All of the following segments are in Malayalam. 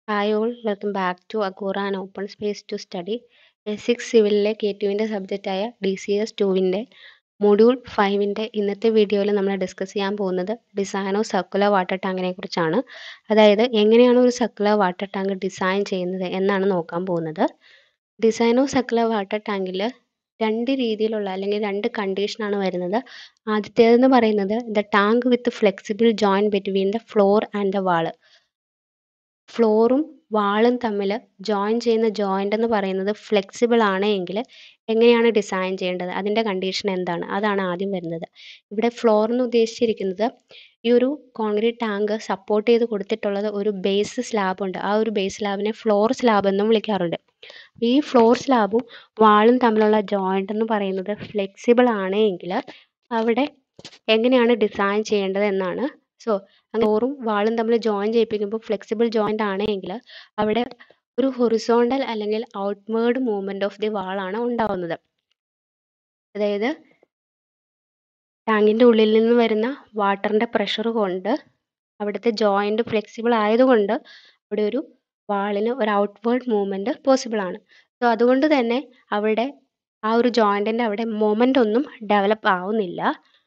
Hi all welcome back to Agora and open space to study basic സിവിലിലെ കെ ടുവിൻ്റെ സബ്ജക്റ്റായ ഡി സി എസ് ടുവിൻ്റെ മൊഡ്യൂൾ ഫൈവിൻ്റെ ഇന്നത്തെ വീഡിയോയിൽ നമ്മൾ ഡിസ്കസ് ചെയ്യാൻ പോകുന്നത് ഡിസൈൻ ഓഫ് സർക്കുലർ വാട്ടർ ടാങ്കിനെ കുറിച്ചാണ് അതായത് എങ്ങനെയാണ് ഒരു സർക്കുലർ വാട്ടർ ടാങ്ക് ഡിസൈൻ ചെയ്യുന്നത് എന്നാണ് നോക്കാൻ പോകുന്നത് ഡിസൈൻ ഓഫ് സർക്കുലർ വാട്ടർ ടാങ്കിൽ രണ്ട് രീതിയിലുള്ള അല്ലെങ്കിൽ രണ്ട് കണ്ടീഷനാണ് വരുന്നത് ആദ്യത്തേതെന്ന് പറയുന്നത് the tank with flexible join between the floor and the wall ഫ്ലോറും വാളും തമ്മിൽ ജോയിൻ ചെയ്യുന്ന ജോയിൻ്റ് എന്ന് പറയുന്നത് ഫ്ലെക്സിബിൾ ആണ് എങ്കിൽ എങ്ങനെയാണ് ഡിസൈൻ ചെയ്യേണ്ടത് അതിൻ്റെ കണ്ടീഷൻ എന്താണ് അതാണ് ആദ്യം വരുന്നത് ഇവിടെ ഫ്ലോർ എന്ന് ഉദ്ദേശിച്ചിരിക്കുന്നത് ഈ ഒരു കോൺക്രീറ്റ് ടാങ്ക് സപ്പോർട്ട് ചെയ്ത് കൊടുത്തിട്ടുള്ളത് ഒരു ബേസ് സ്ലാബ് ഉണ്ട് ആ ഒരു ബേസ് സ്ലാബിനെ ഫ്ലോർ സ്ലാബ് എന്നും വിളിക്കാറുണ്ട് ഈ ഫ്ലോർ സ്ലാബും വാളും തമ്മിലുള്ള ജോയിൻ്റ് എന്ന് പറയുന്നത് ഫ്ലെക്സിബിൾ ആണ് എങ്കിൽ അവിടെ എങ്ങനെയാണ് ഡിസൈൻ ചെയ്യേണ്ടത് എന്നാണ് സോ ഫ്ലോറും വാളും തമ്മിൽ ജോയിൻ ചെയ്യിപ്പിക്കുമ്പോൾ ഫ്ലെക്സിബിൾ ജോയിൻ്റ് ആണെങ്കിൽ അവിടെ ഒരു ഹൊറിസോണ്ടൽ അല്ലെങ്കിൽ ഔട്ട്വേർഡ് മൂവ്മെൻറ്റ് ഓഫ് ദി വാളാണ് ഉണ്ടാവുന്നത് അതായത് ടാങ്കിൻ്റെ ഉള്ളിൽ നിന്ന് വരുന്ന വാട്ടറിൻ്റെ പ്രഷർ കൊണ്ട് അവിടുത്തെ ജോയിൻ്റ് ഫ്ലെക്സിബിൾ ആയതുകൊണ്ട് അവിടെ ഒരു വാളിന് ഒരു ഔട്ട്വേർഡ് മൂവ്മെൻറ്റ് പോസിബിൾ ആണ് സോ അതുകൊണ്ട് തന്നെ അവിടെ ആ ഒരു ജോയിൻറ്റിൻ്റെ അവിടെ മൊമെൻ്റ് ഒന്നും ഡെവലപ്പ് ആവുന്നില്ല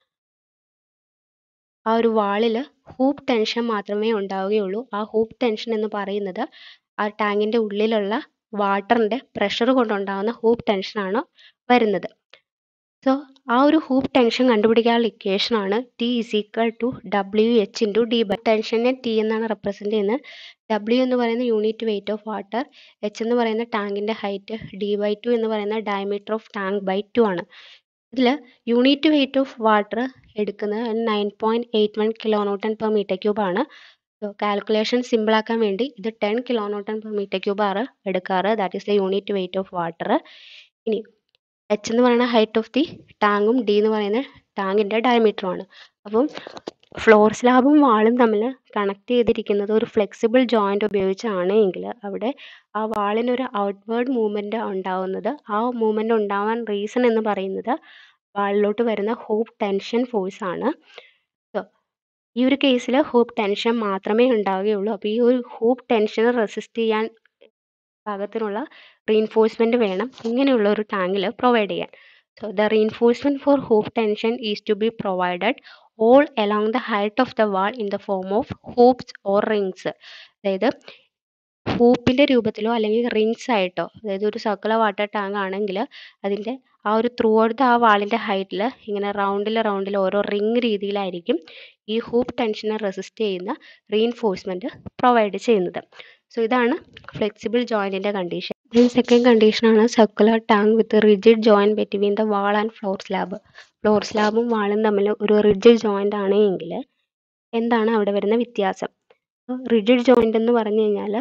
ആ ഒരു വാളിൽ ഹൂപ്പ് ടെൻഷൻ മാത്രമേ ഉണ്ടാവുകയുള്ളൂ ആ ഹൂപ്പ് ടെൻഷൻ എന്ന് പറയുന്നത് ആ ടാങ്കിൻ്റെ ഉള്ളിലുള്ള വാട്ടറിൻ്റെ പ്രഷർ കൊണ്ടുണ്ടാകുന്ന ഹൂപ്പ് ടെൻഷനാണ് വരുന്നത് സോ ആ ഒരു ഹൂപ്പ് ടെൻഷൻ കണ്ടുപിടിക്കാനുള്ള ഇക്വേഷൻ ആണ് T is equal to W H into D by ടെൻഷനെ ടി എന്നാണ് റെപ്രസെൻറ്റ് ചെയ്യുന്നത് ഡബ്ല്യു എന്ന് പറയുന്ന unit weight of water H എന്ന് പറയുന്ന ടാങ്കിൻ്റെ ഹൈറ്റ് ഡി ബൈ ടു എന്ന് പറയുന്ന diameter of tank by two ആണ് ഇതിൽ യൂണിറ്റ് വെയിറ്റ് ഓഫ് വാട്ടർ എടുക്കുന്നത് nine point eight one kilo newton per metre cube ആണ് സോ കാൽക്കുലേഷൻ സിമ്പിൾ ആക്കാൻ വേണ്ടി ഇത് ten kilo newton per metre cube ആണ് എടുക്കാറ് that is the unit weight of water ഇനി എച്ച് എന്ന് പറയുന്ന ഹൈറ്റ് ഓഫ് ദി ടാങ്കും ഡി എന്ന് പറയുന്ന ടാങ്കിൻ്റെ ഡയമീറ്ററുമാണ് അപ്പം ഫ്ലോർ സ്ലാബും വാളും തമ്മിൽ കണക്ട് ചെയ്തിരിക്കുന്നത് ഒരു ഫ്ലെക്സിബിൾ ജോയിൻ്റ് ഉപയോഗിച്ചാണ് എങ്കിൽ അവിടെ ആ വാളിനൊരു ഔട്ട്വേർഡ് മൂവ്മെൻറ്റ് ഉണ്ടാവുന്നത് ആ മൂവ്മെൻറ്റ് ഉണ്ടാവാൻ റീസൺ എന്ന് പറയുന്നത് വാളിലോട്ട് വരുന്ന ഹൂപ്പ് ടെൻഷൻ ഫോഴ്സ് ആണ് സോ ഈ ഒരു കേസിൽ ഹൂപ്പ് ടെൻഷൻ മാത്രമേ ഉണ്ടാവുകയുള്ളൂ അപ്പോൾ ഈ ഒരു ഹൂപ്പ് ടെൻഷനെ റെസിസ്റ്റ് ചെയ്യാൻ പാകത്തിനുള്ള റീൻഫോഴ്സ്മെൻറ്റ് വേണം ഇങ്ങനെയുള്ള ഒരു ടാങ്കിൽ പ്രൊവൈഡ് ചെയ്യാൻ so the reinforcement for hoop tension is to be provided all along the height of the wall in the form of hoops or rings അതായത് ഹൂപ്പിൻ്റെ രൂപത്തിലോ അല്ലെങ്കിൽ റിങ്സ് ആയിട്ടോ അതായത് ഒരു സർക്കുലർ വാട്ടർ ടാങ്ക് ആണെങ്കിൽ അതിൻ്റെ ആ ഒരു ത്രൂ ഔട്ട് ആ വാളിൻ്റെ ഹൈറ്റിൽ ഇങ്ങനെ റൗണ്ടിൽ റൗണ്ടിൽ ഓരോ റിങ് രീതിയിലായിരിക്കും ഈ ഹൂപ്പ് ടെൻഷനെ റെസിസ്റ്റ് ചെയ്യുന്ന റീൻഫോഴ്സ്മെൻറ്റ് പ്രൊവൈഡ് ചെയ്യുന്നത് സോ ഇതാണ് ഫ്ലെക്സിബിൾ ജോയിൻറ്റിൻ്റെ കണ്ടീഷൻ സെക്കൻഡ് കണ്ടീഷനാണ് circular tank with rigid joint between the wall and floor slab floor സ്ലാബും വാളും തമ്മിൽ ഒരു റിജിഡ് ജോയിൻ്റ് ആണ് എങ്കിൽ എന്താണ് അവിടെ വരുന്ന വ്യത്യാസം റിജിഡ് ജോയിൻ്റ് എന്ന് പറഞ്ഞു കഴിഞ്ഞാൽ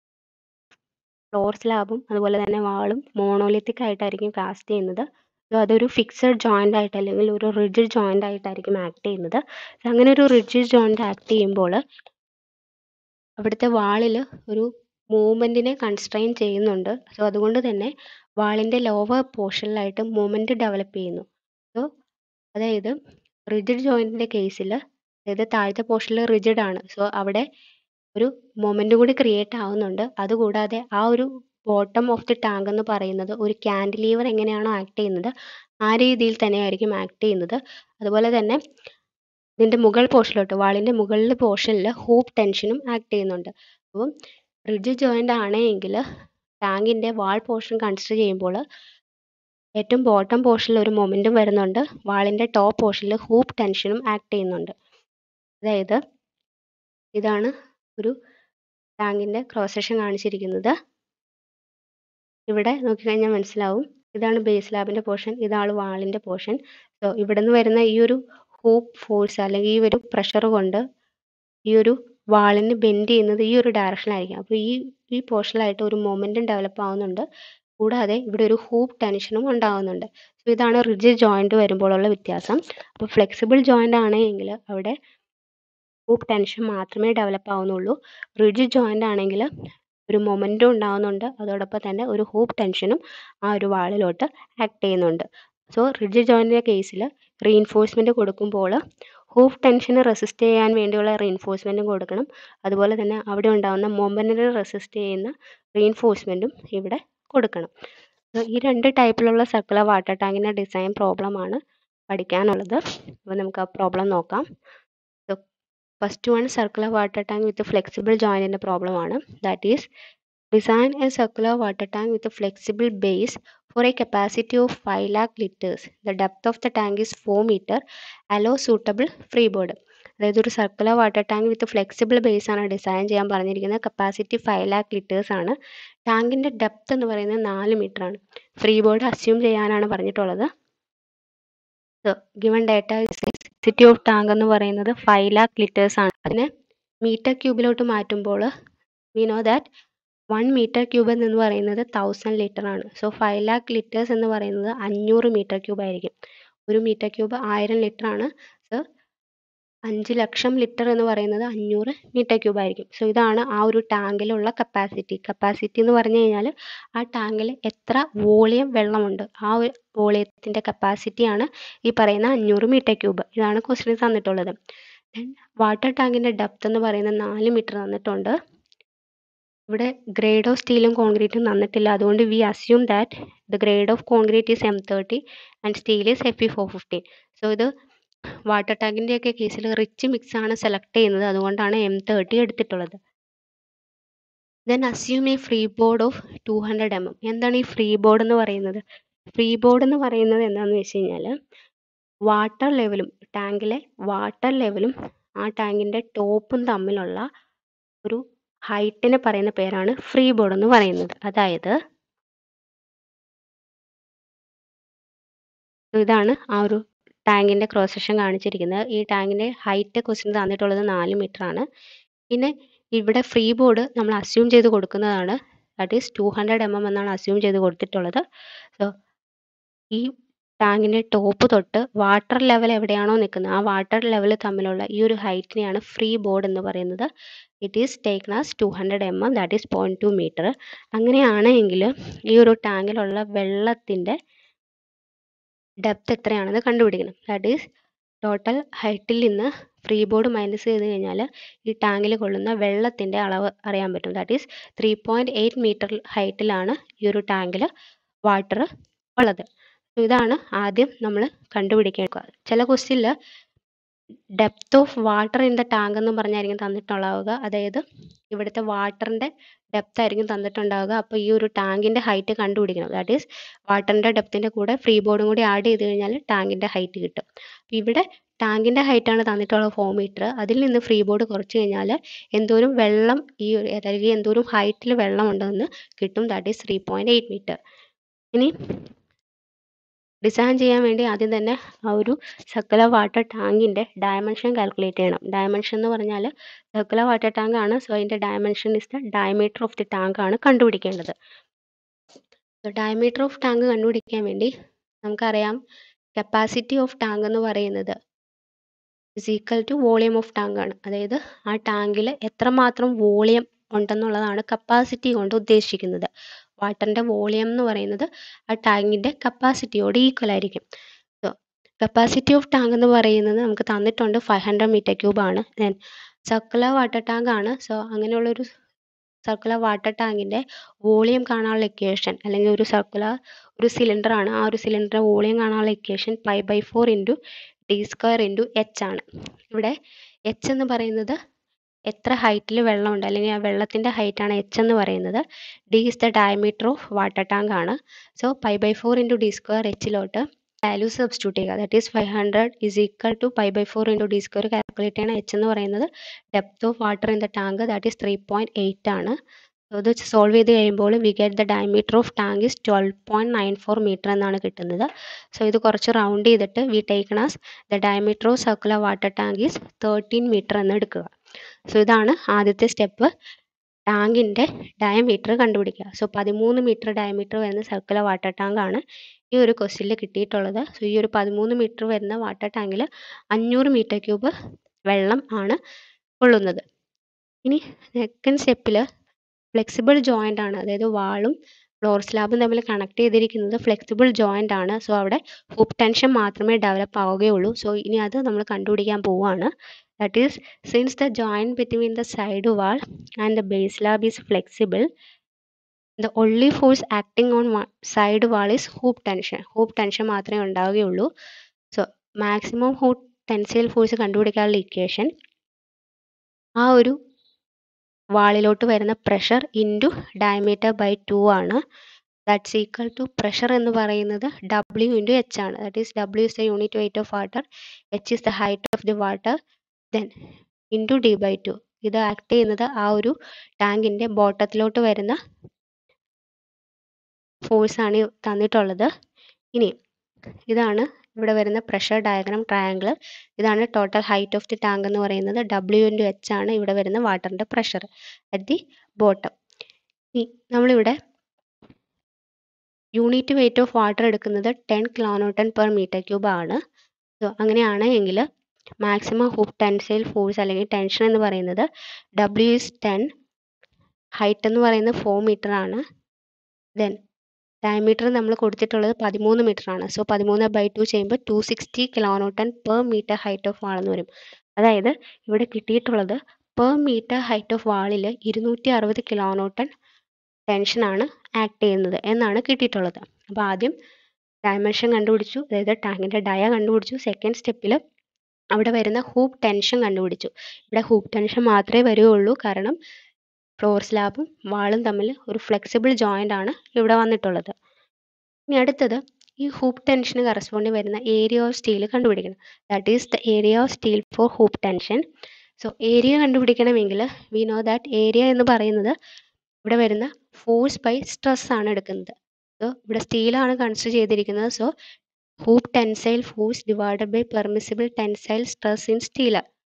ഫ്ലോർ സ്ലാബും അതുപോലെ തന്നെ വാളും മോണോലിത്തിക് ആയിട്ടായിരിക്കും കാസ്റ്റ് ചെയ്യുന്നത് സോ അതൊരു ഫിക്സഡ് ജോയിൻ്റ് ആയിട്ട് അല്ലെങ്കിൽ ഒരു റിജിഡ് ജോയിൻ്റ് ആയിട്ടായിരിക്കും ആക്ട് ചെയ്യുന്നത് അങ്ങനെ ഒരു റിജിഡ് ജോയിൻ്റ് ആക്ട് ചെയ്യുമ്പോൾ അവിടുത്തെ വാളിൽ ഒരു മൂവ്മെൻറ്റിനെ കൺസ്ട്രെയിൻ ചെയ്യുന്നുണ്ട് സോ അതുകൊണ്ട് തന്നെ വാളിൻ്റെ ലോവർ പോർഷനിലായിട്ട് മൂവ്മെൻറ്റ് ഡെവലപ്പ് ചെയ്യുന്നു സോ അതായത് റിജിഡ് ജോയിൻറ്റിൻ്റെ കേസിൽ അതായത് താഴത്തെ പോർഷനിൽ റിജിഡ് ആണ് സോ അവിടെ ഒരു മൊമെൻറ്റും കൂടി ക്രിയേറ്റ് ആവുന്നുണ്ട് അതുകൂടാതെ ആ ഒരു ബോട്ടം ഓഫ് ദി ടാങ്ക് എന്ന് പറയുന്നത് ഒരു ക്യാൻഡിലീവർ എങ്ങനെയാണോ ആക്ട് ചെയ്യുന്നത് ആ രീതിയിൽ തന്നെയായിരിക്കും ആക്ട് ചെയ്യുന്നത് അതുപോലെ തന്നെ ഇതിൻ്റെ മുകൾ പോർഷനിലോട്ട് വാളിൻ്റെ മുകളിൽ പോർഷനിൽ ഹൂപ്പ് ടെൻഷനും ആക്ട് ചെയ്യുന്നുണ്ട് അപ്പം റിഡ്ജ് ജോയിൻ്റ് ആണെങ്കിൽ ടാങ്കിൻ്റെ വാൾ പോർഷൻ കൺസിഡർ ചെയ്യുമ്പോൾ ഏറ്റവും ബോട്ടം പോർഷനിൽ ഒരു മൊമെൻറ്റും വരുന്നുണ്ട് വാളിൻ്റെ ടോപ്പ് പോർഷനിൽ ഹൂപ്പ് ടെൻഷനും ആക്ട് ചെയ്യുന്നുണ്ട് അതായത് ഇതാണ് ഒരു ടാങ്കിൻ്റെ ക്രോസ് സെക്ഷൻ കാണിച്ചിരിക്കുന്നത് ഇവിടെ നോക്കിക്കഴിഞ്ഞാൽ മനസ്സിലാവും ഇതാണ് ബേസ് ലാബിൻ്റെ പോർഷൻ ഇതാണ് വാളിൻ്റെ പോർഷൻ സോ ഇവിടെ നിന്ന് വരുന്ന ഈ ഒരു ഹൂപ്പ് ഫോഴ്സ് അല്ലെങ്കിൽ ഈ ഒരു പ്രഷർ കൊണ്ട് ഈ ഒരു വാളിന് ബെൻഡ് ചെയ്യുന്നത് ഈ ഒരു ഡയറക്ഷനിലായിരിക്കും അപ്പോൾ ഈ ഈ പോർഷനിലായിട്ട് ഒരു മൊമെൻറ്റും ഡെവലപ്പ് ആവുന്നുണ്ട് കൂടാതെ ഇവിടെ ഒരു ഹൂപ്പ് ടെൻഷനും ഉണ്ടാകുന്നുണ്ട് സോ ഇതാണ് റിജിഡ് ജോയിൻറ്റ് വരുമ്പോഴുള്ള വ്യത്യാസം അപ്പോൾ ഫ്ലെക്സിബിൾ ജോയിൻ്റ് ആണെങ്കിൽ അവിടെ ഹൂപ്പ് ടെൻഷൻ മാത്രമേ ഡെവലപ്പ് ആവുന്നുള്ളൂ റിജിഡ് ജോയിൻ്റ് ആണെങ്കിൽ ഒരു മൊമെൻറ്റും ഉണ്ടാകുന്നുണ്ട് അതോടൊപ്പം തന്നെ ഒരു ഹൂപ്പ് ടെൻഷനും ആ ഒരു വാളിലോട്ട് ആക്ട് ചെയ്യുന്നുണ്ട് സോ റിജിഡ് ജോയിൻറ്റിൻ്റെ കേസിൽ റീഇൻഫോഴ്സ്മെൻറ്റ് കൊടുക്കുമ്പോൾ ഹൂഫ് ടെൻഷന് റെസിസ്റ്റ് ചെയ്യാൻ വേണ്ടിയുള്ള റീൻഫോഴ്സ്മെൻറ്റും കൊടുക്കണം അതുപോലെ തന്നെ അവിടെ ഉണ്ടാകുന്ന മൊമെൻറ്റിനെ റെസിസ്റ്റ് ചെയ്യുന്ന റീൻഫോഴ്സ്മെൻറ്റും ഇവിടെ കൊടുക്കണം So, ഈ രണ്ട് ടൈപ്പിലുള്ള സർക്കുലർ വാട്ടർ ടാങ്കിൻ്റെ ഡിസൈൻ പ്രോബ്ലമാണ് പഠിക്കാനുള്ളത് അപ്പോൾ നമുക്ക് ആ പ്രോബ്ലം നോക്കാം first one circular water tank with flexible ജോയിൻറ്റിൻ്റെ പ്രോബ്ലമാണ് that is design a circular water tank with flexible base for a capacity of 5 lakh liters. The depth of the tank is 4 meter. Allow suitable freeboard. അതായത് ഒരു circular water tank with flexible base ആണ് ഡിസൈൻ ചെയ്യാൻ പറഞ്ഞിരിക്കുന്നത് കപ്പാസിറ്റി ഫൈവ് ലാക്ക് ലിറ്റേഴ്സ് ആണ് ടാങ്കിൻ്റെ ഡെപ്ത് എന്ന് പറയുന്നത് നാല് മീറ്റർ ആണ് ഫ്രീ ബോർഡ് അസ്യൂം ചെയ്യാനാണ് പറഞ്ഞിട്ടുള്ളത് given data capacity of tank എന്ന് പറയുന്നത് ഫൈവ് ലാക്ക് ലിറ്റേഴ്സ് ആണ് അതിനെ മീറ്റർ ക്യൂബിലോട്ട് മാറ്റുമ്പോൾ we know that one metre cube എന്ന് പറയുന്നത് തൗസൻഡ് ലിറ്റർ ആണ് സോ ഫൈവ് ലാക്ക് ലിറ്റേഴ്സ് എന്ന് പറയുന്നത് അഞ്ഞൂറ് മീറ്റർ ക്യൂബ് ആയിരിക്കും ഒരു മീറ്റർ ക്യൂബ് ആയിരം ലിറ്റർ ആണ് സോ അഞ്ച് ലക്ഷം ലിറ്റർ എന്ന് പറയുന്നത് അഞ്ഞൂറ് മീറ്റർ ക്യൂബ് ആയിരിക്കും സോ ഇതാണ് ആ ഒരു ടാങ്കിലുള്ള കപ്പാസിറ്റി കപ്പാസിറ്റി എന്ന് പറഞ്ഞു കഴിഞ്ഞാൽ ആ ടാങ്കിൽ എത്ര വോളിയം വെള്ളമുണ്ട് ആ ഒരു വോളിയത്തിൻ്റെ കപ്പാസിറ്റിയാണ് ഈ പറയുന്ന അഞ്ഞൂറ് മീറ്റർ ക്യൂബ് ഇതാണ് ക്വസ്റ്റ്യൻ തന്നിട്ടുള്ളത് ദെൻ വാട്ടർ ടാങ്കിൻ്റെ ഡെപ്ത് എന്ന് പറയുന്നത് നാല് മീറ്റർ തന്നിട്ടുണ്ട് ഇവിടെ ഗ്രേഡ് ഓഫ് സ്റ്റീലും കോൺക്രീറ്റും തന്നിട്ടില്ല അതുകൊണ്ട് we assume that the grade of concrete is M thirty and steel is F E four fifteen so ഇത് വാട്ടർ ടാങ്കിൻ്റെയൊക്കെ കേസിൽ റിച്ച് മിക്സ് ആണ് സെലക്ട് ചെയ്യുന്നത് അതുകൊണ്ടാണ് എം തേർട്ടി എടുത്തിട്ടുള്ളത് ദെൻ അസ്യൂം ഈ free board of two hundred M M എന്താണ് ഈ ഫ്രീ ബോർഡ് എന്ന് പറയുന്നത് ഫ്രീ ബോർഡ് എന്ന് പറയുന്നത് എന്താണെന്ന് വെച്ച് കഴിഞ്ഞാൽ വാട്ടർ ലെവലും ടാങ്കിലെ വാട്ടർ ലെവലും ആ ടാങ്കിൻ്റെ ടോപ്പും തമ്മിലുള്ള ഒരു ഹൈറ്റിനെ പറയുന്ന പേരാണ് ഫ്രീ ബോർഡ് എന്ന് പറയുന്നത് അതായത് ഇതാണ് ആ ഒരു ടാങ്കിൻ്റെ ക്രോസ് സെക്ഷൻ കാണിച്ചിരിക്കുന്നത് ഈ ടാങ്കിൻ്റെ ഹൈറ്റ് ക്വസ്റ്റ്യൻ തന്നിട്ടുള്ളത് നാല് മീറ്റർ ആണ് പിന്നെ ഇവിടെ ഫ്രീ ബോർഡ് നമ്മൾ അസ്യൂം ചെയ്ത് കൊടുക്കുന്നതാണ് that is two hundred M M എന്നാണ് അസ്യൂം ചെയ്ത് കൊടുത്തിട്ടുള്ളത് സോ ഈ ടാങ്കിൻ്റെ ടോപ്പ് തൊട്ട് വാട്ടർ ലെവൽ എവിടെയാണോ നിൽക്കുന്നത് ആ വാട്ടർ ലെവൽ തമ്മിലുള്ള ഈ ഒരു ഹൈറ്റിനെയാണ് ഫ്രീ ബോർഡ് എന്ന് പറയുന്നത് it is taken as two hundred M M that is point two metre അങ്ങനെയാണെങ്കിൽ ഈ ഒരു ടാങ്കിലുള്ള വെള്ളത്തിൻ്റെ ഡെപ്ത് എത്രയാണെന്ന് കണ്ടുപിടിക്കണം ദാറ്റ് ഈസ് ടോട്ടൽ ഹൈറ്റിൽ നിന്ന് ഫ്രീ ബോർഡ് മൈനസ് ചെയ്ത് കഴിഞ്ഞാൽ ഈ ടാങ്കിൽ കൊള്ളുന്ന വെള്ളത്തിൻ്റെ അളവ് അറിയാൻ പറ്റും that is three point eight metre ഹൈറ്റിലാണ് ഈ ഒരു ടാങ്കിൽ വാട്ടർ ഉള്ളത് ഇതാണ് ആദ്യം നമ്മൾ കണ്ടുപിടിക്കേണ്ടത് ചില ക്വസ്റ്റ്യനിൽ depth of water in the tank എന്ന് പറഞ്ഞായിരിക്കും തന്നിട്ടുണ്ടാവുക അതായത് ഇവിടുത്തെ വാട്ടറിൻ്റെ ഡെപ്ത് ആയിരിക്കും തന്നിട്ടുണ്ടാവുക അപ്പോൾ ഈ ഒരു ടാങ്കിൻ്റെ ഹൈറ്റ് കണ്ടുപിടിക്കണം ദാറ്റ് ഈസ് വാട്ടറിൻ്റെ ഡെപ്തിൻ്റെ കൂടെ ഫ്രീ ബോർഡും കൂടി ആഡ് ചെയ്ത് കഴിഞ്ഞാൽ ടാങ്കിൻ്റെ ഹൈറ്റ് കിട്ടും അപ്പോൾ ഇവിടെ ടാങ്കിൻ്റെ ഹൈറ്റാണ് തന്നിട്ടുള്ളത് ഫോർ മീറ്റർ അതിൽ നിന്ന് ഫ്രീ ബോർഡ് കുറച്ച് കഴിഞ്ഞാൽ എന്തോരം വെള്ളം ഈ ഒരു അതായത് എന്തോരം ഹൈറ്റിൽ വെള്ളം ഉണ്ടെന്ന് കിട്ടും that is three point eight metre ഇനി ഡിസൈൻ ചെയ്യാൻ വേണ്ടി ആദ്യം തന്നെ ആ ഒരു സർക്കുലർ വാട്ടർ ടാങ്കിൻ്റെ ഡയമെൻഷൻ കാൽക്കുലേറ്റ് ചെയ്യണം ഡയമെൻഷൻ എന്ന് പറഞ്ഞാൽ സർക്കുലർ വാട്ടർ ടാങ്ക് ആണ് സോ അതിൻ്റെ dimension is the diameter of the tank ആണ് കണ്ടുപിടിക്കേണ്ടത് ഡയമീറ്റർ ഓഫ് ടാങ്ക് കണ്ടുപിടിക്കാൻ വേണ്ടി നമുക്കറിയാം കപ്പാസിറ്റി ഓഫ് ടാങ്ക് എന്ന് പറയുന്നത് is equal to volume of tank ആണ് അതായത് ആ ടാങ്കിൽ എത്രമാത്രം വോളിയം ഉണ്ടെന്നുള്ളതാണ് കപ്പാസിറ്റി കൊണ്ട് ഉദ്ദേശിക്കുന്നത് വാട്ടറിൻ്റെ വോളിയം എന്ന് പറയുന്നത് ആ ടാങ്കിൻ്റെ കപ്പാസിറ്റിയോട് ഈക്വൽ ആയിരിക്കും സോ കപ്പാസിറ്റി ഓഫ് ടാങ്ക് എന്ന് പറയുന്നത് നമുക്ക് തന്നിട്ടുണ്ട് ഫൈവ് ഹൺഡ്രഡ് മീറ്റർ ക്യൂബ് ആണ് ദെൻ സർക്കുലർ വാട്ടർ ടാങ്ക് ആണ് സോ അങ്ങനെയുള്ളൊരു സർക്കുലർ വാട്ടർ ടാങ്കിൻ്റെ വോളിയം കാണാനുള്ള ഇക്വേഷൻ അല്ലെങ്കിൽ ഒരു സർക്കുലർ ഒരു സിലിണ്ടർ ആണ് ആ ഒരു സിലിണ്ടറിൻ്റെ വോളിയം കാണാനുള്ള equation pi by four into D square into H ആണ് ഇവിടെ എച്ച് എന്ന് പറയുന്നത് എത്ര ഹൈറ്റിൽ വെള്ളമുണ്ട് അല്ലെങ്കിൽ ആ വെള്ളത്തിൻ്റെ ഹൈറ്റാണ് എച്ച് എന്ന് പറയുന്നത് D is the diameter of water tank ആണ് so pi by four into D square എച്ചിലോട്ട് വാല്യൂ സബ്സ്റ്റിറ്റ്യൂട്ട് ചെയ്യുക that is five hundred is equal to pi by four into D square calculate ചെയ്യണം എച്ച് എന്ന് പറയുന്നത് depth of water in the tank that is three point eight ആണ് ഇത് സോൾവ് ചെയ്ത് കഴിയുമ്പോൾ we get the diameter of tank is twelve point nine four metre എന്നാണ് കിട്ടുന്നത് സോ ഇത് കുറച്ച് റൗണ്ട് ചെയ്തിട്ട് we taken as the diameter of circular water tank is thirteen metre എന്ന് എടുക്കുക സോ ഇതാണ് ആദ്യത്തെ സ്റ്റെപ്പ് ടാങ്കിൻ്റെ ഡയമീറ്റർ കണ്ടുപിടിക്കുക സോ പതിമൂന്ന് മീറ്റർ ഡയമീറ്റർ വരുന്ന സർക്കുലർ വാട്ടർ ടാങ്ക് ആണ് ഈ ഒരു ക്വസ്റ്റ്യനിൽ കിട്ടിയിട്ടുള്ളത് സോ ഈ ഒരു പതിമൂന്ന് മീറ്റർ വരുന്ന വാട്ടർ ടാങ്കിൽ അഞ്ഞൂറ് മീറ്റർ ക്യൂബ് വെള്ളം ആണ് കൊള്ളുന്നത് ഇനി സെക്കൻഡ് സ്റ്റെപ്പിൽ ഫ്ലെക്സിബിൾ ജോയിൻ്റ് ആണ് അതായത് വാളും ഫ്ലോർ സ്ലാബും തമ്മിൽ കണക്ട് ചെയ്തിരിക്കുന്നത് ഫ്ലെക്സിബിൾ ജോയിൻ്റ് ആണ് സോ അവിടെ ഹൂപ്പ് ടെൻഷൻ മാത്രമേ ഡെവലപ്പ് ആവുകയുള്ളൂ സോ ഇനി അത് നമ്മൾ കണ്ടുപിടിക്കാൻ പോവുകയാണ് that is since the joint between the side wall and the base slab is flexible the only force acting on side wall is hoop tension hoop tension മാത്രമേ ഉണ്ടാവുകയുള്ളൂ so maximum hoop tensile force കണ്ടുപിടിക്കാനുള്ള ഇക്വേഷൻ ആ ഒരു വാളിലോട്ട് വരുന്ന pressure into diameter by two ആണ് ദാറ്റ്സ് ഈക്വൽ ടു പ്രഷർ എന്ന് പറയുന്നത് ഡബ്ല്യു ഇൻറ്റു എച്ച് ആണ് that is W is the unit weight of water H is the height of the water then into D by two ഇത് ആക്ട് ചെയ്യുന്നത് ആ ഒരു ടാങ്കിൻ്റെ ബോട്ടത്തിലോട്ട് വരുന്ന ഫോഴ്സാണ് തന്നിട്ടുള്ളത് ഇനി ഇതാണ് ഇവിടെ വരുന്ന പ്രഷർ ഡയഗ്രാം ട്രയാങ്കിൾ ഇതാണ് total height of the tank എന്ന് പറയുന്നത് ഡബ്ല്യു ഇൻറ്റു എച്ച് ആണ് ഇവിടെ വരുന്ന വാട്ടറിൻ്റെ പ്രഷർ അറ്റ് ദി ബോട്ടം ഇനി നമ്മളിവിടെ യൂണിറ്റ് വെയിറ്റ് ഓഫ് വാട്ടർ എടുക്കുന്നത് ten kilonewton per metre cube ആണ് സോ അങ്ങനെയാണ് എങ്കിൽ മാക്സിമം ഹൂപ്പ് ടെൻസൈൽ ഫോഴ്സ് അല്ലെങ്കിൽ ടെൻഷൻ എന്ന് പറയുന്നത് ഡബ്ല്യു ഇസ് ടെൻ ഹൈറ്റ് എന്ന് പറയുന്നത് ഫോർ മീറ്റർ ആണ് ദെൻ ഡയമീറ്റർ നമ്മൾ കൊടുത്തിട്ടുള്ളത് പതിമൂന്ന് മീറ്റർ ആണ് സോ പതിമൂന്ന് ബൈ ടു ചെയ്യുമ്പോൾ two sixty kilonewton per metre height of wall എന്ന് വരും അതായത് ഇവിടെ കിട്ടിയിട്ടുള്ളത് പെർ മീറ്റർ ഹൈറ്റ് ഓഫ് വാളിൽ ഇരുന്നൂറ്റി അറുപത് കിലോനോട്ടൺ ടെൻഷനാണ് ആക്ട് ചെയ്യുന്നത് എന്നാണ് കിട്ടിയിട്ടുള്ളത് അപ്പോൾ ആദ്യം ഡയമെൻഷൻ കണ്ടുപിടിച്ചു അതായത് ടാങ്കിൻ്റെ ഡയ കണ്ടുപിടിച്ചു സെക്കൻഡ് സ്റ്റെപ്പിൽ അവിടെ വരുന്ന ഹൂപ്പ് ടെൻഷൻ കണ്ടുപിടിച്ചു ഇവിടെ ഹൂപ്പ് ടെൻഷൻ മാത്രമേ വരികയുള്ളൂ കാരണം ഫ്ലോർ സ്ലാബും വാളും തമ്മിൽ ഒരു ഫ്ലെക്സിബിൾ ജോയിൻ്റ് ആണ് ഇവിടെ വന്നിട്ടുള്ളത് ഇനി അടുത്തത് ഈ ഹൂപ്പ് ടെൻഷന് കറസ്പോണ്ടിങ് വരുന്ന ഏരിയ ഓഫ് സ്റ്റീൽ കണ്ടുപിടിക്കണം that is the area of steel for hoop tension so area കണ്ടുപിടിക്കണമെങ്കിൽ വി നോ ദാറ്റ് ഏരിയ എന്ന് പറയുന്നത് ഇവിടെ വരുന്ന ഫോഴ്സ് ബൈ സ്ട്രെസ് ആണ് എടുക്കുന്നത് സോ ഇവിടെ സ്റ്റീലാണ് കൺസിഡർ ചെയ്തിരിക്കുന്നത് so hoop tensile force divided by permissible tensile stress in steel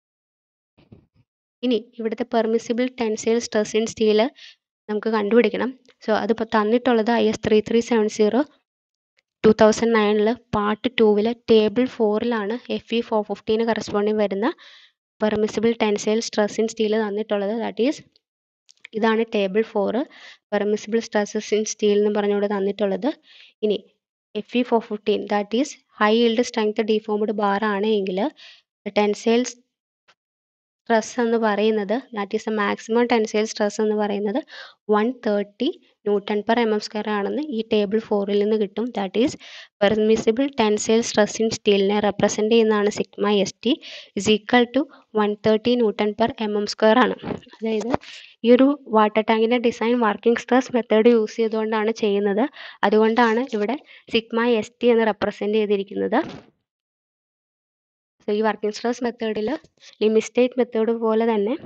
ഇനി ഇവിടുത്തെ permissible tensile stress in steel നമുക്ക് കണ്ടുപിടിക്കണം സോ അതിപ്പോൾ തന്നിട്ടുള്ളത് I S three three seven zero two thousand നയനിൽ പാർട്ട് ടൂവിൽ ടേബിൾ ഫോറിലാണ് എഫ് ഇ ഫോർ ഫിഫ്റ്റീന് കറസ്പോണ്ടിങ് വരുന്ന permissible tensile stress in steel തന്നിട്ടുള്ളത് ദാറ്റ് ഈസ് ഇതാണ് table four permissible stresses in steel എന്ന് പറഞ്ഞുകൊണ്ട് തന്നിട്ടുള്ളത് ഇനി F E four fifteen that is high yield strength deformed bar ആണ് എങ്കിൽ ടെൻസൈൽ സ്ട്രെസ് എന്ന് പറയുന്നത് that is a maximum tensile stress എന്ന് പറയുന്നത് one thirty newton per M M square ആണെന്ന് ഈ ടേബിൾ ഫോറിൽ നിന്ന് കിട്ടും that is permissible tensile stress in സ്റ്റീലിനെ റെപ്രസെൻ്റ് ചെയ്യുന്നതാണ് sigma S T is equal to one thirty newton per M M square ആണ് അതായത് ഈ ഒരു വാട്ടർ ടാങ്കിൻ്റെ design working stress method use ചെയ്തുകൊണ്ടാണ് ചെയ്യുന്നത് അതുകൊണ്ടാണ് ഇവിടെ സിഗ്മ എസ് ടി എന്ന് റെപ്രസെൻ്റ് ചെയ്തിരിക്കുന്നത് സോ ഈ വർക്കിംഗ് സ്ട്രെസ് മെത്തേഡിൽ ലിമിസ്റ്റേറ്റ് മെത്തേഡ് പോലെ തന്നെ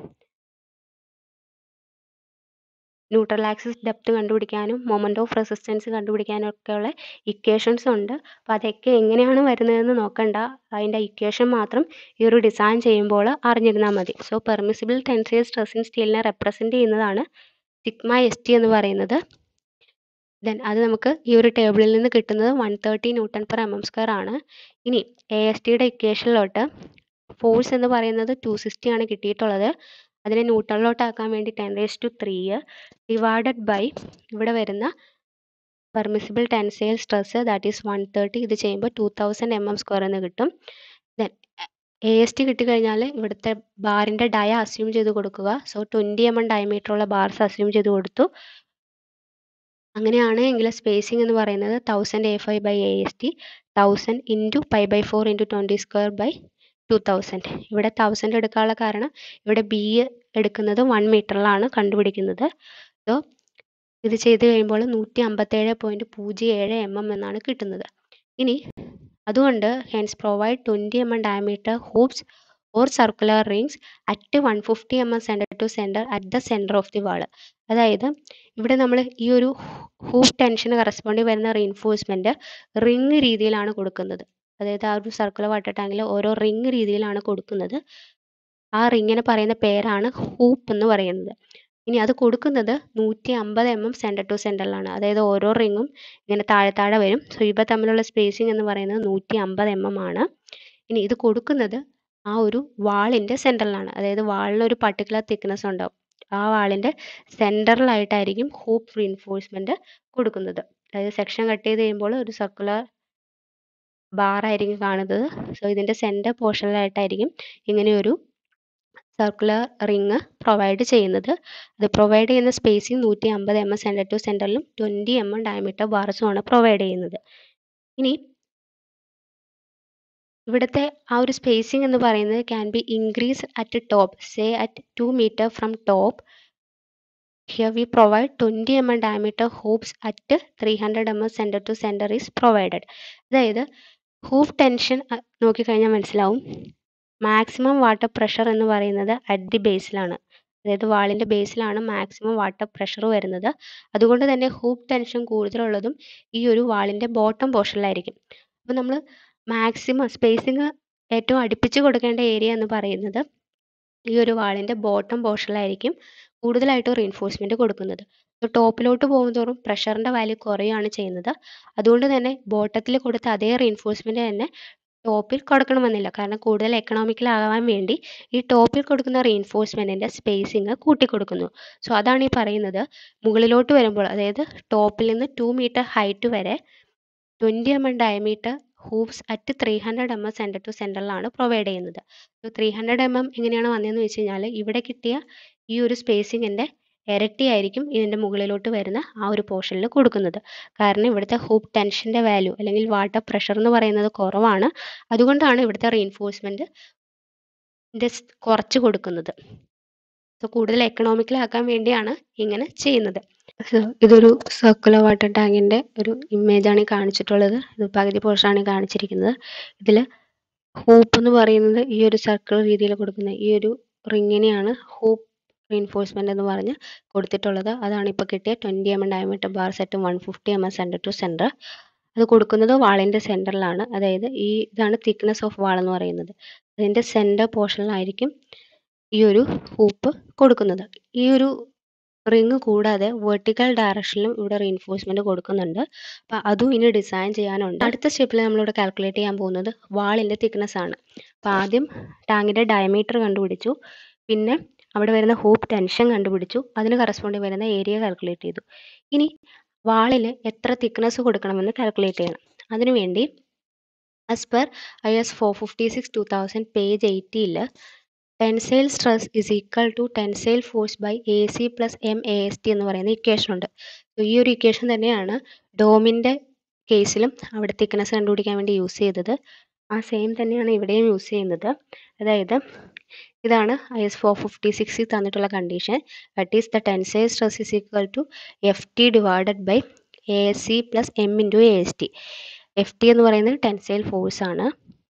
ന്യൂട്രൽ ആക്സിസ് ഡെപ്ത് കണ്ടുപിടിക്കാനും മൊമെൻ്റ് ഓഫ് റെസിസ്റ്റൻസ് കണ്ടുപിടിക്കാനും ഒക്കെയുള്ള ഇക്വേഷൻസ് ഉണ്ട് അപ്പോൾ അതൊക്കെ എങ്ങനെയാണ് വരുന്നതെന്ന് നോക്കണ്ട അതിൻ്റെ ഇക്വേഷൻ മാത്രം ഈ ഒരു ഡിസൈൻ ചെയ്യുമ്പോൾ അറിഞ്ഞിരുന്നാൽ മതി so permissible tensile stress in സ്റ്റീലിനെ റെപ്രസെൻ്റ് ചെയ്യുന്നതാണ് സിഗ്മ എസ് ടി എന്ന് പറയുന്നത് ദെൻ അത് നമുക്ക് ഈ ഒരു ടേബിളിൽ നിന്ന് കിട്ടുന്നത് one thirty newton per M M square ആണ് ഇനി എ എസ് ടിയുടെ ഇക്വേഷനിലോട്ട് ഫോഴ്സ് എന്ന് പറയുന്നത് ടു സിക്സ്റ്റി ആണ് കിട്ടിയിട്ടുള്ളത് അതിനെ ന്യൂട്ടണിലോട്ടാക്കാൻ വേണ്ടി ten raise to three divided by ഇവിടെ വരുന്ന permissible tensile stress that is one thirty ഇത് ചെയ്യുമ്പോൾ two thousand M M square എന്ന് കിട്ടും ദെൻ എ എസ് ടി കിട്ടിക്കഴിഞ്ഞാൽ ഇവിടുത്തെ ബാറിൻ്റെ ഡയ അസ്യൂം ചെയ്ത് കൊടുക്കുക സോ ട്വൻറ്റി എം എം ഡയമീറ്ററുള്ള ബാർസ് അസ്യൂം ചെയ്ത് കൊടുത്തു അങ്ങനെയാണ് എങ്കിൽ സ്പേസിംഗ് എന്ന് പറയുന്നത് thousand A five by A S T thousand into pi by four into twenty square by two thousand ഇവിടെ തൗസൻഡ് എടുക്കാനുള്ള കാരണം ഇവിടെ ബി എടുക്കുന്നത് വൺ മീറ്ററിലാണ് കണ്ടുപിടിക്കുന്നത് സോ ഇത് ചെയ്ത് കഴിയുമ്പോൾ നൂറ്റി അമ്പത്തേഴ് പോയിൻറ്റ് പൂജ്യം ഏഴ് എം എം എന്നാണ് കിട്ടുന്നത് ഇനി അതുകൊണ്ട് hence provide twenty M M diameter hoops or circular rings at one fifty M M centre to centre at the centre of the wall അതായത് ഇവിടെ നമ്മൾ ഈ ഒരു ഹൂപ്പ് ടെൻഷന് കറസ്പോണ്ടി വരുന്ന റീൻഫോഴ്സ്മെൻറ്റ് റിങ് രീതിയിലാണ് കൊടുക്കുന്നത് അതായത് ആ ഒരു സർക്കുലർ വാട്ടർ ടാങ്കിൽ ഓരോ റിങ് രീതിയിലാണ് കൊടുക്കുന്നത് ആ റിങ്ങിന് പറയുന്ന പേരാണ് ഹൂപ്പ് എന്ന് പറയുന്നത് ഇനി അത് കൊടുക്കുന്നത് നൂറ്റി അമ്പത് എം എം സെൻറ്റർ ടു സെൻറ്ററിലാണ് അതായത് ഓരോ റിങ്ങും ഇങ്ങനെ താഴെ താഴെ വരും സോ ഇവ തമ്മിലുള്ള സ്പേസിംഗ് എന്ന് പറയുന്നത് നൂറ്റി അമ്പത് എം എം ആണ് ഇനി ഇത് കൊടുക്കുന്നത് ആ ഒരു വാളിൻ്റെ സെൻറ്ററിലാണ് അതായത് വാളിന് ഒരു പർട്ടിക്കുലർ തിക്നെസ് ഉണ്ടാവും ആ വാളിൻ്റെ സെൻറ്ററിലായിട്ടായിരിക്കും ഹൂപ്പ് റീൻഫോഴ്സ്മെൻറ്റ് കൊടുക്കുന്നത് അതായത് സെക്ഷൻ കട്ട് ചെയ്ത് കഴിയുമ്പോൾ ഒരു സർക്കുലർ ബാർ ആയിരിക്കും കാണുന്നത് സോ ഇതിൻ്റെ സെൻറ്റർ പോർഷനിലായിട്ടായിരിക്കും ഇങ്ങനെയൊരു സർക്കുലർ റിങ് പ്രൊവൈഡ് ചെയ്യുന്നത് അത് പ്രൊവൈഡ് ചെയ്യുന്ന സ്പേസിങ് നൂറ്റി അമ്പത് എം എം സെൻറ്റർ ടു സെൻറ്ററിലും ട്വൻറ്റി എം എം ഡയമീറ്റർ ബാർസുമാണ് പ്രൊവൈഡ് ചെയ്യുന്നത് ഇനി ഇവിടുത്തെ ആ ഒരു സ്പേസിംഗ് എന്ന് പറയുന്നത് can be increase at top say at two metre from top here we provide twenty M M diameter hoops at three hundred M M centre to centre is provided അതായത് ഹൂപ്പ് ടെൻഷൻ നോക്കിക്കഴിഞ്ഞാൽ മനസ്സിലാവും മാക്സിമം വാട്ടർ പ്രഷർ എന്ന് പറയുന്നത് അറ്റ് ദി ബേസിലാണ് അതായത് വാളിൻ്റെ ബേസിലാണ് മാക്സിമം വാട്ടർ പ്രഷർ വരുന്നത് അതുകൊണ്ട് തന്നെ ഹൂപ്പ് ടെൻഷൻ കൂടുതലുള്ളതും ഈ ഒരു വാളിൻ്റെ ബോട്ടം പോർഷനിലായിരിക്കും അപ്പോൾ നമ്മൾ മാക്സിമം സ്പേസിങ് ഏറ്റവും അടുപ്പിച്ച് കൊടുക്കേണ്ട ഏരിയ എന്ന് പറയുന്നത് ഈ ഒരു വാളിൻ്റെ ബോട്ടം പോർഷനിലായിരിക്കും കൂടുതലായിട്ട് റീൻഫോഴ്സ്മെൻറ്റ് കൊടുക്കുന്നത് അപ്പോൾ ടോപ്പിലോട്ട് പോകുന്തോറും പ്രഷറിൻ്റെ വാല്യൂ കുറയുകയാണ് ചെയ്യുന്നത് അതുകൊണ്ട് തന്നെ ബോട്ടത്തിൽ കൊടുത്ത അതേ റീൻഫോഴ്സ്മെൻറ്റ് തന്നെ ടോപ്പിൽ കൊടുക്കണമെന്നില്ല കാരണം കൂടുതൽ എക്കണോമിക്കൽ ആവാൻ വേണ്ടി ഈ ടോപ്പിൽ കൊടുക്കുന്ന റീൻഫോഴ്സ്മെൻറ്റിൻ്റെ സ്പേസിങ് കൂട്ടിക്കൊടുക്കുന്നു സോ അതാണ് ഈ പറയുന്നത് മുകളിലോട്ട് വരുമ്പോൾ അതായത് ടോപ്പിൽ നിന്ന് ടു മീറ്റർ ഹൈറ്റ് വരെ twenty M M diameter hoops at three hundred M M centre to സെൻറ്ററിലാണ് പ്രൊവൈഡ് ചെയ്യുന്നത് so three hundred M M എങ്ങനെയാണ് വന്നതെന്ന് വെച്ച് കഴിഞ്ഞാൽ ഇവിടെ കിട്ടിയ ഈ ഒരു സ്പേസിങ്ങിൻ്റെ ഇരട്ടിയായിരിക്കും ഇതിൻ്റെ മുകളിലോട്ട് വരുന്ന ആ ഒരു പോർഷനിൽ കൊടുക്കുന്നത് കാരണം ഇവിടുത്തെ ഹൂപ്പ് ടെൻഷൻ്റെ വാല്യൂ അല്ലെങ്കിൽ വാട്ടർ പ്രഷർ എന്ന് പറയുന്നത് കുറവാണ് അതുകൊണ്ടാണ് ഇവിടുത്തെ റീൻഫോഴ്സ്മെൻറ്റ് കുറച്ച് കൊടുക്കുന്നത് സോ കൂടുതൽ എക്കണോമിക്കൽ ആക്കാൻ വേണ്ടിയാണ് ഇങ്ങനെ ചെയ്യുന്നത് സോ ഇതൊരു സർക്കുലർ വാട്ടർ ടാങ്കിൻ്റെ ഒരു ഇമേജാണ് ഈ കാണിച്ചിട്ടുള്ളത് ഇത് പകുതി പോർഷനാണ് കാണിച്ചിരിക്കുന്നത് ഇതിൽ ഹൂപ്പ് എന്ന് പറയുന്നത് ഈ ഒരു സർക്കിൾ രീതിയിൽ കൊടുക്കുന്ന ഈ ഒരു റിങ്ങിനെയാണ് ഹൂപ്പ് റീൻഫോഴ്സ്മെൻ്റ് എന്ന് പറഞ്ഞ് കൊടുത്തിട്ടുള്ളത് അതാണ് ഇപ്പോൾ കിട്ടിയ twenty M M diameter bar set one fifty M M centre to centre അത് കൊടുക്കുന്നത് വാളിൻ്റെ സെൻറ്ററിലാണ് അതായത് ഈ ഇതാണ് തിക്നെസ് ഓഫ് വാൾ എന്ന് പറയുന്നത് അതിൻ്റെ സെൻറ്റർ പോർഷനിലായിരിക്കും ഈ ഒരു ഹൂപ്പ് കൊടുക്കുന്നത് ഈ ഒരു റിങ് കൂടാതെ വെർട്ടിക്കൽ ഡയറക്ഷനിലും ഇവിടെ റീൻഫോഴ്സ്മെൻറ്റ് കൊടുക്കുന്നുണ്ട് അപ്പോൾ അതും ഇനി ഡിസൈൻ ചെയ്യാനുണ്ട് അടുത്ത സ്റ്റെപ്പിൽ നമ്മളിവിടെ കാൽക്കുലേറ്റ് ചെയ്യാൻ പോകുന്നത് വാളിൻ്റെ തിക്നെസ് ആണ് അപ്പോൾ ആദ്യം ടാങ്കിൻ്റെ ഡയമീറ്റർ കണ്ടുപിടിച്ചു പിന്നെ അവിടെ വരുന്ന ഹൂപ്പ് ടെൻഷൻ കണ്ടുപിടിച്ചു അതിന് കറസ്പോണ്ടിങ് വരുന്ന ഏരിയ കാൽക്കുലേറ്റ് ചെയ്തു ഇനി വാളിൽ എത്ര തിക്നെസ് കൊടുക്കണമെന്ന് കാൽക്കുലേറ്റ് ചെയ്യണം അതിനുവേണ്ടി as per I S four fifty six two thousand page എയ്റ്റിയിൽ tensile stress is equal to tensile force by A C plus M A S T എന്ന് പറയുന്ന ഇക്വേഷൻ ഉണ്ട് ഈ ഒരു ഇക്വേഷൻ തന്നെയാണ് ഡോമിൻ്റെ കേസിലും അവിടെ തിക്നെസ് കണ്ടുപിടിക്കാൻ വേണ്ടി യൂസ് ചെയ്തത് ആ സെയിം തന്നെയാണ് ഇവിടെയും യൂസ് ചെയ്യുന്നത് അതായത് ഇതാണ് ഐ എസ് ഫോർ ഫിഫ്റ്റി സിക്സിൽ തന്നിട്ടുള്ള condition that is the tensile stress is equal to F T divided by A S C plus M into A S T F T എന്ന് പറയുന്നത് ടെൻസൈൽ ഫോഴ്സ് ആണ്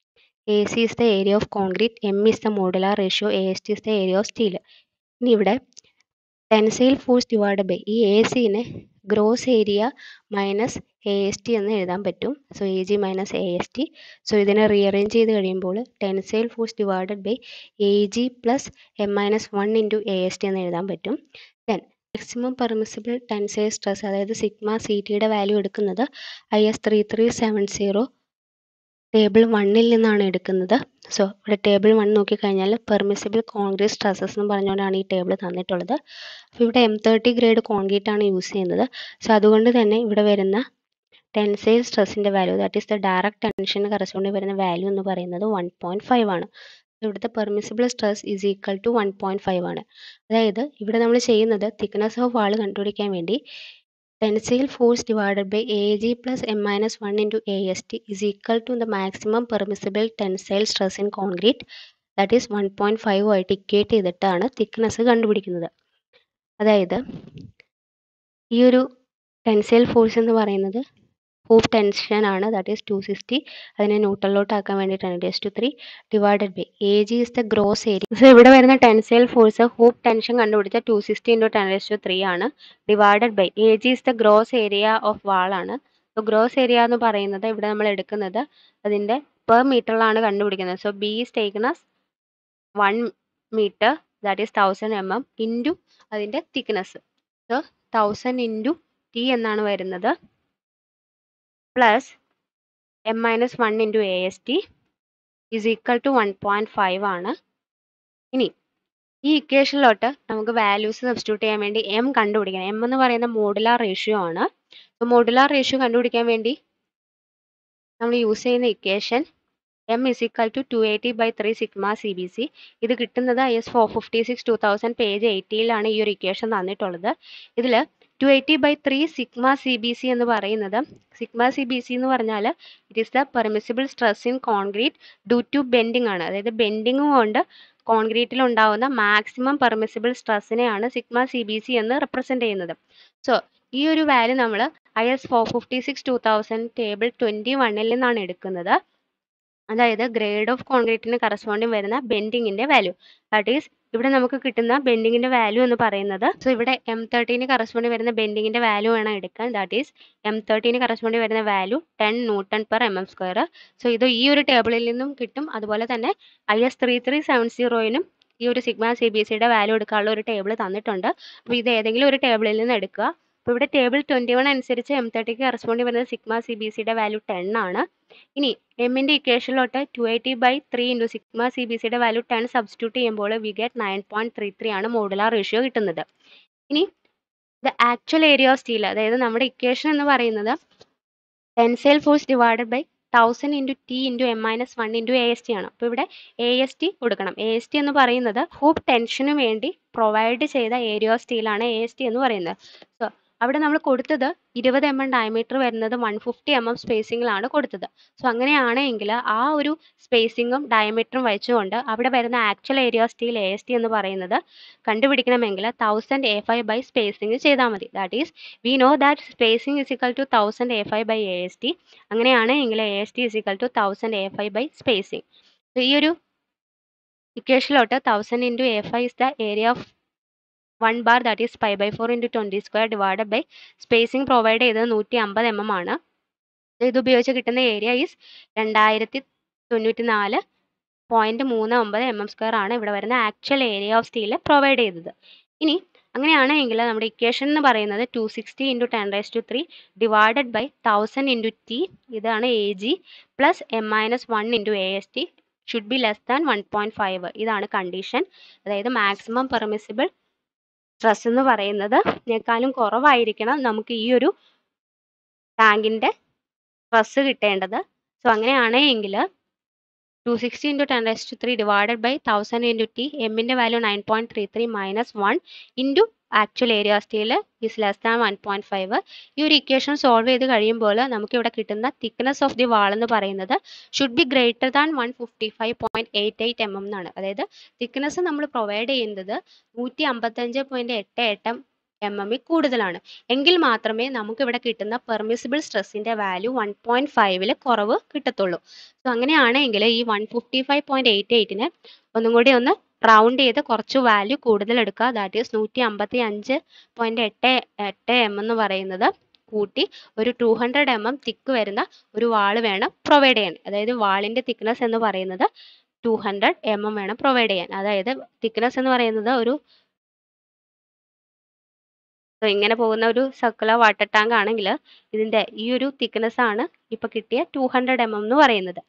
A C is the area of concrete M is the modular ratio A S T is the area of steel ഇനി ഇവിടെ ടെൻസൈൽ ഫോഴ്സ് ഡിവൈഡ് ബൈ ഈ എ സിനെ gross area minus A S T എന്ന് എഴുതാൻ പറ്റും so A G minus A S T so ഇതിനെ റീഅറേഞ്ച് ചെയ്ത് കഴിയുമ്പോൾ tensile force divided by A G plus M minus one into A S T എന്ന് എഴുതാൻ പറ്റും then maximum permissible tensile stress അതായത് സിഗ്മ സി ടിയുടെ വാല്യൂ എടുക്കുന്നത് I S three three seven zero table വണ്ണിൽ നിന്നാണ് എടുക്കുന്നത് സോ ഇവിടെ ടേബിൾ വൺ നോക്കിക്കഴിഞ്ഞാൽ പെർമിസിബിൾ കോൺക്രീറ്റ് സ്ട്രെസ്സസ് എന്ന് പറഞ്ഞുകൊണ്ടാണ് ഈ ടേബിൾ തന്നിട്ടുള്ളത് അപ്പോൾ ഇവിടെ എം തേർട്ടി ഗ്രേഡ് കോൺക്രീറ്റ് ആണ് യൂസ് ചെയ്യുന്നത് സോ അതുകൊണ്ട് തന്നെ ഇവിടെ വരുന്ന ടെൻസൈൽ സ്ട്രെസ്സിൻ്റെ value that is the direct ടെൻഷന് കറസ്പോണ്ടിങ് വരുന്ന വാല്യൂ എന്ന് പറയുന്നത് വൺ പോയിൻറ്റ് ഫൈവ് ആണ് ഇവിടുത്തെ permissible stress is equal to one point five ആണ് അതായത് ഇവിടെ നമ്മൾ ചെയ്യുന്നത് തിക്നെസ് ഓഫ് വാൾ കണ്ടുപിടിക്കാൻ വേണ്ടി tensile force divided by A G plus M minus one into A S T is equal to the maximum permissible tensile stress in concrete that is one point five ആയിട്ട് ഇക്വേറ്റ് ചെയ്തിട്ടാണ് തിക്നെസ് കണ്ടുപിടിക്കുന്നത് അതായത് ഈ ഒരു ടെൻസൈൽ ഫോഴ്സ് എന്ന് പറയുന്നത് ഹൂപ്പ് ടെൻഷൻ ആണ് ദാറ്റ് ഈസ് ടു സിക്സ്റ്റി അതിനെ ന്യൂട്രലിലോട്ട് ആക്കാൻ വേണ്ടിയിട്ടാണ് raise to three divided by A G is the gross area so ഇവിടെ വരുന്ന ടെൻസൈൽ ഫോഴ്സ് ഹൂപ്പ് ടെൻഷൻ കണ്ടുപിടിച്ച two sixty into ten raise to three ആണ് divided by A G is the gross area of wall ആണ് സോ ഗ്രോസ് ഏരിയ എന്ന് പറയുന്നത് ഇവിടെ നമ്മൾ എടുക്കുന്നത് അതിൻ്റെ പെർ മീറ്ററിലാണ് കണ്ടുപിടിക്കുന്നത് so B is taken as one metre that is thousand M M into അതിൻ്റെ thickness so thousand into T എന്നാണ് വരുന്നത് plus M minus one into A S T is equal to one point five ആണ് ഇനി ഈ ഇക്വേഷനിലോട്ട് നമുക്ക് വാല്യൂസ് സബ്സ്റ്റിറ്റ്യൂട്ട് ചെയ്യാൻ വേണ്ടി എം കണ്ടുപിടിക്കണം എം എന്ന് പറയുന്ന മോഡുലാർ റേഷ്യോ ആണ് മോഡുലാർ റേഷ്യോ കണ്ടുപിടിക്കാൻ വേണ്ടി നമ്മൾ യൂസ് ചെയ്യുന്ന equation M is equal to two eighty by three sigma C B C ഇത് കിട്ടുന്നത് I S four fifty six two thousand page എയ്റ്റിയിലാണ് ഈ ഒരു ഇക്വേഷൻ തന്നിട്ടുള്ളത് ഇതിൽ two eighty by three sigma C B C എന്ന് പറയുന്നത് സിഗ്മ സി ബി സി എന്ന് പറഞ്ഞാൽ it is the permissible stress in concrete due to bending ആണ് അതായത് ബെൻഡിങ് കൊണ്ട് കോൺക്രീറ്റിൽ ഉണ്ടാവുന്ന മാക്സിമം പെർമിസിബിൾ സ്ട്രെസ്സിനെയാണ് സിഗ്മ സി ബി സി എന്ന് റെപ്രസെൻ്റ് ചെയ്യുന്നത് സോ ഈ ഒരു വാല്യൂ നമ്മൾ I S four fifty six two thousand table twenty വണ്ണിൽ നിന്നാണ് എടുക്കുന്നത് അതായത് ഗ്രേഡ് ഓഫ് കോൺക്രീറ്റിന് കറസ്പോണ്ടിങ് വരുന്ന ബെൻഡിങ്ങിന്റെ വാല്യൂ ദാറ്റ് ഈസ് ഇവിടെ നമുക്ക് കിട്ടുന്ന ബെൻഡിങ്ങിന്റെ വാല്യൂ എന്ന് പറയുന്നത് സോ ഇവിടെ എം തേർട്ടീന് കറസ്പോണ്ടിങ് വരുന്ന ബെൻഡിങ്ങിന്റെ വാല്യൂ വേണം എടുക്കാൻ ദാറ്റ് ഈസ് എം തേർട്ടീന് കറസ്പോണ്ടിങ് വരുന്ന value ten newton per M M square so ഇത് ഈ ഒരു ടേബിളിൽ നിന്നും കിട്ടും അതുപോലെ തന്നെ I S three three seven സീറോയിനും ഈ ഒരു സിഗ്മ സി ബി സിയുടെ വാല്യൂ എടുക്കാനുള്ള ഒരു ടേബിൾ തന്നിട്ടുണ്ട് അപ്പോൾ ഇത് ഏതെങ്കിലും ഒരു ടേബിളിൽ നിന്ന് എടുക്കുക അപ്പോൾ ഇവിടെ ടേബിൾ ട്വൻറ്റി വൺ അനുസരിച്ച് എം തേർട്ടിക്ക് കറസ്പോണ്ടിങ് വരുന്നത് സിഗ്മ സി ബി സിയുടെ വാല്യൂ ടെൻ ആണ് ഇനി എമ്മിൻ്റെ ഇക്വേഷനിലോട്ട് two eighty by three into sigma C B സിയുടെ വാല്യൂ ടെൻ സബ്സ്റ്റിറ്റ്യൂട്ട് ചെയ്യുമ്പോൾ we get nine point three three ആണ് മോഡുലാർ റേഷ്യോ കിട്ടുന്നത് ഇനി the actual area of steel അതായത് നമ്മുടെ ഇക്വേഷൻ എന്ന് പറയുന്നത് tensile force divided by thousand into T into M minus one into A S T ആണ് അപ്പോൾ ഇവിടെ എ എസ് ടി കൊടുക്കണം എ എസ് ടി എന്ന് പറയുന്നത് ഹൂപ്പ് ടെൻഷന് വേണ്ടി പ്രൊവൈഡ് ചെയ്ത ഏരിയ ഓഫ് സ്റ്റീലാണ് എ എസ് ടി എന്ന് പറയുന്നത് സോ അവിടെ നമ്മൾ കൊടുത്തത് ഇരുപത് എം എം ഡയമീറ്റർ വരുന്നത് വൺ ഫിഫ്റ്റി എം എം സ്പേസിങ്ങിലാണ് കൊടുത്തത് സോ അങ്ങനെയാണെങ്കിൽ ആ ഒരു സ്പേസിങ്ങും ഡയമീറ്ററും വെച്ചുകൊണ്ട് അവിടെ വരുന്ന actual area of steel A S T എന്ന് പറയുന്നത് കണ്ടുപിടിക്കണമെങ്കിൽ thousand A five by spacing ചെയ്താൽ മതി that is we know that spacing is equal to thousand A five by A S T അങ്ങനെയാണെങ്കിൽ A S T is equal to thousand A five by spacing ഈ ഒരു ഇക്വേഷനിലോട്ട് thousand into A five is the area of one bar that is five by four into twenty square divided by spacing provide ചെയ്തത് നൂറ്റി അമ്പത് എം എം ആണ് ഇത് ഉപയോഗിച്ച് കിട്ടുന്ന ഏരിയ ഈസ് രണ്ടായിരത്തി തൊണ്ണൂറ്റി നാല് പോയിൻറ്റ് മൂന്ന് ഒമ്പത് എം എം സ്ക്വയർ ആണ് ഇവിടെ വരുന്ന actual area of steel provide ചെയ്തത് ഇനി അങ്ങനെയാണെങ്കിൽ നമ്മുടെ ഇക്വേഷൻ എന്ന് പറയുന്നത് two sixty into ten raise to three divided by thousand into T ഇതാണ് A G plus M minus one into A S T should be less than one point five ഇതാണ് കണ്ടീഷൻ അതായത് മാക്സിമം പെർമിസിബിൾ സ്ട്രെസ് എന്ന് പറയുന്നത് ഇതിനേക്കാളും കുറവായിരിക്കണം നമുക്ക് ഈ ഒരു ടാങ്കിൻ്റെ സ്ട്രെസ് കിട്ടേണ്ടത് സോ അങ്ങനെയാണെങ്കിൽ two sixty into ten raise to three divided by thousand into T എമ്മിൻ്റെ value nine point three three minus one into actual area steel is less than one point five ഈ ഒരു ഇക്വേഷൻ സോൾവ് ചെയ്ത് കഴിയുമ്പോൾ നമുക്ക് ഇവിടെ കിട്ടുന്ന തിക്നെസ് ഓഫ് ദി വാൾ എന്ന് പറയുന്നത് should be greater than one fifty five point eight eight M M എന്നാണ് അതായത് തിക്നെസ് നമ്മൾ പ്രൊവൈഡ് ചെയ്യുന്നത് നൂറ്റി അമ്പത്തഞ്ച് പോയിൻറ്റ് എട്ട് എട്ട് എം എം കൂടുതലാണ് എങ്കിൽ മാത്രമേ നമുക്ക് ഇവിടെ കിട്ടുന്ന പെർമിസിബിൾ സ്ട്രെസ്സിൻ്റെ വാല്യൂ വൺ പോയിൻറ്റ് ഫൈവിൽ കുറവ് കിട്ടത്തുള്ളൂ സോ അങ്ങനെയാണെങ്കിൽ ഈ one fifty five point eight എയ്റ്റിന് ഒന്നും കൂടി ഒന്ന് റൗണ്ട് ചെയ്ത് കുറച്ച് വാല്യൂ കൂടുതൽ എടുക്കുക ദാറ്റ് ഈസ് നൂറ്റി അമ്പത്തി അഞ്ച് പോയിൻറ്റ് എട്ട് എട്ട് എം എന്ന് പറയുന്നത് കൂട്ടി ഒരു two hundred M M thick വരുന്ന ഒരു വാള് വേണം പ്രൊവൈഡ് ചെയ്യാൻ അതായത് വാളിൻ്റെ തിക്നെസ് എന്ന് പറയുന്നത് ടു ഹൺഡ്രഡ് എം എം വേണം പ്രൊവൈഡ് ചെയ്യാൻ അതായത് തിക്നെസ് എന്ന് പറയുന്നത് ഒരു ഇങ്ങനെ പോകുന്ന ഒരു സർക്കുലർ വാട്ടർ ടാങ്ക് ആണെങ്കിൽ ഇതിൻ്റെ ഈ ഒരു തിക്നെസ് ആണ് ഇപ്പോൾ കിട്ടിയ ടു ഹൺഡ്രഡ് എം എം എന്ന് പറയുന്നത്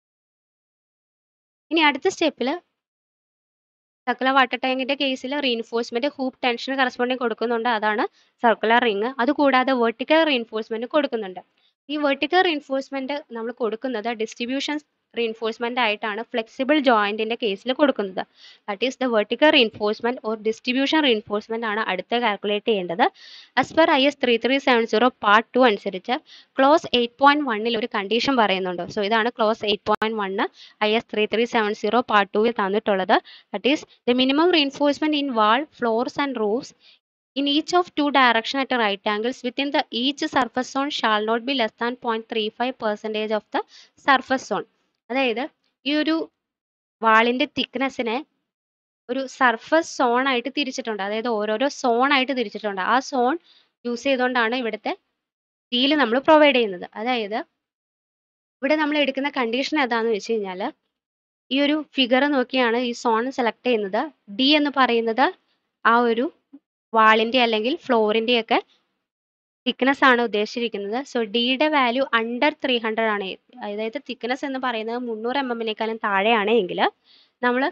ഇനി അടുത്ത സ്റ്റെപ്പിൽ സർക്കുലർ വാട്ടർ ടാങ്കിന്റെ കേസിൽ റീൻഫോഴ്സ്മെന്റ് ഹൂപ്പ് ടെൻഷന് കറസ്പോണ്ടിങ് കൊടുക്കുന്നുണ്ട് അതാണ് സർക്കുലർ റിങ് അതുകൂടാതെ വെർട്ടിക്കൽ റീൻഫോഴ്സ്മെന്റ് കൊടുക്കുന്നുണ്ട് ഈ വെർട്ടിക്കൽ റീൻഫോഴ്സ്മെന്റ് നമ്മൾ കൊടുക്കുന്നത് ഡിസ്ട്രിബ്യൂഷൻ റീൻഫോഴ്സ്മെന്റ് ആയിട്ടാണ് ഫ്ലെക്സിബിൾ ജോയിന്റിന്റെ കേസിൽ കൊടുക്കുന്നത് that is the vertical reinforcement or distribution reinforcement ആണ് അടുത്ത കാൽക്കുലേറ്റ് ചെയ്യേണ്ടത് as per I S three three seven zero part two അനുസരിച്ച് ക്ലോസ് എയ്റ്റ് പോയിന്റ് വണ്ണിൽ ഒരു കണ്ടീഷൻ പറയുന്നുണ്ട് സോ ഇതാണ് clause eight point one I S three three seven zero part ടുവിൽ തന്നിട്ടുള്ളത് that is the minimum reinforcement in wall floors and roofs in each of two direction at right angles within the each surface zone shall not be less than 0.35 percentage of the surface zone അതായത് ഈ ഒരു വാളിന്റെ തിക്നെസ്സിനെ ഒരു സർഫസ് സോൺ ആയിട്ട് തിരിച്ചിട്ടുണ്ട് അതായത് ഓരോരോ സോൺ ആയിട്ട് തിരിച്ചിട്ടുണ്ട് ആ സോൺ യൂസ് ചെയ്തുകൊണ്ടാണ് ഇവിടുത്തെ സ്റ്റീൽ നമ്മൾ പ്രൊവൈഡ് ചെയ്യുന്നത് അതായത് ഇവിടെ നമ്മൾ എടുക്കുന്ന കണ്ടീഷൻ ഏതാന്ന് വെച്ച് കഴിഞ്ഞാൽ ഈ ഒരു ഫിഗർ നോക്കിയാണ് ഈ സോൺ സെലക്ട് ചെയ്യുന്നത് ഡി എന്ന് പറയുന്നത് ആ ഒരു വാളിന്റെ അല്ലെങ്കിൽ ഫ്ലോറിന്റെ ഒക്കെ തിക്നെസ് ആണ് ഉദ്ദേശിച്ചിരിക്കുന്നത് സോ ഡിയുടെ വാല്യൂ അണ്ടർ ത്രീ ഹൺഡ്രഡ് ആണ് അതായത് തിക്നെസ് എന്ന് പറയുന്നത് മുന്നൂറ് എം എമ്മിനേക്കാളും താഴെയാണ് എങ്കിൽ നമ്മൾ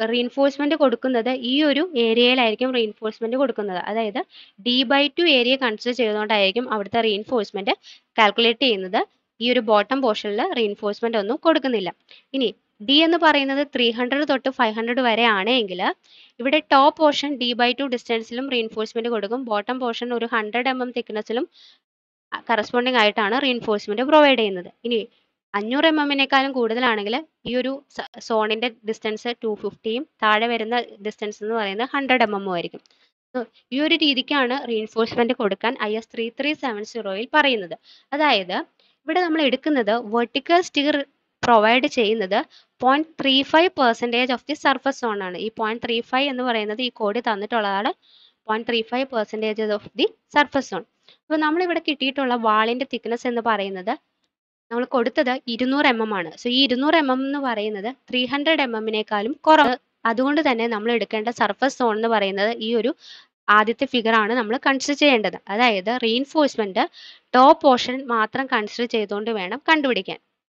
റീൻഫോഴ്സ്മെന്റ് കൊടുക്കുന്നത് ഈ ഒരു ഏരിയയിലായിരിക്കും റീൻഫോഴ്സ്മെന്റ് കൊടുക്കുന്നത് അതായത് D by two area consider ചെയ്തുകൊണ്ടായിരിക്കും അവിടുത്തെ റീൻഫോഴ്സ്മെന്റ് കാൽക്കുലേറ്റ് ചെയ്യുന്നത് ഈ ഒരു ബോട്ടം പോർഷനിൽ റീൻഫോഴ്സ്മെന്റ് ഒന്നും കൊടുക്കുന്നില്ല ഇനി ഡി എന്ന് പറയുന്നത് ത്രീ ഹൺഡ്രഡ് തൊട്ട് ഫൈവ് ഹൺഡ്രഡ് വരെ ആണെങ്കിൽ ഇവിടെ top portion D by two ഡിസ്റ്റൻസിലും റീൻഫോഴ്സ്മെന്റ് കൊടുക്കും ബോട്ടം പോർഷൻ ഒരു ഹൺഡ്രഡ് എം എം തിക്നെസ്സിലും കറസ്പോണ്ടിങ് ആയിട്ടാണ് റീൻഫോഴ്സ്മെന്റ് പ്രൊവൈഡ് ചെയ്യുന്നത് ഇനി അഞ്ഞൂറ് എം എമ്മിനേക്കാളും കൂടുതലാണെങ്കിൽ ഈ ഒരു സോണിന്റെ ഡിസ്റ്റൻസ് ടു ഫിഫ്റ്റിയും താഴെ വരുന്ന ഡിസ്റ്റൻസ് എന്ന് പറയുന്നത് ഹൺഡ്രഡ് എം എമ്മും ആയിരിക്കും So, ഈ ഒരു രീതിക്കാണ് റീൻഫോഴ്സ്മെന്റ് കൊടുക്കാൻ I S three three seven സീറോയിൽ പറയുന്നത് അതായത് ഇവിടെ നമ്മൾ എടുക്കുന്നത് വെർട്ടിക്കൽ സ്റ്റിയർ പ്രൊവൈഡ് ചെയ്യുന്നത് point three five percentage of the surface zone ആണ് ഈ പോയിന്റ് ത്രീ ഫൈവ് എന്ന് പറയുന്നത് ഈ കോഡ് തന്നിട്ടുള്ളതാണ് point three five percentage of the surface zone അപ്പോൾ നമ്മളിവിടെ കിട്ടിയിട്ടുള്ള വാളിന്റെ തിക്നെസ് എന്ന് പറയുന്നത് നമ്മൾ കൊടുത്തത് ഇരുന്നൂറ് എം എം ആണ് സോ ഈ ഇരുന്നൂറ് എം എം എന്ന് പറയുന്നത് ത്രീ ഹൺഡ്രഡ് എം എമ്മിനേക്കാളും കുറവ് അതുകൊണ്ട് തന്നെ നമ്മൾ എടുക്കേണ്ട സർഫസ് സോൺ എന്ന് പറയുന്നത് ഈ ഒരു ആദ്യത്തെ ഫിഗർ ആണ് നമ്മൾ കൺസിഡർ ചെയ്യേണ്ടത് അതായത് റീൻഫോഴ്സ്മെന്റ് ടോപ്പ് പോർഷൻ മാത്രം കൺസിഡർ ചെയ്തുകൊണ്ട് വേണം കണ്ടുപിടിക്കാൻ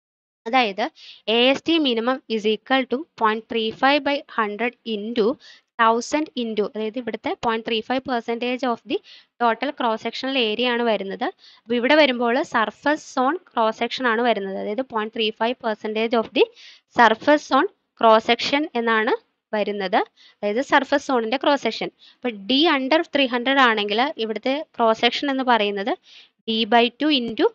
അതായത് A S T minimum is equal to point three five by hundred into thousand into അതായത് ഇവിടുത്തെ point three five percentage of the total cross sectional area ആണ് വരുന്നത് അപ്പോൾ ഇവിടെ വരുമ്പോൾ സർഫസ് സോൺ ക്രോസ് സെക്ഷൻ ആണ് വരുന്നത് അതായത് point three five percentage of the surface zone cross section എന്നാണ് വരുന്നത് അതായത് സർഫസ് സോണിന്റെ ക്രോസ് സെക്ഷൻ അപ്പോൾ ഡി അണ്ടർ ത്രീ ഹൺഡ്രഡ് ആണെങ്കിൽ ഇവിടുത്തെ ക്രോസ് സെക്ഷൻ എന്ന് പറയുന്നത് D by two into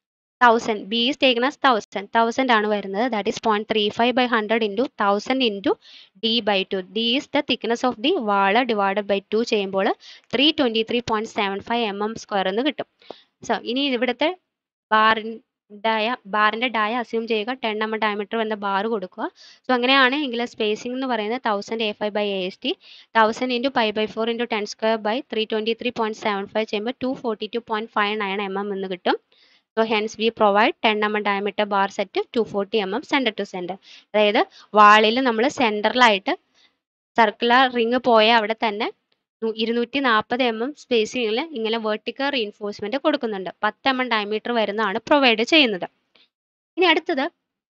thousand B is taken as thousand thousand ആണ് വരുന്നത് that is point three five by hundred into thousand into D by two D is the thickness of the wall divided by two ചെയ്യുമ്പോൾ three twenty three point seven five M M square എന്ന് കിട്ടും സോ ഇനി ഇവിടുത്തെ ബാറിൻ ഡായ ബാറിന്റെ ഡായ അസ്യൂം ചെയ്യുക ടെൻ എം ഡയമീറ്റർ എന്ന ബാർ കൊടുക്കുക സോ അങ്ങനെയാണെങ്കിൽ സ്പേസിംഗ് എന്ന് പറയുന്നത് thousand A five by A S T thousand into pi by four into ten square by three twenty three point seven five ചെയ്യുമ്പോൾ two forty two point five nine M M എന്ന് കിട്ടും so hence we provide ten M M diameter bar set two forty M M centre to centre അതായത് വാളിൽ നമ്മൾ സെൻറ്ററിലായിട്ട് സർക്കുലർ റിങ് പോയ അവിടെ തന്നെ നു- ഇരുന്നൂറ്റി നാൽപ്പത് എം എം സ്പേസിങ്ങിൽ ഇങ്ങനെ വെർട്ടിക്കൽ റീൻഫോഴ്സ്മെന്റ് കൊടുക്കുന്നുണ്ട് പത്ത് എം എം ഡയമീറ്റർ വരുന്നതാണ് പ്രൊവൈഡ് ചെയ്യുന്നത് ഇനി അടുത്തത്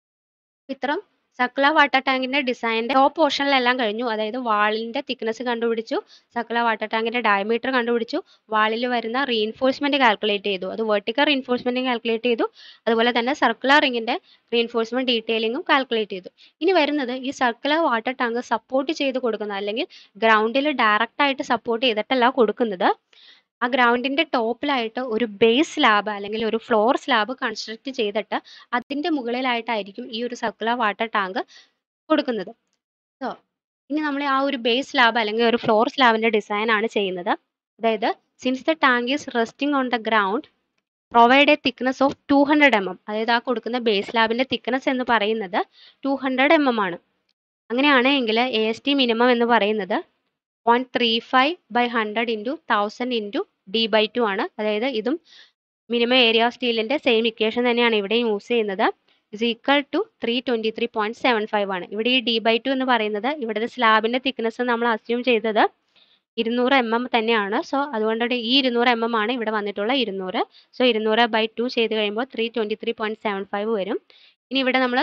ഇത്രം സക്ല വാട്ടർ ടാങ്കിന്റെ ഡിസൈനിന്റെ ടോപ്പ് പോർഷനിലെല്ലാം കഴിഞ്ഞു അതായത് വാളിന്റെ തിക്നെസ് കണ്ടുപിടിച്ചു സക്ല വാട്ടർ ടാങ്കിന്റെ ഡയമീറ്റർ കണ്ടുപിടിച്ചു വാളിൽ വരുന്ന റീൻഫോഴ്സ്മെന്റ് കാൽക്കുലേറ്റ് ചെയ്തു അത് വെർട്ടിക്കൽ റീൻഫോഴ്സ്മെന്റ് കാൽക്കുലേറ്റ് ചെയ്തു അതുപോലെ തന്നെ സർക്കുലർ റിങ്ങിന്റെ റീൻഫോഴ്സ്മെന്റ് ഡീറ്റെയിലിംഗും കാൽക്കുലേറ്റ് ചെയ്തു ഇനി വരുന്നത് ഈ സർക്കുലർ വാട്ടർ ടാങ്ക് സപ്പോർട്ട് ചെയ്ത് കൊടുക്കുന്ന അല്ലെങ്കിൽ ഗ്രൗണ്ടിൽ ഡയറക്റ്റ് ആയിട്ട് സപ്പോർട്ട് ചെയ്തിട്ടല്ല കൊടുക്കുന്നത് ആ ഗ്രൗണ്ടിന്റെ ടോപ്പിലായിട്ട് ഒരു ബേസ് സ്ലാബ് അല്ലെങ്കിൽ ഒരു ഫ്ലോർ സ്ലാബ് കൺസ്ട്രക്ട് ചെയ്തിട്ട് അതിന്റെ മുകളിലായിട്ടായിരിക്കും ഈ ഒരു സർക്കുലർ വാട്ടർ ടാങ്ക് കൊടുക്കുന്നത് സോ ഇനി നമ്മൾ ആ ഒരു ബേസ് സ്ലാബ് അല്ലെങ്കിൽ ഒരു ഫ്ലോർ സ്ലാബിന്റെ ഡിസൈൻ ആണ് ചെയ്യുന്നത് അതായത് since the tank is resting on the ground provide a thickness of two hundred M M അതായത് ആ കൊടുക്കുന്ന ബേസ് സ്ലാബിന്റെ തിക്നെസ് എന്ന് പറയുന്നത് ടു ഹൺഡ്രഡ് എം എം ആണ് അങ്ങനെയാണെങ്കിൽ എ എസ് ടി മിനിമം എന്ന് പറയുന്നത് point three five by hundred into thousand into D by two ആണ് അതായത് ഇതും മിനിമം ഏരിയ ഓഫ് സ്റ്റീലിന്റെ സെയിം ഇക്വേഷൻ തന്നെയാണ് ഇവിടെയും യൂസ് ചെയ്യുന്നത് is equal to three twenty three point seven five ആണ് ഇവിടെ ഈ ഡി ബൈ ടു എന്ന് പറയുന്നത് ഇവിടുത്തെ സ്ലാബിന്റെ തിക്നെസ് നമ്മൾ അസ്യൂം ചെയ്തത് ഇരുന്നൂറ് എം എം തന്നെയാണ് സോ അതുകൊണ്ട് ഈ ഇരുന്നൂറ് എം എം ആണ് ഇവിടെ വന്നിട്ടുള്ള ഇരുന്നൂറ് സോ ഇരുന്നൂറ് ബൈ ടു ചെയ്ത് കഴിയുമ്പോൾ three twenty three point seven five വരും ഇനി ഇവിടെ നമ്മൾ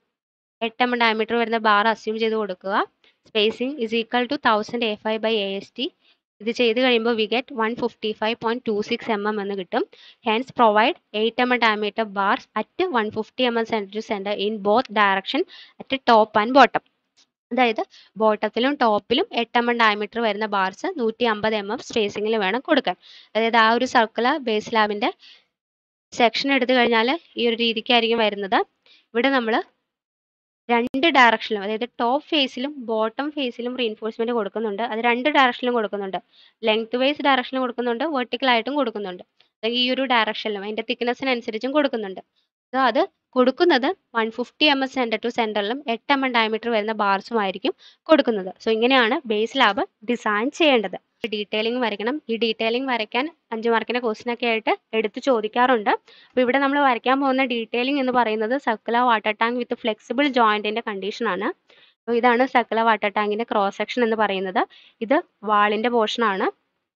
എട്ട് എം ഡയമീറ്റർ വരുന്ന ബാർ അസ്യൂം ചെയ്ത് കൊടുക്കുക spacing is equal to thousand A five by A S T ഇത് ചെയ്ത് കഴിയുമ്പോൾ we get one fifty five point two six M M എന്ന് കിട്ടും hence provide eight M M diameter bars at one fifty M M centre to centre in both direction at top and bottom അതായത് ബോട്ടത്തിലും ടോപ്പിലും എട്ട് എം എം ഡയമീറ്റർ വരുന്ന ബാർസ് നൂറ്റി അമ്പത് എം എം സ്പേസിങ്ങിൽ വേണം കൊടുക്കാൻ അതായത് ആ ഒരു സർക്കുലർ ബേസ് ലാബിന്റെ സെക്ഷൻ എടുത്തു കഴിഞ്ഞാൽ ഈ ഒരു രീതിക്കായിരിക്കും വരുന്നത് ഇവിടെ നമ്മൾ രണ്ട് ഡയറക്ഷനിലും അതായത് ടോപ്പ് ഫേസിലും ബോട്ടം ഫേസിലും റീൻഫോഴ്സ്മെന്റ് കൊടുക്കുന്നുണ്ട് അത് രണ്ട് ഡയറക്ഷനിലും കൊടുക്കുന്നുണ്ട് ലെങ്ത് വൈസ് ഡയറക്ഷനിൽ കൊടുക്കുന്നുണ്ട് വെർട്ടിക്കൽ ആയിട്ടും കൊടുക്കുന്നുണ്ട് അല്ലെങ്കിൽ ഈ ഒരു ഡയറക്ഷനിലും അതിന്റെ തിക്നെസ്സിനനുസരിച്ചും കൊടുക്കുന്നുണ്ട് സോ അത് കൊടുക്കുന്നത് one fifty M S centre to സെൻറ്ററിലും എട്ട് എം എം ഡയമീറ്റർ വരുന്ന ബാർസും ആയിരിക്കും കൊടുക്കുന്നത് സോ ഇങ്ങനെയാണ് ബേസ് ലാബ് ഡിസൈൻ ചെയ്യേണ്ടത് ഡീറ്റെയിലിംഗ് വരയ്ക്കണം ഈ ഡീറ്റെയിലിംഗ് വരയ്ക്കാൻ അഞ്ച് മാർക്കിന്റെ ക്വസ്റ്റ്യൻ ഒക്കെ ആയിട്ട് എടുത്ത് ചോദിക്കാറുണ്ട് അപ്പോൾ ഇവിടെ നമ്മൾ വരയ്ക്കാൻ പോകുന്ന ഡീറ്റെയിലിംഗ് എന്ന് പറയുന്നത് circular water tank with flexible ജോയിന്റിന്റെ കണ്ടീഷൻ ആണ് അപ്പോൾ ഇതാണ് സർക്കുലർ വാട്ടർ ടാങ്കിന്റെ ക്രോസ് സെക്ഷൻ എന്ന് പറയുന്നത് ഇത് വാളിന്റെ പോർഷൻ ആണ്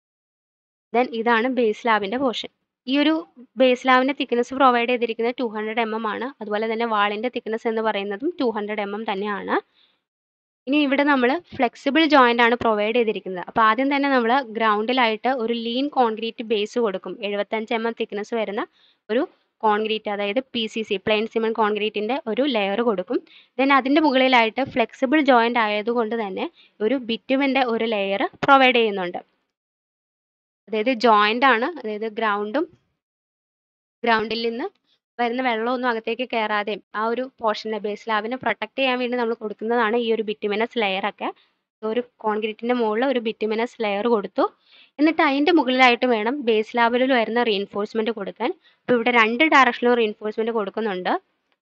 ദെൻ ഇതാണ് ബേസ് ലാബിന്റെ പോർഷൻ ഈ ഒരു ബേസ് ലാബിന്റെ തിക്നെസ് പ്രൊവൈഡ് ചെയ്തിരിക്കുന്നത് ടു ഹൺഡ്രഡ് എം എം ആണ് അതുപോലെ തന്നെ വാളിന്റെ തിക്നെസ് എന്ന് പറയുന്നതും ടു ഹൺഡ്രഡ് എം എം തന്നെയാണ് ഇനി ഇവിടെ നമ്മൾ ഫ്ലെക്സിബിൾ ജോയിന്റ് ആണ് പ്രൊവൈഡ് ചെയ്തിരിക്കുന്നത് അപ്പോൾ ആദ്യം തന്നെ നമ്മൾ ഗ്രൗണ്ടിലായിട്ട് ഒരു ലീൻ കോൺക്രീറ്റ് ബേസ് കൊടുക്കും എഴുപത്തഞ്ച് എം എം തിക്നെസ് വരുന്ന ഒരു കോൺക്രീറ്റ് അതായത് P C C plain cement കോൺക്രീറ്റിന്റെ ഒരു ലെയർ കൊടുക്കും ദെൻ അതിന്റെ മുകളിലായിട്ട് ഫ്ലെക്സിബിൾ ജോയിന്റ് ആയതുകൊണ്ട് തന്നെ ഒരു ബിറ്റുമിന്റെ ഒരു ലെയർ പ്രൊവൈഡ് ചെയ്യുന്നുണ്ട് അതായത് ജോയിന്റ് ആണ് അതായത് ഗ്രൗണ്ടും ഗ്രൗണ്ടിൽ നിന്ന് വരുന്ന വെള്ളമൊന്നും അകത്തേക്ക് കയറാതെയും ആ ഒരു പോർഷനെ ബേസ് ലാബിനെ പ്രൊട്ടക്ട് ചെയ്യാൻ വേണ്ടി നമ്മൾ കൊടുക്കുന്നതാണ് ഈ ഒരു ബിറ്റുമിനസ് ലെയർ ഒക്കെ ഒരു കോൺക്രീറ്റിന്റെ മുകളിൽ ഒരു ബിറ്റുമിനസ് ലെയർ കൊടുത്തു എന്നിട്ട് അതിന്റെ മുകളിലായിട്ട് വേണം ബേസ് ലാബിൽ വരുന്ന റീൻഫോഴ്സ്മെന്റ് കൊടുക്കാൻ അപ്പോൾ ഇവിടെ രണ്ട് ഡയറക്ഷനിലും റീൻഫോഴ്സ്മെന്റ് കൊടുക്കുന്നുണ്ട്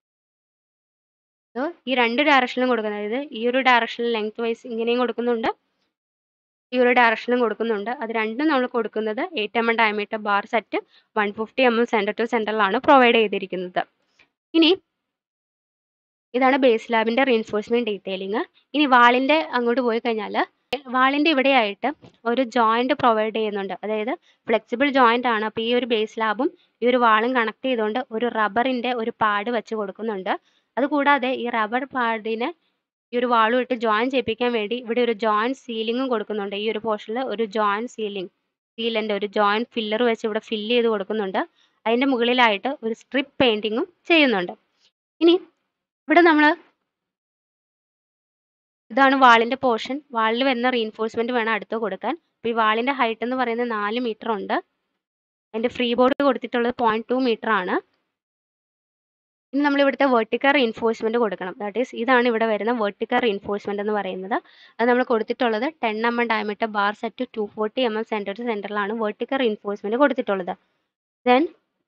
So, ഈ രണ്ട് ഡയറക്ഷനിലും കൊടുക്കുന്നത് അതായത് ഈ ഒരു ഡയറക്ഷനിൽ ലെങ്ത് വൈസ് ഇങ്ങനെയും കൊടുക്കുന്നുണ്ട് ഈ ഒരു ഡയറക്ഷനിലും കൊടുക്കുന്നുണ്ട് അത് രണ്ടും നമ്മൾ കൊടുക്കുന്നത് eight M M diameter bar set one fifty M M centre to സെൻറ്ററിലാണ് പ്രൊവൈഡ് ചെയ്തിരിക്കുന്നത് ഇനി ഇതാണ് ബേസ് ലാബിന്റെ റീൻഫോഴ്സ്മെന്റ് ഡീറ്റെയിലിംഗ് ഇനി വാളിന്റെ അങ്ങോട്ട് പോയി കഴിഞ്ഞാൽ വാളിന്റെ ഇവിടെയായിട്ട് ഒരു ജോയിന്റ് പ്രൊവൈഡ് ചെയ്യുന്നുണ്ട് അതായത് ഫ്ലെക്സിബിൾ ജോയിന്റ് ആണ് അപ്പോൾ ഈ ഒരു ബേസ് ലാബും ഈ ഒരു വാളും കണക്ട് ചെയ്തുകൊണ്ട് ഒരു റബ്ബറിന്റെ ഒരു പാഡ് വെച്ച് കൊടുക്കുന്നുണ്ട് അതുകൂടാതെ ഈ റബ്ബർ പാഡിനെ ഈ ഒരു വാളും ഇട്ട് ജോയിൻ ചെയ്യിപ്പിക്കാൻ വേണ്ടി ഇവിടെ ഒരു ജോയിൻ സീലിംഗും കൊടുക്കുന്നുണ്ട് ഈ ഒരു പോർഷനിൽ ഒരു ജോയിൻ സീലിംഗ് സീലന്റെ ഒരു ജോയിൻ ഫില്ലർ വെച്ച് ഇവിടെ ഫില്ല് ചെയ്ത് കൊടുക്കുന്നുണ്ട് അതിന്റെ മുകളിലായിട്ട് ഒരു സ്ട്രിപ്പ് പെയിന്റിങ്ങും ചെയ്യുന്നുണ്ട് ഇനി ഇവിടെ നമ്മൾ ഇതാണ് വാളിന്റെ പോർഷൻ വാളിൽ വരുന്ന റീൻഫോഴ്സ്മെന്റ് വേണം അടുത്ത് കൊടുക്കാൻ അപ്പോൾ ഈ വാളിന്റെ ഹൈറ്റ് എന്ന് പറയുന്നത് നാല് മീറ്റർ ഉണ്ട് അതിന്റെ ഫ്രീ ബോർഡ് കൊടുത്തിട്ടുള്ളത് പോയിന്റ് ടു മീറ്റർ ആണ് ഇനി നമ്മൾ ഇവിടുത്തെ വെർട്ടിക്കൽ റീൻഫോഴ്സ്മെന്റ് കൊടുക്കണം ദാറ്റ് ഈസ് ഇതാണ് ഇവിടെ വരുന്ന വെർട്ടിക്കൽ റീൻഫോഴ്സ്മെന്റ് എന്ന് പറയുന്നത് അത് നമ്മൾ കൊടുത്തിട്ടുള്ളത് ten M M diameter bar set two forty M M centre to സെൻറ്ററിലാണ് വെർട്ടിക്കൽ റീൻഫോഴ്സ്മെന്റ് കൊടുത്തിട്ടുള്ളത് ദെൻ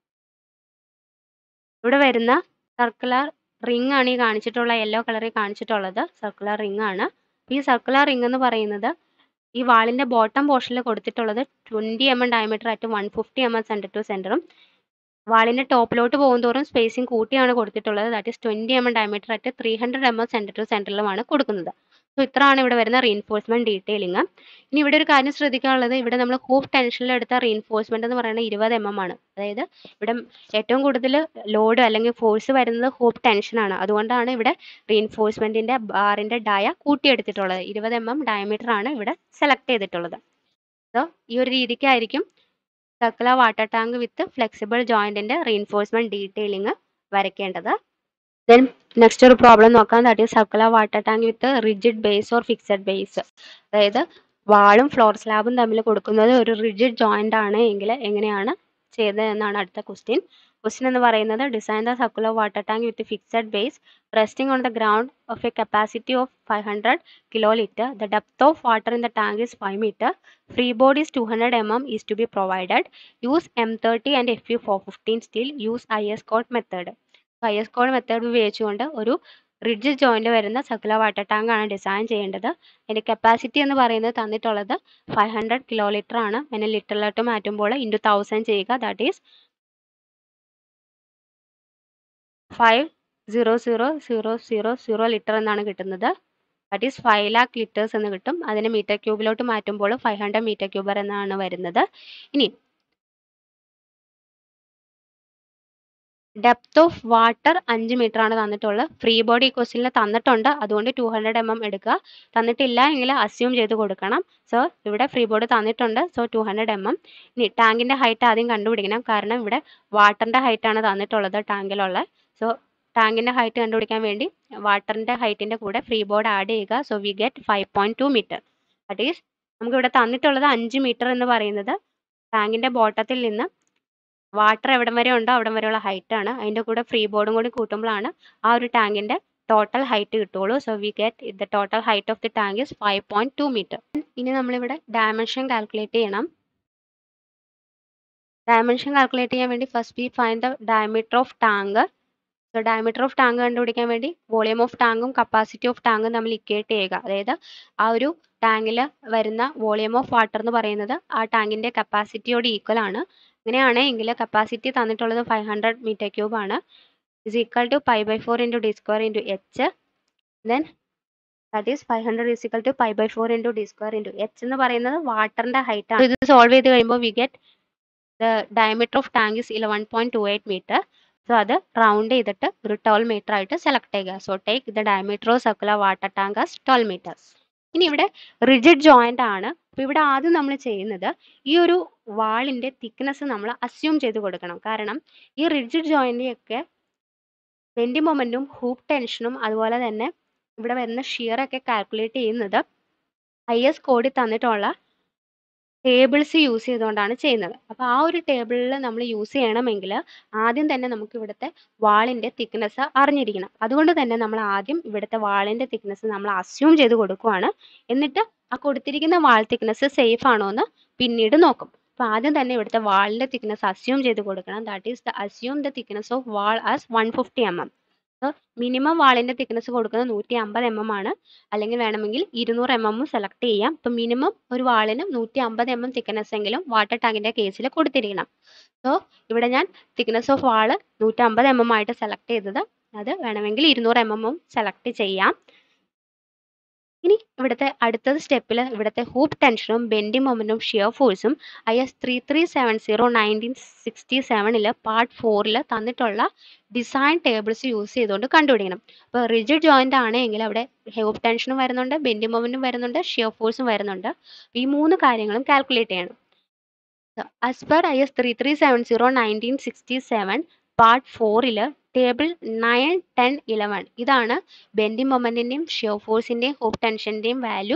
ഇവിടെ വരുന്ന സർക്കുലർ റിംഗ് ആണ് ഈ കാണിച്ചിട്ടുള്ള യെല്ലോ കളറിൽ കാണിച്ചിട്ടുള്ളത് സർക്കുലർ റിംഗ് ആണ് ഈ സർക്കുലർ റിംഗ് എന്ന് പറയുന്നത് ഈ വാളിന്റെ ബോട്ടം പോർഷനിൽ കൊടുത്തിട്ടുള്ളത് ട്വന്റി എം എം ഡയമീറ്റർ ആയിട്ട് one fifty M M centre to സെൻറ്ററും വാളിന്റെ ടോപ്പിലോട്ട് പോകുന്തോറും സ്പേസിംഗ് കൂട്ടിയാണ് കൊടുത്തിട്ടുള്ളത് that is twenty M M diameter ആയിട്ട് three hundred M M centre to സെൻറ്ററിലുമാണ് കൊടുക്കുന്നത് സോ ഇത്രയാണ് ഇവിടെ വരുന്ന റീൻഫോഴ്സ്മെന്റ് ഡീറ്റെയിലിംഗ് ഇനി ഇവിടെ ഒരു കാര്യം ശ്രദ്ധിക്കാനുള്ളത് ഇവിടെ നമ്മൾ ഹൂപ്പ് ടെൻഷനിൽ എടുത്ത റീൻഫോഴ്സ്മെന്റ് എന്ന് പറയുന്നത് ഇരുപത് എം എം ആണ് അതായത് ഇവിടെ ഏറ്റവും കൂടുതൽ ലോഡ് അല്ലെങ്കിൽ ഫോഴ്സ് വരുന്നത് ഹൂപ്പ് ടെൻഷനാണ് അതുകൊണ്ടാണ് ഇവിടെ റീൻഫോഴ്സ്മെന്റിന്റെ ബാറിന്റെ ഡയ കൂട്ടിയെടുത്തിട്ടുള്ളത് ഇരുപത് എം എം ഡയമീറ്റർ ആണ് ഇവിടെ സെലക്ട് ചെയ്തിട്ടുള്ളത് സോ ഈ ഒരു രീതിക്കായിരിക്കും circular water tank with flexible ജോയിന്റിന്റെ റീൻഫോഴ്സ്മെന്റ് ഡീറ്റെയിലിംഗ് വരയ്ക്കേണ്ടത് ദെൻ നെക്സ്റ്റ് ഒരു പ്രോബ്ലം നോക്കാം that is circular water tank with rigid base or fixed base അതായത് വാളും ഫ്ലോർ സ്ലാബും തമ്മിൽ കൊടുക്കുന്നത് ഒരു റിജിഡ് ജോയിന്റ് ആണ് എങ്കിൽ എങ്ങനെയാണ് ചെയ്തത് എന്നാണ് അടുത്ത ക്വസ്റ്റ്യൻ ക്വസ്റ്റ്യൻ എന്ന് പറയുന്നത് design the circular water tank with fixed base resting on the ground of a capacity of five hundred kilo litre the depth of water in the tank is five metre free board is two hundred M M is to be provided use M thirty and F U four fifteen steel use I S code method I S code method ഉപയോഗിച്ചുകൊണ്ട് ഒരു റിഡ്ജ് ജോയിന്റ് വരുന്ന സർക്കുലർ വാട്ടർ ടാങ്ക് ആണ് ഡിസൈൻ ചെയ്യേണ്ടത് അതിന്റെ കപ്പാസിറ്റി എന്ന് പറയുന്നത് തന്നിട്ടുള്ളത് ഫൈവ് ഹൺഡ്രഡ് കിലോ ലിറ്റർ ആണ് അതിനെ ലിറ്ററിലോട്ട് മാറ്റുമ്പോൾ ഇൻറ്റു തൗസൻഡ് ചെയ്യുക that is five zero zero zero zero zero litre എന്നാണ് കിട്ടുന്നത് that is five lakh litres എന്ന് കിട്ടും അതിനെ മീറ്റർ ക്യൂബിലോട്ട് മാറ്റുമ്പോൾ ഫൈവ് ഹൺഡ്രഡ് മീറ്റർ ക്യൂബർ എന്നാണ് വരുന്നത് ഇനി ഡെപ്ത് ഓഫ് വാട്ടർ അഞ്ച് മീറ്റർ ആണ് തന്നിട്ടുള്ളത് ഫ്രീ ബോഡി ക്വസ്റ്റിനിൽ തന്നിട്ടുണ്ട് അതുകൊണ്ട് ടു ഹൺഡ്രഡ് എം എം എടുക്കുക തന്നിട്ടില്ല എങ്കിൽ അസ്യൂം ചെയ്ത് കൊടുക്കണം സോ ഇവിടെ ഫ്രീ ബോർഡ് തന്നിട്ടുണ്ട് so two hundred M M ഇനി ടാങ്കിന്റെ ഹൈറ്റ് ആദ്യം കണ്ടുപിടിക്കണം കാരണം ഇവിടെ വാട്ടറിന്റെ ഹൈറ്റ് ആണ് തന്നിട്ടുള്ളത് ടാങ്കിലുള്ള സോ ടാങ്കിന്റെ ഹൈറ്റ് കണ്ടുപിടിക്കാൻ വേണ്ടി വാട്ടറിന്റെ ഹൈറ്റിന്റെ കൂടെ ഫ്രീ ബോർഡ് ആഡ് ചെയ്യുക so we get five point two metre that is നമുക്ക് ഇവിടെ തന്നിട്ടുള്ളത് അഞ്ച് മീറ്റർ എന്ന് പറയുന്നത് ടാങ്കിന്റെ ബോട്ടത്തിൽ നിന്ന് വാട്ടർ എവിടം വരെ ഉണ്ടോ അവിടം വരെയുള്ള ഹൈറ്റ് ആണ് അതിന്റെ കൂടെ ഫ്രീ ബോർഡും കൂടി കൂട്ടുമ്പോഴാണ് ആ ഒരു ടാങ്കിന്റെ ടോട്ടൽ ഹൈറ്റ് കിട്ടുള്ളൂ so we get the total height of the tank is five point two metre ഇനി നമ്മളിവിടെ ഡയമെൻഷൻ കാൽക്കുലേറ്റ് ചെയ്യണം ഡയമെൻഷൻ കാൽക്കുലേറ്റ് ചെയ്യാൻ വേണ്ടി first we find the diameter of tank so diameter of tank കണ്ടുപിടിക്കാൻ വേണ്ടി വോളിയം ഓഫ് ടാങ്കും കപ്പാസിറ്റി ഓഫ് ടാങ്കും തമ്മിൽ ഇക്വേറ്റ് ചെയ്യുക അതായത് ആ ഒരു ടാങ്കിൽ വരുന്ന വോളിയം ഓഫ് വാട്ടർ എന്ന് പറയുന്നത് ആ ടാങ്കിന്റെ കപ്പാസിറ്റിയോട് ഈക്വൽ ആണ് അങ്ങനെയാണെങ്കിൽ കപ്പാസിറ്റി തന്നിട്ടുള്ളത് ഫൈവ് ഹൺഡ്രഡ് മീറ്റർ ക്യൂബ് ആണ് is equal to pi by four into D square into H then that is five hundred is equal to pi by four into D square into H എന്ന് പറയുന്നത് വാട്ടറിന്റെ ഹൈറ്റ് ആണ് ഇത് സോൾവ് ചെയ്ത് കഴിയുമ്പോൾ we get the diameter of tank is eleven point two eight metre so അത് റൗണ്ട് ചെയ്തിട്ട് ഒരു ട്വൽവ് മീറ്റർ ആയിട്ട് സെലക്ട് ചെയ്യുക so take the diameter of circular water tank as twelve metres ഇനി ഇവിടെ റിജിഡ് ജോയിന്റ് ആണ് അപ്പോൾ ഇവിടെ ആദ്യം നമ്മൾ ചെയ്യുന്നത് ഈ ഒരു വാളിന്റെ തിക്നെസ് നമ്മൾ അസ്യൂം ചെയ്ത് കൊടുക്കണം കാരണം ഈ റിജിഡ് ജോയിന്റിയൊക്കെ ബെൻഡി മൊമെന്റും ഹൂപ്പ് ടെൻഷനും അതുപോലെ തന്നെ ഇവിടെ വരുന്ന ഷിയർ ഒക്കെ കാൽക്കുലേറ്റ് ചെയ്യുന്നത് ഐ എസ് കോഡിൽ തന്നിട്ടുള്ള ടേബിൾസ് യൂസ് ചെയ്തുകൊണ്ടാണ് ചെയ്യുന്നത് അപ്പോൾ ആ ഒരു ടേബിളിൽ നമ്മൾ യൂസ് ചെയ്യണമെങ്കിൽ ആദ്യം തന്നെ നമുക്ക് ഇവിടുത്തെ വാളിൻ്റെ തിക്നെസ് അറിഞ്ഞിരിക്കണം അതുകൊണ്ട് തന്നെ നമ്മൾ ആദ്യം ഇവിടുത്തെ വാളിൻ്റെ തിക്നെസ് നമ്മൾ അസ്യൂം ചെയ്ത് കൊടുക്കുവാണ് എന്നിട്ട് ആ കൊടുത്തിരിക്കുന്ന വാൾ തിക്നെസ് സേഫ് ആണോ എന്ന് പിന്നീട് നോക്കും അപ്പോൾ ആദ്യം തന്നെ ഇവിടുത്തെ വാളിൻ്റെ തിക്നെസ് അസ്യൂം ചെയ്ത് കൊടുക്കണം that is the assume the thickness of wall as one fifty M M minimum വാളിൻ്റെ തിക്നെസ് കൊടുക്കുന്നത് നൂറ്റി അമ്പത് എം എം ആണ് അല്ലെങ്കിൽ വേണമെങ്കിൽ ഇരുന്നൂറ് എം എമ്മും സെലക്ട് ചെയ്യാം ഇപ്പം മിനിമം ഒരു വാളിന് നൂറ്റി അമ്പത് എം എം തിക്നെസ് എങ്കിലും വാട്ടർ ടാങ്കിൻ്റെ കേസിൽ കൊടുത്തിരിക്കണം സോ ഇവിടെ ഞാൻ തിക്നെസ് ഓഫ് വാള് നൂറ്റമ്പത് എം എം ആയിട്ട് സെലക്ട് ചെയ്തത് അത് വേണമെങ്കിൽ ഇരുന്നൂറ് എം എമ്മും സെലക്ട് ചെയ്യാം ഇനി ഇവിടുത്തെ അടുത്തത് സ്റ്റെപ്പിൽ ഇവിടുത്തെ ഹൂപ്പ് ടെൻഷനും ബെൻഡി മൊമെൻറ്റും ഷിയർ ഫോഴ്സും I S three three seven zero nineteen sixty സെവനിൽ പാർട്ട് ഫോറിൽ തന്നിട്ടുള്ള ഡിസൈൻ ടേബിൾസ് യൂസ് ചെയ്തുകൊണ്ട് കണ്ടുപിടിക്കണം അപ്പോൾ റിജിഡ് ജോയിൻ്റ് ആണെങ്കിൽ അവിടെ ഹൂപ്പ് ടെൻഷനും വരുന്നുണ്ട് ബെൻഡി മൊമെൻറ്റും വരുന്നുണ്ട് ഷിയർ ഫോഴ്സും വരുന്നുണ്ട് ഈ മൂന്ന് കാര്യങ്ങളും കാൽക്കുലേറ്റ് ചെയ്യണം as per I S three three seven zero nineteen sixty seven part ഫോറിൽ ടേബിൾ നയൻ ടെൻ ഇലവൻ ഇതാണ് ബെൻഡി മൊമെൻറ്റിൻ്റെയും ഷിയർ ഫോഴ്സിൻ്റെയും ഹൂപ്പ് ടെൻഷൻ്റെയും വാല്യൂ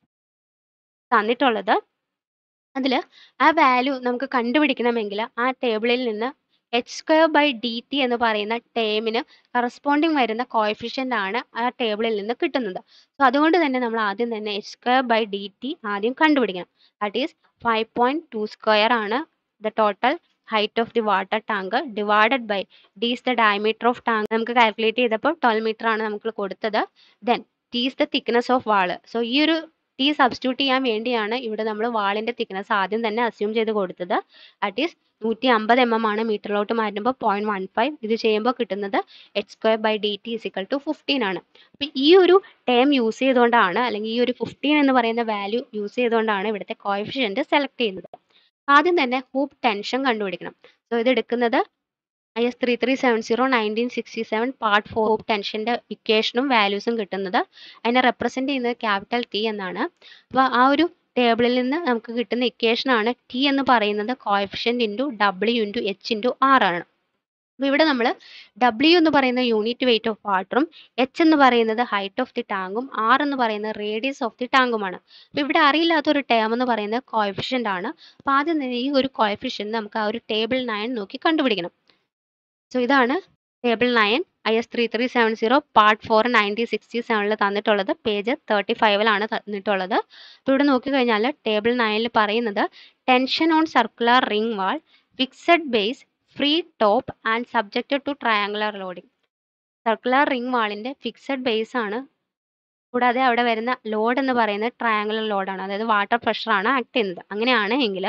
തന്നിട്ടുള്ളത് അതിൽ ആ വാല്യൂ നമുക്ക് കണ്ടുപിടിക്കണമെങ്കിൽ ആ ടേബിളിൽ നിന്ന് H square by D T എന്ന് പറയുന്ന ടേമിന് കറസ്പോണ്ടിങ് വരുന്ന കോയഫിഷ്യൻ്റ് ആണ് ആ ടേബിളിൽ നിന്ന് കിട്ടുന്നത് സോ അതുകൊണ്ട് തന്നെ നമ്മൾ ആദ്യം തന്നെ H square by D T ആദ്യം കണ്ടുപിടിക്കണം that is five point two square ആണ് the total height of the water tank divided by D is the diameter of tank നമുക്ക് കാൽക്കുലേറ്റ് ചെയ്തപ്പോൾ ട്വൽവ് മീറ്റർ ആണ് നമുക്ക് കൊടുത്തത് then T is the thickness of wall so ഈ ഒരു ടി സബ്സ്റ്റിറ്റ്യൂട്ട് ചെയ്യാൻ വേണ്ടിയാണ് ഇവിടെ നമ്മൾ വാളിൻ്റെ തിക്നെസ് ആദ്യം തന്നെ അസ്യൂം ചെയ്ത് കൊടുത്തത് ദാറ്റ് ഈസ് നൂറ്റി അമ്പത് എം എം ആണ് മീറ്ററിലോട്ട് മാറ്റുമ്പോൾ പോയിന്റ് വൺ ഫൈവ് ഇത് ചെയ്യുമ്പോൾ കിട്ടുന്നത് H square by D T is equal to fifteen ആണ് അപ്പോൾ ഈ ഒരു ടേം യൂസ് ചെയ്തുകൊണ്ടാണ് അല്ലെങ്കിൽ ഈ ഒരു ഫിഫ്റ്റീൻ എന്ന് പറയുന്ന വാല്യൂ യൂസ് ചെയ്തുകൊണ്ടാണ് ഇവിടുത്തെ കോയഫിഷ്യൻറ്റ് സെലക്ട് ചെയ്യുന്നത് ആദ്യം തന്നെ ഹൂപ്പ് ടെൻഷൻ കണ്ടുപിടിക്കണം സോ ഇത് എടുക്കുന്നത് I S three three seven zero nineteen sixty seven part four hoop ടെൻഷൻ്റെ ഇക്വേഷനും വാല്യൂസും കിട്ടുന്നത് അതിനെ റെപ്രസെൻറ്റ് ചെയ്യുന്നത് ക്യാപിറ്റൽ ടി എന്നാണ് അപ്പോൾ ആ ഒരു ടേബിളിൽ നിന്ന് നമുക്ക് കിട്ടുന്ന ഇക്വേഷനാണ് ടി എന്ന് പറയുന്നത് coefficient into W into H into R ആണ് അപ്പോൾ ഇവിടെ നമ്മൾ ഡബ്ല്യു എന്ന് പറയുന്ന യൂണിറ്റ് വെയിറ്റ് ഓഫ് വാട്ടറും എച്ച് എന്ന് പറയുന്നത് ഹൈറ്റ് ഓഫ് ദി ടാങ്കും ആർ എന്ന് പറയുന്നത് റേഡിയസ് ഓഫ് ദി ടാങ്കുമാണ് അപ്പോൾ ഇവിടെ അറിയില്ലാത്ത ഒരു ടേം എന്ന് പറയുന്നത് കോയഫിഷ്യൻ്റ് ആണ് അപ്പോൾ ആദ്യം തന്നെ ഈ ഒരു കോയഫിഷ്യൻ്റ് നമുക്ക് ആ ഒരു ടേബിൾ നയൻ നോക്കി കണ്ടുപിടിക്കണം സോ ഇതാണ് table nine I S three three seven zero part four nineteen sixty സെവനിൽ തന്നിട്ടുള്ളത് പേജ് തേർട്ടി ഫൈവിലാണ് തന്നിട്ടുള്ളത് അപ്പോൾ ഇവിടെ നോക്കിക്കഴിഞ്ഞാൽ ടേബിൾ നയനിൽ പറയുന്നത് tension on circular ring wall fixed base free top and subjected to triangular loading circular ring വാളിൻ്റെ ഫിക്സഡ് ബേസ് ആണ് കൂടാതെ അവിടെ വരുന്ന ലോഡ് എന്ന് പറയുന്നത് ട്രയാങ്കുലർ ലോഡാണ് അതായത് വാട്ടർ പ്രഷറാണ് ആക്ട് ചെയ്യുന്നത് അങ്ങനെയാണ് എങ്കിൽ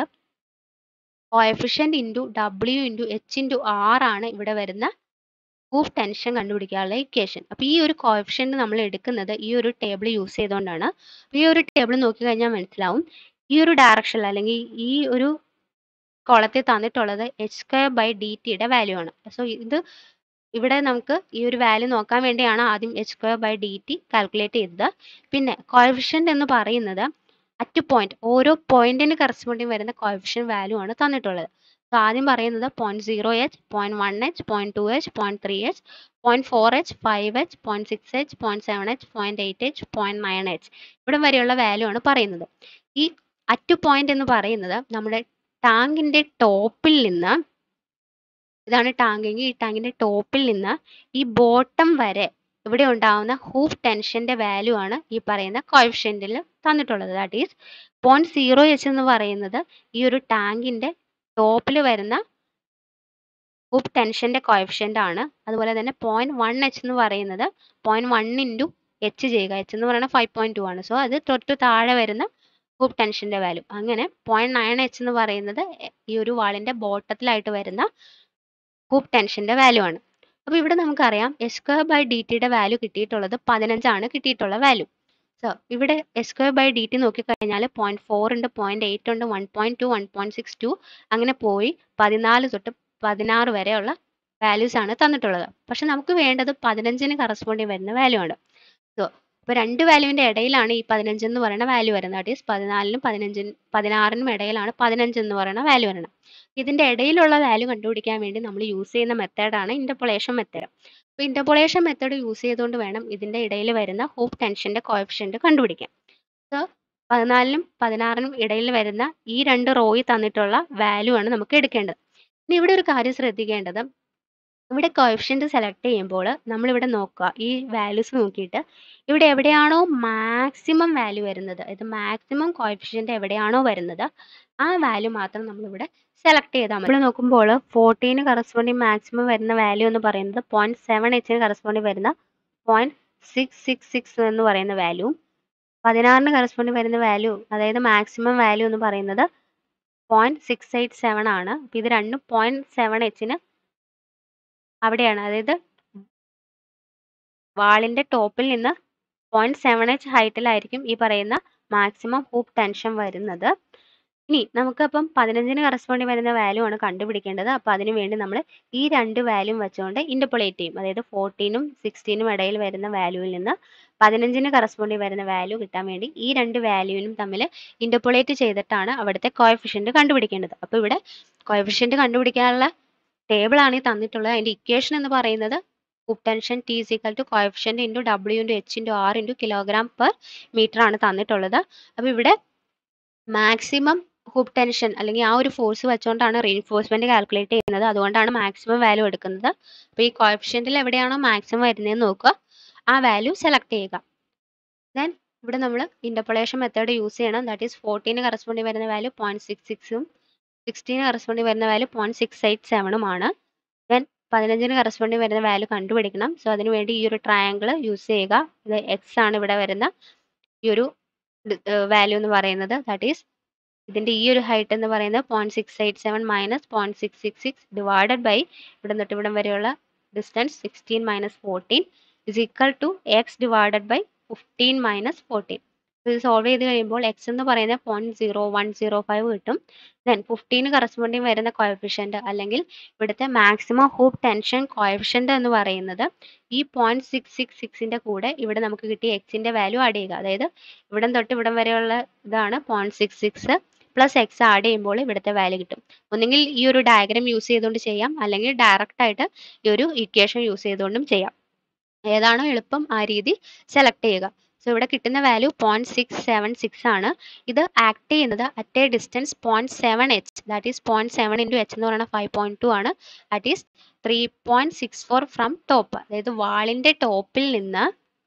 coefficient into W into H into R ആണ് ഇവിടെ വരുന്ന ഹൂഫ് ടെൻഷൻ കണ്ടുപിടിക്കാനുള്ള ഇക്വേഷൻ അപ്പോൾ ഈ ഒരു കോയഫിഷ്യൻ്റ് നമ്മൾ എടുക്കുന്നത് ഈ ഒരു ടേബിൾ യൂസ് ചെയ്തുകൊണ്ടാണ് ഈ ഒരു ടേബിൾ നോക്കിക്കഴിഞ്ഞാൽ മനസ്സിലാവും ഈ ഒരു ഡയറക്ഷനിൽ അല്ലെങ്കിൽ ഈ ഒരു കോളത്തിൽ തന്നിട്ടുള്ളത് എച്ച് സ്ക്വയർ ബൈ ഡി ടിയുടെ വാല്യൂ ആണ് സോ ഇത് ഇവിടെ നമുക്ക് ഈ ഒരു വാല്യൂ നോക്കാൻ വേണ്ടിയാണ് ആദ്യം H square by D T calculate ചെയ്തത് പിന്നെ കോയഫിഷ്യൻ്റ് എന്ന് പറയുന്നത് അറ്റ് പോയിന്റ് ഓരോ പോയിന്റിന് കറസ്പോണ്ടിങ് വരുന്ന കോയഫിഷ്യൻ വാല്യൂ ആണ് തന്നിട്ടുള്ളത് സോ ആദ്യം പറയുന്നത് point zero H point one H point two H point three H point four H five H point six H point seven H point eight H point nine H ഇവിടെ വരെയുള്ള വാല്യൂ ആണ് പറയുന്നത് ഈ അറ്റ് പോയിന്റ് എന്ന് പറയുന്നത് നമ്മുടെ ടാങ്കിന്റെ ടോപ്പിൽ നിന്ന് ഇതാണ് ടാങ്കെങ്കിൽ ഈ ടാങ്കിന്റെ ടോപ്പിൽ നിന്ന് ഈ ബോട്ടം വരെ ഇവിടെ ഉണ്ടാവുന്ന ഹൂഫ് ടെൻഷന്റെ വാല്യൂ ആണ് ഈ പറയുന്ന കോയഫിഷ്യൻറ്റിൽ തന്നിട്ടുള്ളത് that is point zero H എന്ന് പറയുന്നത് ഈ ഒരു ടാങ്കിന്റെ ടോപ്പിൽ വരുന്ന ഹൂപ്പ് ടെൻഷന്റെ കോയഫിഷ്യൻ്റ് ആണ് അതുപോലെ തന്നെ പോയിന്റ് വൺ എച്ച് എന്ന് പറയുന്നത് പോയിന്റ് വൺ ഇൻറ്റു എച്ച് ചെയ്യുക എച്ച് എന്ന് പറയുന്നത് ഫൈവ് പോയിന്റ് ടു ആണ് സോ അത് തൊട്ട് താഴെ വരുന്ന ഹൂപ്പ് ടെൻഷന്റെ വാല്യൂ അങ്ങനെ പോയിന്റ് നയൻ എച്ച് എന്ന് പറയുന്നത് ഈ ഒരു വാളിന്റെ ബോട്ടത്തിലായിട്ട് വരുന്ന ഹൂപ്പ് ടെൻഷന്റെ വാല്യൂ ആണ് അപ്പോൾ ഇവിടെ നമുക്കറിയാം എസ് സ്ക്വയർ ബൈ ഡി ടിയുടെ വാല്യൂ കിട്ടിയിട്ടുള്ളത് പതിനഞ്ചാണ് കിട്ടിയിട്ടുള്ള വാല്യൂ സോ ഇവിടെ S square by D T നോക്കിക്കഴിഞ്ഞാൽ പോയിന്റ് ഫോർ ഉണ്ട് പോയിന്റ് എയ്റ്റ് ഉണ്ട് one point two one point six two അങ്ങനെ പോയി പതിനാല് തൊട്ട് പതിനാറ് വരെയുള്ള വാല്യൂസ് ആണ് തന്നിട്ടുള്ളത് പക്ഷെ നമുക്ക് വേണ്ടത് പതിനഞ്ചിന് കറസ്പോണ്ടിങ് വരുന്ന വാല്യൂ ആണ് സോ ഇപ്പോൾ രണ്ട് വാല്യൂവിൻ്റെ ഇടയിലാണ് ഈ പതിനഞ്ച് എന്ന് പറയുന്ന വാല്യൂ വരുന്നത് ദാറ്റ് ഈസ് പതിനാലിനും പതിനഞ്ചിനും പതിനാറിനും ഇടയിലാണ് പതിനഞ്ച് എന്ന് പറയുന്ന വാല്യൂ വരുന്നത് ഇതിൻ്റെ ഇടയിലുള്ള വാല്യൂ കണ്ടുപിടിക്കാൻ വേണ്ടി നമ്മൾ യൂസ് ചെയ്യുന്ന മെത്തേഡാണ് ഇൻ്റർപൊളേഷൻ മെത്തേഡ് അപ്പോൾ ഇൻ്റർപൊളേഷൻ മെത്തേഡ് യൂസ് ചെയ്തുകൊണ്ട് വേണം ഇതിൻ്റെ ഇടയിൽ വരുന്ന ഹൂപ്പ് ടെൻഷൻ്റെ കോഎഫിഷ്യൻറ്റ് കണ്ടുപിടിക്കാൻ സോ പതിനാലിനും പതിനാറിനും ഇടയിൽ വരുന്ന ഈ രണ്ട് റോയിൽ തന്നിട്ടുള്ള വാല്യൂ ആണ് നമുക്ക് എടുക്കേണ്ടത് ഇനി ഇവിടെ ഒരു കാര്യം ശ്രദ്ധിക്കേണ്ടത് ഇവിടെ കോഎഫിഷ്യൻറ്റ് സെലക്ട് ചെയ്യുമ്പോൾ നമ്മളിവിടെ നോക്കുക ഈ വാല്യൂസ് നോക്കിയിട്ട് ഇവിടെ എവിടെയാണോ മാക്സിമം വാല്യൂ വരുന്നത് ഇത് മാക്സിമം കോഎഫിഷ്യൻറ്റ് എവിടെയാണോ വരുന്നത് ആ വാല്യൂ മാത്രം നമ്മളിവിടെ സെലക്ട് ചെയ്താൽ മതി ഇവിടെ നോക്കുമ്പോൾ ഫോർട്ടീന് കറസ്പോണ്ടിങ് മാക്സിമം വരുന്ന വാല്യൂ എന്ന് പറയുന്നത് പോയിന്റ് സെവൻ എച്ചിന് കറസ്പോണ്ടിങ് വരുന്ന പോയിന്റ് സിക്സ് സിക്സ് സിക്സ് എന്ന് പറയുന്ന വാല്യൂ പതിനാറിന് കറസ്പോണ്ടിങ് വരുന്ന വാല്യൂ അതായത് മാക്സിമം വാല്യൂ എന്ന് പറയുന്നത് പോയിന്റ് സിക്സ് എയ്റ്റ് സെവൻ ആണ് അപ്പോൾ ഇത് രണ്ടും പോയിന്റ് സെവൻ എച്ചിന് അവിടെയാണ് അതായത് വാളിന്റെ ടോപ്പിൽ നിന്ന് പോയിന്റ് സെവൻ എച്ച് ഹൈറ്റിലായിരിക്കും ഈ പറയുന്ന മാക്സിമം ഹൂപ്പ് ടെൻഷൻ വരുന്നത് ഇനി നമുക്കപ്പം പതിനഞ്ചിന് കറസ്പോണ്ടിങ് വരുന്ന വാല്യൂ ആണ് കണ്ടുപിടിക്കേണ്ടത് അപ്പോൾ അതിന് വേണ്ടി നമ്മൾ ഈ രണ്ട് വാല്യൂ വെച്ചുകൊണ്ട് ഇൻ്റർപൊളേറ്റ് ചെയ്യും അതായത് ഫോർട്ടീനും സിക്സ്റ്റീനും ഇടയിൽ വരുന്ന വാല്യൂവിൽ നിന്ന് പതിനഞ്ചിന് കറസ്പോണ്ടിങ് വരുന്ന വാല്യൂ കിട്ടാൻ വേണ്ടി ഈ രണ്ട് വാല്യൂവിനും തമ്മിൽ ഇൻ്റർപൊളേറ്റ് ചെയ്തിട്ടാണ് അവിടുത്തെ കോയഫിഷ്യൻറ്റ് കണ്ടുപിടിക്കേണ്ടത് അപ്പോൾ ഇവിടെ കോയഫിഷ്യൻറ്റ് കണ്ടുപിടിക്കാനുള്ള ടേബിൾ ആണ് ഈ തന്നിട്ടുള്ളത് അതിൻ്റെ ഇക്വേഷൻ എന്ന് പറയുന്നത് hoop tension T is equal to coefficient into W into H into R into kilogram per metre ആണ് തന്നിട്ടുള്ളത് അപ്പോൾ ഇവിടെ മാക്സിമം ഹൂപ്പ് ടെൻഷൻ അല്ലെങ്കിൽ ആ ഒരു ഫോഴ്സ് വെച്ചുകൊണ്ടാണ് റീൻഫോഴ്സ്മെന്റ് കാൽക്കുലേറ്റ് ചെയ്യുന്നത് അതുകൊണ്ടാണ് മാക്സിമം വാല്യൂ എടുക്കുന്നത് അപ്പോൾ ഈ കോയഫിഷ്യൻറ്റിൽ എവിടെയാണോ മാക്സിമം വരുന്നതെന്ന് നോക്കുക ആ വാല്യൂ സെലക്ട് ചെയ്യുക ദെൻ ഇവിടെ നമ്മൾ ഇൻ്റർപൊളേഷൻ മെത്തേഡ് യൂസ് ചെയ്യണം ദാറ്റ് ഈസ് ഫോർട്ടീന് കറസ്പോണ്ടിങ് വരുന്ന വാല്യൂ പോയിന്റ് സിക്സ് സിക്സും സിക്സ്റ്റീന് കറസ്പോണ്ടിങ് വരുന്ന വാല്യൂ പോയിന്റ് സിക്സ് എയ്റ്റ് സെവനും ആണ് ദെൻ പതിനഞ്ചിന് കറസ്പോണ്ടിങ് വരുന്ന വാല്യൂ കണ്ടുപിടിക്കണം സോ അതിന് വേണ്ടി ഈ ഒരു ട്രയാങ്കിൾ യൂസ് ചെയ്യുക ഇത് എക്സ് ആണ് ഇവിടെ വരുന്ന ഈ ഒരു വാല്യൂ എന്ന് പറയുന്നത് ദാറ്റ് ഈസ് ഇതിൻ്റെ ഈ ഒരു ഹൈറ്റ് എന്ന് പറയുന്നത് point six eight seven minus point six six six divided by ഇവിടെ തൊട്ട് ഇവിടം വരെയുള്ള distance sixteen minus fourteen is equal to X divided by fifteen minus fourteen ഇത് സോൾവ് ചെയ്ത് കഴിയുമ്പോൾ എക്സ് എന്ന് പറയുന്നത് point zero one zero five കിട്ടും ദെൻ ഫിഫ്റ്റീന് കറസ്പോണ്ടിങ് വരുന്ന കോയഫിഷ്യൻ്റ് അല്ലെങ്കിൽ ഇവിടുത്തെ മാക്സിമം ഹൂപ്പ് ടെൻഷൻ കോയഫിഷ്യൻ്റ് എന്ന് പറയുന്നത് ഈ പോയിന്റ് സിക്സ് സിക്സ് സിക്സിൻ്റെ കൂടെ ഇവിടെ നമുക്ക് കിട്ടിയ എക്സിൻ്റെ വാല്യൂ ആഡ് ചെയ്യുക അതായത് ഇവിടം തൊട്ട് ഇവിടം വരെയുള്ള ഇതാണ് point six six plus X add ചെയ്യുമ്പോൾ ഇവിടുത്തെ വാല്യൂ കിട്ടും ഒന്നെങ്കിൽ ഈ ഒരു ഡയഗ്രാം യൂസ് ചെയ്തുകൊണ്ട് ചെയ്യാം അല്ലെങ്കിൽ ഡയറക്റ്റ് ആയിട്ട് ഈ ഒരു ഇക്വേഷൻ യൂസ് ചെയ്തുകൊണ്ടും ചെയ്യാം ഏതാണോ എളുപ്പം ആ രീതി സെലക്ട് ചെയ്യുക സോ ഇവിടെ കിട്ടുന്ന value point six seven six ആണ് ഇത് ആക്ട് ചെയ്യുന്നത് at a distance point seven H that is point seven into H എന്ന് പറയുന്നത് ഫൈവ് പോയിന്റ് ടു ആണ് that is three point six four from top അതായത് വാളിന്റെ ടോപ്പിൽ നിന്ന്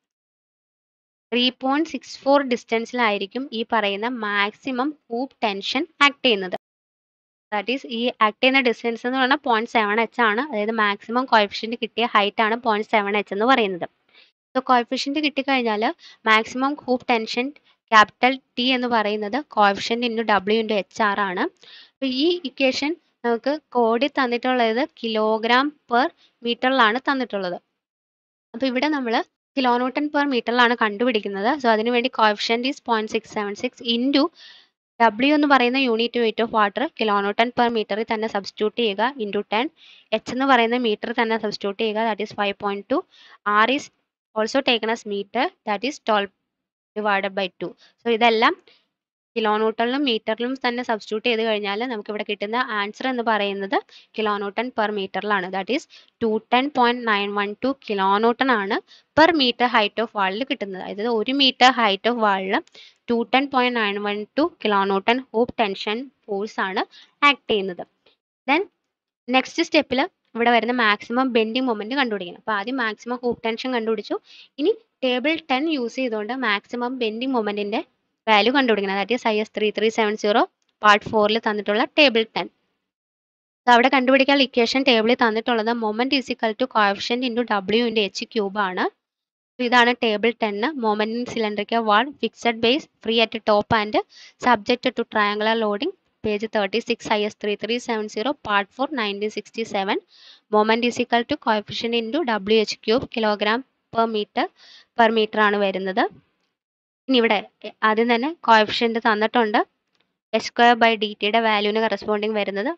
ത്രീ പോയിന്റ് സിക്സ് ഫോർ ഡിസ്റ്റൻസിലായിരിക്കും ഈ പറയുന്ന മാക്സിമം ഹൂപ്പ് ടെൻഷൻ ആക്ട് ചെയ്യുന്നത് ദാറ്റ് ഈസ് ഈ ആക്ട് ചെയ്യുന്ന ഡിസ്റ്റൻസ് എന്ന് പറഞ്ഞാൽ പോയിന്റ് സെവൻ എച്ച് ആണ് അതായത് മാക്സിമം കോയഫിഷ്യൻറ്റ് കിട്ടിയ ഹൈറ്റ് ആണ് പോയിന്റ് സെവൻ എച്ച് എന്ന് പറയുന്നത് സോ കോയഫിഷ്യൻറ്റ് കിട്ടിക്കഴിഞ്ഞാൽ maximum hoop tension capital T എന്ന് പറയുന്നത് coefficient into W into H R ആണ് അപ്പോൾ ഈ ഇക്വേഷൻ നമുക്ക് കോഡിൽ തന്നിട്ടുള്ളത് കിലോഗ്രാം പെർ മീറ്ററിലാണ് തന്നിട്ടുള്ളത് അപ്പോൾ ഇവിടെ നമ്മൾ കിലോന്യൂട്ടൺ പെർ മീറ്ററിലാണ് കണ്ടുപിടിക്കുന്നത് സോ അതിനുവേണ്ടി coefficient is point six seven six into W എന്ന് പറയുന്ന unit weight of water kilonewton per മീറ്ററിൽ തന്നെ സബ്സ്റ്റിറ്റ്യൂട്ട് ചെയ്യുക ഇൻറ്റു ടെൻ എച്ച് എന്ന് പറയുന്ന മീറ്റർ തന്നെ സബ്സ്റ്റിറ്റ്യൂട്ട് ചെയ്യുക that is five point two R is also taken as metre that is twelve divided by two so ഇതെല്ലാം കിലോന്യൂട്ടണിലും മീറ്ററിലും തന്നെ സബ്സ്റ്റിറ്റ്യൂട്ട് ചെയ്ത് കഴിഞ്ഞാൽ നമുക്ക് ഇവിടെ കിട്ടുന്ന ആൻസർ എന്ന് പറയുന്നത് കിലോന്യൂട്ടൺ പെർ മീറ്ററിലാണ് that is two ten point nine one two kilonewton ആണ് പെർ മീറ്റർ ഹൈറ്റ് ഓഫ് വാളിൽ കിട്ടുന്നത് അതായത് ഒരു മീറ്റർ ഹൈറ്റ് ഓഫ് വാളിൽ two ten point nine one two kilonewton hoop tension force ആണ് ആക്ട് ചെയ്യുന്നത് ദെൻ നെക്സ്റ്റ് സ്റ്റെപ്പിൽ ഇവിടെ വരുന്ന മാക്സിമം ബെൻഡിങ് മൊമെന്റ് കണ്ടുപിടിക്കണം അപ്പോൾ ആദ്യം മാക്സിമം ഹൂപ്പ് ടെൻഷൻ കണ്ടുപിടിച്ചു ഇനി ടേബിൾ ടെൻ യൂസ് ചെയ്തുകൊണ്ട് മാക്സിമം ബെൻഡിങ് മൊമെന്റിന്റെ വാല്യൂ കണ്ടുപിടിക്കണം that is I S three three seven zero part ഫോറിൽ തന്നിട്ടുള്ള ടേബിൾ ടെൻ അവിടെ കണ്ടുപിടിക്കാൻ ഇക്വേഷൻ ടേബിളിൽ തന്നിട്ടുള്ളത് moment is equal to coefficient into W into H cube ആണ് ഇതാണ് ടേബിൾ ടെന്ന് moment in cylindrical wall fixed base free at top and subject to triangular loading page thirty six I S three three seven zero part four nineteen sixty seven moment is equal to coefficient into W H cube kilogram per metre per metre ആണ് വരുന്നത് ഇനി ഇവിടെ ആദ്യം തന്നെ കോയഫിഷ്യൻ്റ് തന്നിട്ടുണ്ട് എച്ച് സ്ക്വയർ ബൈ ഡി ടിയുടെ വാല്യൂവിന് കറസ്പോണ്ടിങ് വരുന്നത്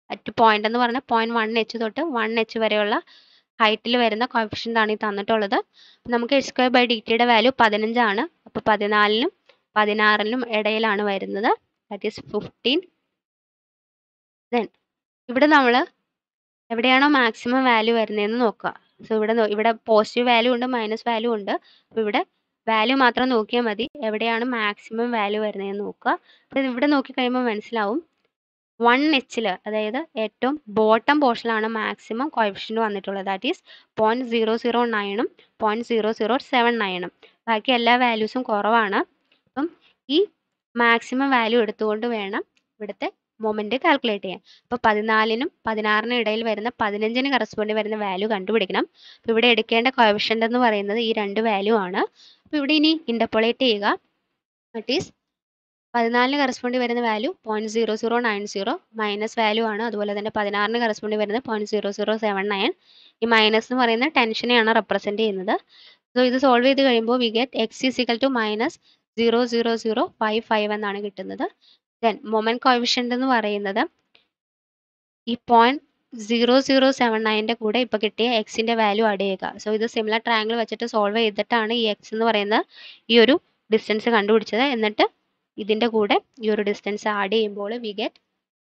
അറ്റ് പോയിന്റ് എന്ന് പറഞ്ഞാൽ പോയിന്റ് വൺ എച്ച് തൊട്ട് വൺ എച്ച് വരെയുള്ള ഹൈറ്റിൽ വരുന്ന കോഫിഷ്യൻ്റ് ആണ് ഈ തന്നിട്ടുള്ളത് നമുക്ക് എച്ച് സ്ക്വയർ ബൈ ഡി ടിയുടെ വാല്യൂ പതിനഞ്ചാണ് അപ്പോൾ പതിനാലിനും പതിനാറിനും ഇടയിലാണ് വരുന്നത് ദാറ്റ് ഈസ് ഫിഫ്റ്റീൻ ദെൻ ഇവിടെ നമ്മൾ എവിടെയാണോ മാക്സിമം വാല്യൂ വരുന്നതെന്ന് നോക്കുക സോ ഇവിടെ നോ- ഇവിടെ പോസിറ്റീവ് വാല്യൂ ഉണ്ട് മൈനസ് വാല്യൂ ഉണ്ട് അപ്പോൾ ഇവിടെ വാല്യൂ മാത്രം നോക്കിയാൽ മതി എവിടെയാണ് മാക്സിമം വാല്യൂ വരുന്നതെന്ന് നോക്കുക അപ്പോൾ ഇവിടെ നോക്കിക്കഴിയുമ്പോൾ മനസ്സിലാവും വൺ എച്ചിൽ അതായത് ഏറ്റവും ബോട്ടം പോർഷനിലാണ് മാക്സിമം കോയിഫിഷ്യൻ്റ് വന്നിട്ടുള്ളത് that is point zero zero നയനും പോയിൻറ്റ് സീറോ സീറോ സെവൻ നയനും ബാക്കി എല്ലാ വാല്യൂസും കുറവാണ് അപ്പം ഈ മാക്സിമം വാല്യൂ എടുത്തുകൊണ്ട് വേണം ഇവിടുത്തെ മൊമെൻറ്റ് കാൽക്കുലേറ്റ് ചെയ്യാൻ അപ്പോൾ പതിനാലിനും പതിനാറിനും ഇടയിൽ വരുന്ന പതിനഞ്ചിന് കറസ്പോണ്ട് വരുന്ന വാല്യൂ കണ്ടുപിടിക്കണം അപ്പോൾ ഇവിടെ എടുക്കേണ്ട കോയഫിഷ്യൻ്റ് എന്ന് പറയുന്നത് ഈ രണ്ട് വാല്യൂ ആണ് അപ്പോൾ ഇവിടെ ഇനി ഇൻ്റർപൊളേറ്റ് ചെയ്യുക ദറ്റ് ഈസ് പതിനാലിന് കറസ്പോണ്ടി വരുന്ന value point zero zero nine zero minus value ആണ് അതുപോലെ തന്നെ പതിനാറിന് കറസ്പോണ്ടി വരുന്നത് point zero zero seven nine ഈ മൈനസ് എന്ന് പറയുന്ന ടെൻഷനെയാണ് റെപ്രസെൻറ്റ് ചെയ്യുന്നത് സോ ഇത് സോൾവ് ചെയ്ത് കഴിയുമ്പോൾ we get X is equal to minus zero zero zero five five എന്നാണ് കിട്ടുന്നത് ദെൻ മൊമെന്റ് കോയിഫിഷ്യൻ്റ് എന്ന് പറയുന്നത് ഈ പോയിന്റ് സീറോ സീറോ സെവൻ നയൻ്റെ കൂടെ ഇപ്പോൾ കിട്ടിയ എക്സിൻ്റെ വാല്യൂ ആഡ് ചെയ്യുക സോ ഇത് സിമിലർ ട്രയാങ്കിൾ വെച്ചിട്ട് സോൾവ് ചെയ്തിട്ടാണ് ഈ എക്സ് എന്ന് പറയുന്ന ഈ ഒരു ഡിസ്റ്റൻസ് കണ്ടുപിടിച്ചത് എന്നിട്ട് ഇതിൻ്റെ കൂടെ ഈ ഒരു ഡിസ്റ്റൻസ് ആഡ് ചെയ്യുമ്പോൾ we get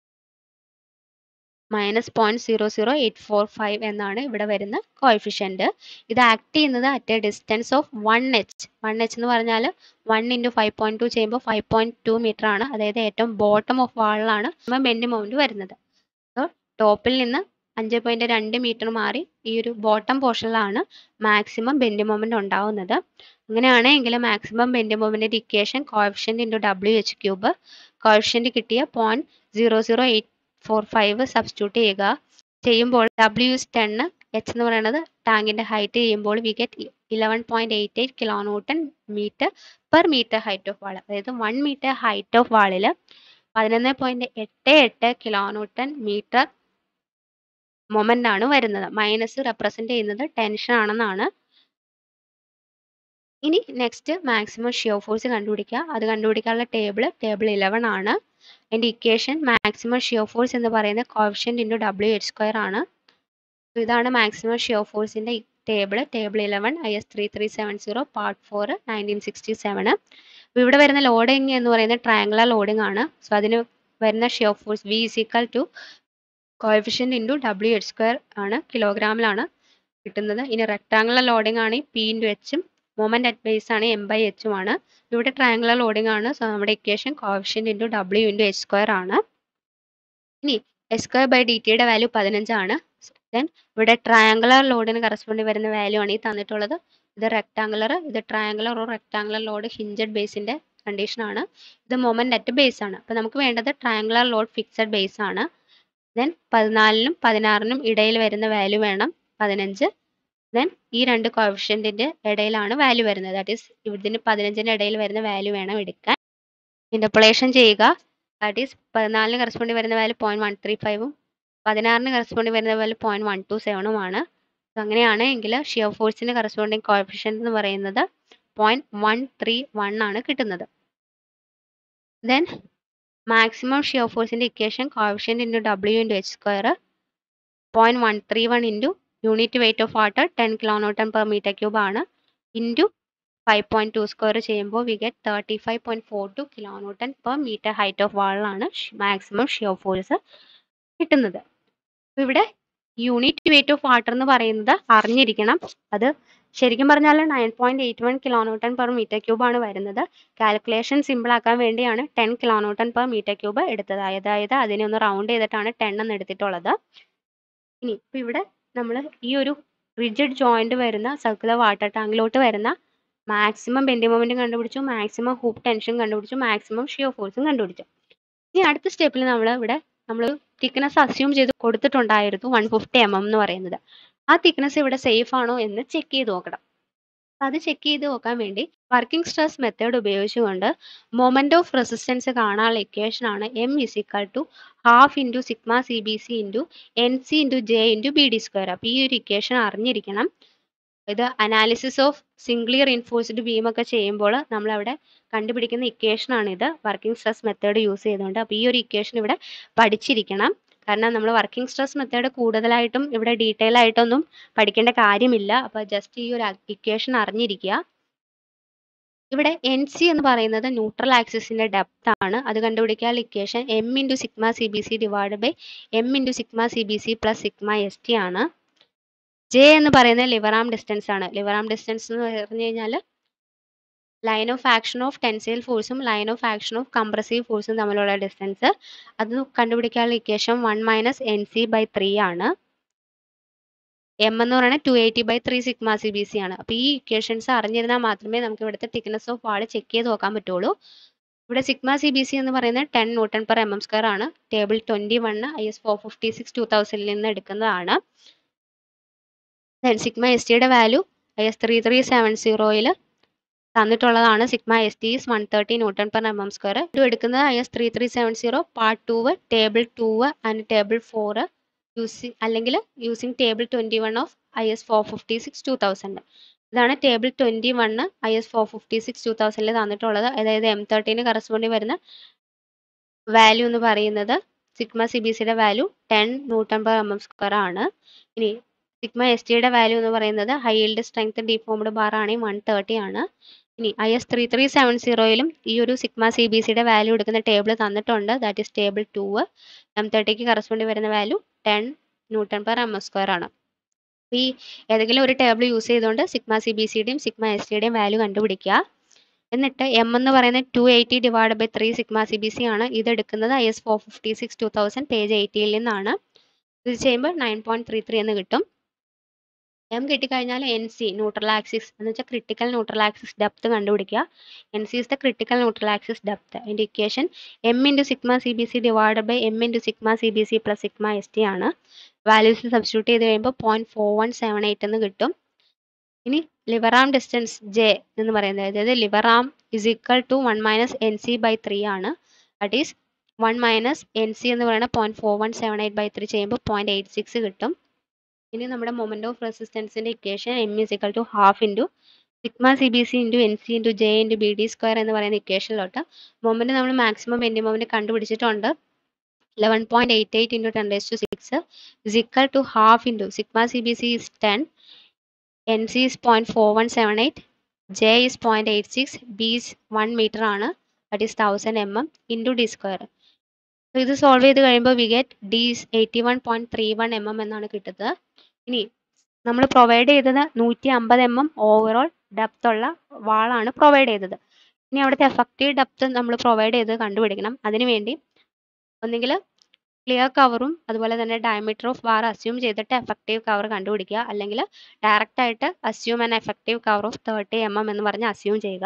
minus point zero zero eight four five എന്നാണ് ഇവിടെ വരുന്ന കോയിഫിഷ്യൻറ്റ് ഇത് ആക്ട് ചെയ്യുന്നത് at a distance of one H one H എന്ന് പറഞ്ഞാൽ one into five point two ചെയ്യുമ്പോൾ ഫൈവ് പോയിന്റ് ടു മീറ്റർ ആണ് അതായത് ഏറ്റവും ബോട്ടം ഓഫ് വാളിലാണ് ബെൻഡ് മൗണ്ട് വരുന്നത് സോ ടോപ്പിൽ നിന്ന് അഞ്ച് പോയിന്റ് രണ്ട് മീറ്റർ മാറി ഈ ഒരു ബോട്ടം പോർഷനിലാണ് മാക്സിമം ബെൻഡ് മൊമെന്റ് ഉണ്ടാവുന്നത് അങ്ങനെയാണെങ്കിൽ മാക്സിമം ബെൻഡ് മൊമെന്റിന്റെ equation coefficient into W H cube coefficient കിട്ടിയ point zero zero eight four five substitute ചെയ്യുക ചെയ്യുമ്പോൾ ഡബ്ല്യു ഇസ് ടെൻ എച്ച് എന്ന് പറയുന്നത് ടാങ്കിന്റെ ഹൈറ്റ് ചെയ്യുമ്പോൾ we get eleven point eight eight kilo newton metre per metre height of wall അതായത് വൺ മീറ്റർ ഹൈറ്റ് ഓഫ് വാളിൽ പതിനൊന്ന് പോയിന്റ് എട്ട് എട്ട് കിലോ ന്യൂട്ടൺ മീറ്റർ മൊമെന്റ് ആണ് വരുന്നത് മൈനസ് റെപ്രസെന്റ് ചെയ്യുന്നത് ടെൻഷൻ ആണെന്നാണ് ഇനി നെക്സ്റ്റ് മാക്സിമം ഷിയർ ഫോഴ്സ് കണ്ടുപിടിക്കുക അത് കണ്ടുപിടിക്കാനുള്ള ടേബിൾ ടേബിൾ ഇലവൻ ആണ് അതിൻ്റെ ഇക്വേഷൻ മാക്സിമം ഷിയർ ഫോഴ്സ് എന്ന് പറയുന്നത് coefficient into W H square ആണ് So ഇതാണ് മാക്സിമം ഷിയർ ഫോഴ്സിൻ്റെ table table eleven I S three three seven zero part four nineteen sixty seven ഇവിടെ വരുന്ന ലോഡിങ് എന്ന് പറയുന്നത് ട്രയാങ്കുലർ ലോഡിംഗ് ആണ് സോ അതിന് വരുന്ന shear force V is equal to coefficient into W H square ആണ് കിലോഗ്രാമിലാണ് കിട്ടുന്നത് ഇനി റെക്ടാങ്കുലർ ലോഡിംഗ് ആണ് പി ഇൻറ്റു എച്ചും മൊമെന്റ് അറ്റ് ബേസ് ആണ് എം ബൈ എച്ചും ആണ് ഇവിടെ ട്രയാങ്കുലർ ലോഡിംഗ് ആണ് സോ നമ്മുടെ equation coefficient into W into H square ആണ് ഇനി എച്ച് സ്ക്വയർ ബൈ ഡി ടിയുടെ വാല്യൂ പതിനഞ്ചാണ് ദെൻ ഇവിടെ ട്രയാങ്കുലർ ലോഡിന് കറസ്പോണ്ടി വരുന്ന വാല്യൂ ആണ് ഈ തന്നിട്ടുള്ളത് ഇത് റെക്ടാങ്കുലർ ഇത് triangular or rectangular load hinged ബേസിന്റെ കണ്ടീഷൻ ആണ് ഇത് മൊമെന്റ് അറ്റ് ബേസ് ആണ് അപ്പോൾ നമുക്ക് വേണ്ടത് ട്രയാങ്കുലർ ലോഡ് ഫിക്സഡ് ബേസ് ആണ് ദെൻ പതിനാലിനും പതിനാറിനും ഇടയിൽ വരുന്ന വാല്യൂ വേണം പതിനഞ്ച് ദെൻ ഈ രണ്ട് കോഫിഷ്യൻറ്റിൻ്റെ ഇടയിലാണ് വാല്യൂ വരുന്നത് ദാറ്റ് ഈസ് ഇതിന് പതിനഞ്ചിൻ്റെ ഇടയിൽ വരുന്ന വാല്യൂ വേണം എടുക്കാൻ ഇൻ്റർപൊളേഷൻ ചെയ്യുക ദാറ്റ് ഈസ് പതിനാലിന് കറസ്പോണ്ടി വരുന്ന വാല്യൂ പോയിന്റ് വൺ ത്രീ ഫൈവും പതിനാറിന് കറസ്പോണ്ടി വരുന്ന വാല്യൂ പോയിന്റ് വൺ ടു സെവനുമാണ് അങ്ങനെയാണ് എങ്കിൽ ഷിയർ ഫോഴ്സിന് കറസ്പോണ്ടിങ് കോഫിഷ്യൻ്റ് എന്ന് പറയുന്നത് പോയിന്റ് വൺ ത്രീ വൺ ആണ് കിട്ടുന്നത് ദെൻ മാക്സിമം ഷിയർ ഫോഴ്സിൻ്റെ equation coefficient into W into H square point one three one into unit weight of water ten kilo newton per metre cube ആണ് into five point two square ചെയ്യുമ്പോൾ we get thirty five point four two kilo newton per metre height of വാളിലാണ് മാക്സിമം ഷിയർ ഫോഴ്സ് കിട്ടുന്നത് അപ്പോൾ ഇവിടെ യൂണിറ്റ് വെയിറ്റ് ഓഫ് വാട്ടർ എന്ന് പറയുന്നത് അറിഞ്ഞിരിക്കണം അത് ശരിക്കും പറഞ്ഞാൽ nine point eight one kilo newton per metre cube ആണ് വരുന്നത് കാൽക്കുലേഷൻ സിമ്പിൾ ആക്കാൻ വേണ്ടിയാണ് ten kilo newton per metre cube എടുത്തത് അതായത് അതിനെ ഒന്ന് റൗണ്ട് ചെയ്തിട്ടാണ് ടെൻ എന്ന് എടുത്തിട്ടുള്ളത് ഇനി ഇപ്പം ഇവിടെ നമ്മൾ ഈ ഒരു റിജിഡ് ജോയിന്റ് വരുന്ന സർക്കുലർ വാട്ടർ ടാങ്കിലോട്ട് വരുന്ന മാക്സിമം ബെൻഡി മൊമെന്റ് കണ്ടുപിടിച്ചു മാക്സിമം ഹൂപ്പ് ടെൻഷൻ കണ്ടുപിടിച്ചു മാക്സിമം ഷിയർ ഫോഴ്സും കണ്ടുപിടിച്ചു ഇനി അടുത്ത സ്റ്റെപ്പിൽ നമ്മൾ ഇവിടെ നമ്മൾ തിക്നെസ് അസ്യൂം ചെയ്ത് കൊടുത്തിട്ടുണ്ടായിരുന്നു വൺ ഫിഫ്റ്റി എം എം എന്ന് പറയുന്നത് ആ തിക്നെസ് ഇവിടെ സേഫ് ആണോ എന്ന് ചെക്ക് ചെയ്ത് നോക്കണം അത് ചെക്ക് ചെയ്ത് നോക്കാൻ വേണ്ടി വർക്കിംഗ് സ്ട്രെസ് മെത്തേഡ് ഉപയോഗിച്ചുകൊണ്ട് മൊമെന്റ് ഓഫ് റെസിസ്റ്റൻസ് കാണാനുള്ള ഇക്വേഷൻ ആണ് M is equal to half into sigma C B C into N C into J into B D square അപ്പോൾ ഈ ഒരു ഇക്വേഷൻ അറിഞ്ഞിരിക്കണം ഇത് analysis of singly reinforced beam ഒക്കെ ചെയ്യുമ്പോൾ നമ്മളവിടെ കണ്ടുപിടിക്കുന്ന ഇക്വേഷൻ ആണ് ഇത് വർക്കിംഗ് സ്ട്രെസ് മെത്തേഡ് യൂസ് ചെയ്തുകൊണ്ട് അപ്പോൾ ഈ ഒരു ഇക്വേഷൻ ഇവിടെ പഠിച്ചിരിക്കണം കാരണം നമ്മൾ വർക്കിംഗ് സ്ട്രെസ് മെത്തേഡ് കൂടുതലായിട്ടും ഇവിടെ ഡീറ്റെയിൽ ആയിട്ടൊന്നും പഠിക്കേണ്ട കാര്യമില്ല അപ്പോൾ ജസ്റ്റ് ഈ ഒരു ഇക്വേഷൻ അറിഞ്ഞിരിക്കുക ഇവിടെ എൻ സി എന്ന് പറയുന്നത് ന്യൂട്രൽ ആക്സിസിന്റെ ഡെപ്ത് ആണ് അത് കണ്ടുപിടിക്കാൻ equation M into sigma C B C divide by M into sigma C B C plus sigma S T ആണ് ജെ എന്ന് പറയുന്നത് ലിവറാം ഡിസ്റ്റൻസ് ആണ് ലിവറാം ഡിസ്റ്റൻസ് എന്ന് പറഞ്ഞു കഴിഞ്ഞാൽ line of action of tensile ഫോഴ്സും line of action of compressive ഫോഴ്സും തമ്മിലുള്ള ഡിസ്റ്റൻസ് അത് കണ്ടുപിടിക്കാനുള്ള equation one minus N C by three ആണ് എം എന്ന് പറയുന്നത് two eighty by three sigma C B C ആണ് അപ്പോൾ ഈ ഇക്വേഷൻസ് അറിഞ്ഞിരുന്നാൽ മാത്രമേ നമുക്ക് ഇവിടുത്തെ തിക്നെസ് ഓഫ് വാൾ ചെക്ക് ചെയ്ത് നോക്കാൻ പറ്റുള്ളൂ ഇവിടെ സിഗ്മ സി ബി സി എന്ന് പറയുന്നത് ten newton per M M square ആണ് table twenty one I S four fifty six two തൗസൻഡിൽ നിന്ന് എടുക്കുന്നതാണ് സിഗ്മ എസ് ടിയുടെ value I S three three seven സീറോയിൽ തന്നിട്ടുള്ളതാണ് sigma S T is one thirty newton per M M square ഇത് എടുക്കുന്നത് I S three three seven zero part two table two and table four using അല്ലെങ്കിൽ using table twenty one of I S four fifty six two thousand ഇതാണ് table twenty one I S four fifty six two തൗസൻഡിൽ തന്നിട്ടുള്ളത് അതായത് എം തേർട്ടീന് കറസ്പോണ്ടിങ് വരുന്ന വാല്യൂ എന്ന് പറയുന്നത് സിഗ്മ സി ബി സിയുടെ value ten newton per M M square ആണ് ഇനി സിഗ്മ എസ് ടിയുടെ വാല്യൂ എന്ന് പറയുന്നത് high yield strength deformed bar ആണെങ്കിൽ വൺ തേർട്ടി ആണ് ഇനി I S three three seven സീറോയിലും ഈ ഒരു സിഗ്മ സി ബി സിയുടെ വാല്യൂ എടുക്കുന്ന ടേബിൾ തന്നിട്ടുണ്ട് that is table two M തേർട്ടിക്ക് കറസ്പോണ്ടി വരുന്ന value ten newton per M square ആണ് ഈ ഏതെങ്കിലും ഒരു ടേബിൾ യൂസ് ചെയ്തുകൊണ്ട് സിഗ്മ സി ബി സിയുടെയും സിഗ്മ എസ് ടിയുടെയും വാല്യൂ കണ്ടുപിടിക്കുക എന്നിട്ട് എം എന്ന് പറയുന്നത് two eighty divide by three sigma C B C ആണ് ഇത് എടുക്കുന്നത് I S four fifty six two thousand page എയ്റ്റിയിൽ നിന്നാണ് ഇത് ചെയ്യുമ്പോൾ നയൻ പോയിന്റ് ത്രീ ത്രീ എന്ന് കിട്ടും എം കിട്ടിക്കഴിഞ്ഞാൽ എൻ സി ന്യൂട്രൽ ആക്സിസ് എന്ന് വെച്ചാൽ ക്രിട്ടിക്കൽ ന്യൂട്രൽ ആക്സിസ് ഡെപ്ത് കണ്ടുപിടിക്കുക N C is the critical neutral axis depth അതിൻ്റെ equation M into sigma C B C divide by M into sigma C B C plus sigma S T ആണ് വാല്യൂസ് സബ്സ്റ്റിറ്റ്യൂട്ട് ചെയ്ത് കഴിയുമ്പോൾ point four one seven eight എന്ന് കിട്ടും ഇനി ലിവറാം ഡിസ്റ്റൻസ് ജെ എന്ന് പറയുന്നത് അതായത് lever arm is equal to one minus N C by three ആണ് that is one minus N C എന്ന് പറയുന്നത് point four one seven eight by three ചെയ്യുമ്പോൾ പോയിന്റ് എയ്റ്റ് സിക്സ് കിട്ടും ഇനി നമ്മുടെ മൊമെന്റ് ഓഫ് റെസിസ്റ്റൻസിന്റെ equation M is equal to half into sigma C B C into N C into J into B D square എന്ന് പറയുന്ന ഇക്വേഷനിലോട്ട് മൊമെന്റ് നമ്മൾ മാക്സിമം ബെൻഡിങ് മൊമെന്റ് കണ്ടുപിടിച്ചിട്ടുണ്ട് eleven point eight eight into ten raise to six is equal to half into sigma C B C is ten N C is point four one seven eight J is point eight six B is one metre ആണ് that is thousand M M into D square ഇത് സോൾവ് ചെയ്ത് കഴിയുമ്പോൾ we get D is eighty one point three one M M എന്നാണ് കിട്ടുന്നത് ഇനി നമ്മൾ പ്രൊവൈഡ് ചെയ്തത് നൂറ്റി അമ്പത് എം എം ഓവറോൾ ഡെപ്ത് ഉള്ള വാളാണ് പ്രൊവൈഡ് ചെയ്തത് ഇനി അവിടുത്തെ എഫക്റ്റീവ് ഡെപ്ത് നമ്മൾ പ്രൊവൈഡ് ചെയ്ത് കണ്ടുപിടിക്കണം അതിനുവേണ്ടി ഒന്നുകിൽ ക്ലിയർ കവറും അതുപോലെ തന്നെ ഡയമീറ്റർ ഓഫ് ബാർ അസ്യൂം ചെയ്തിട്ട് എഫക്റ്റീവ് കവർ കണ്ടുപിടിക്കുക അല്ലെങ്കിൽ ഡയറക്റ്റ് ആയിട്ട് assume and effective cover of thirty M M എന്ന് പറഞ്ഞ് അസ്യൂം ചെയ്യുക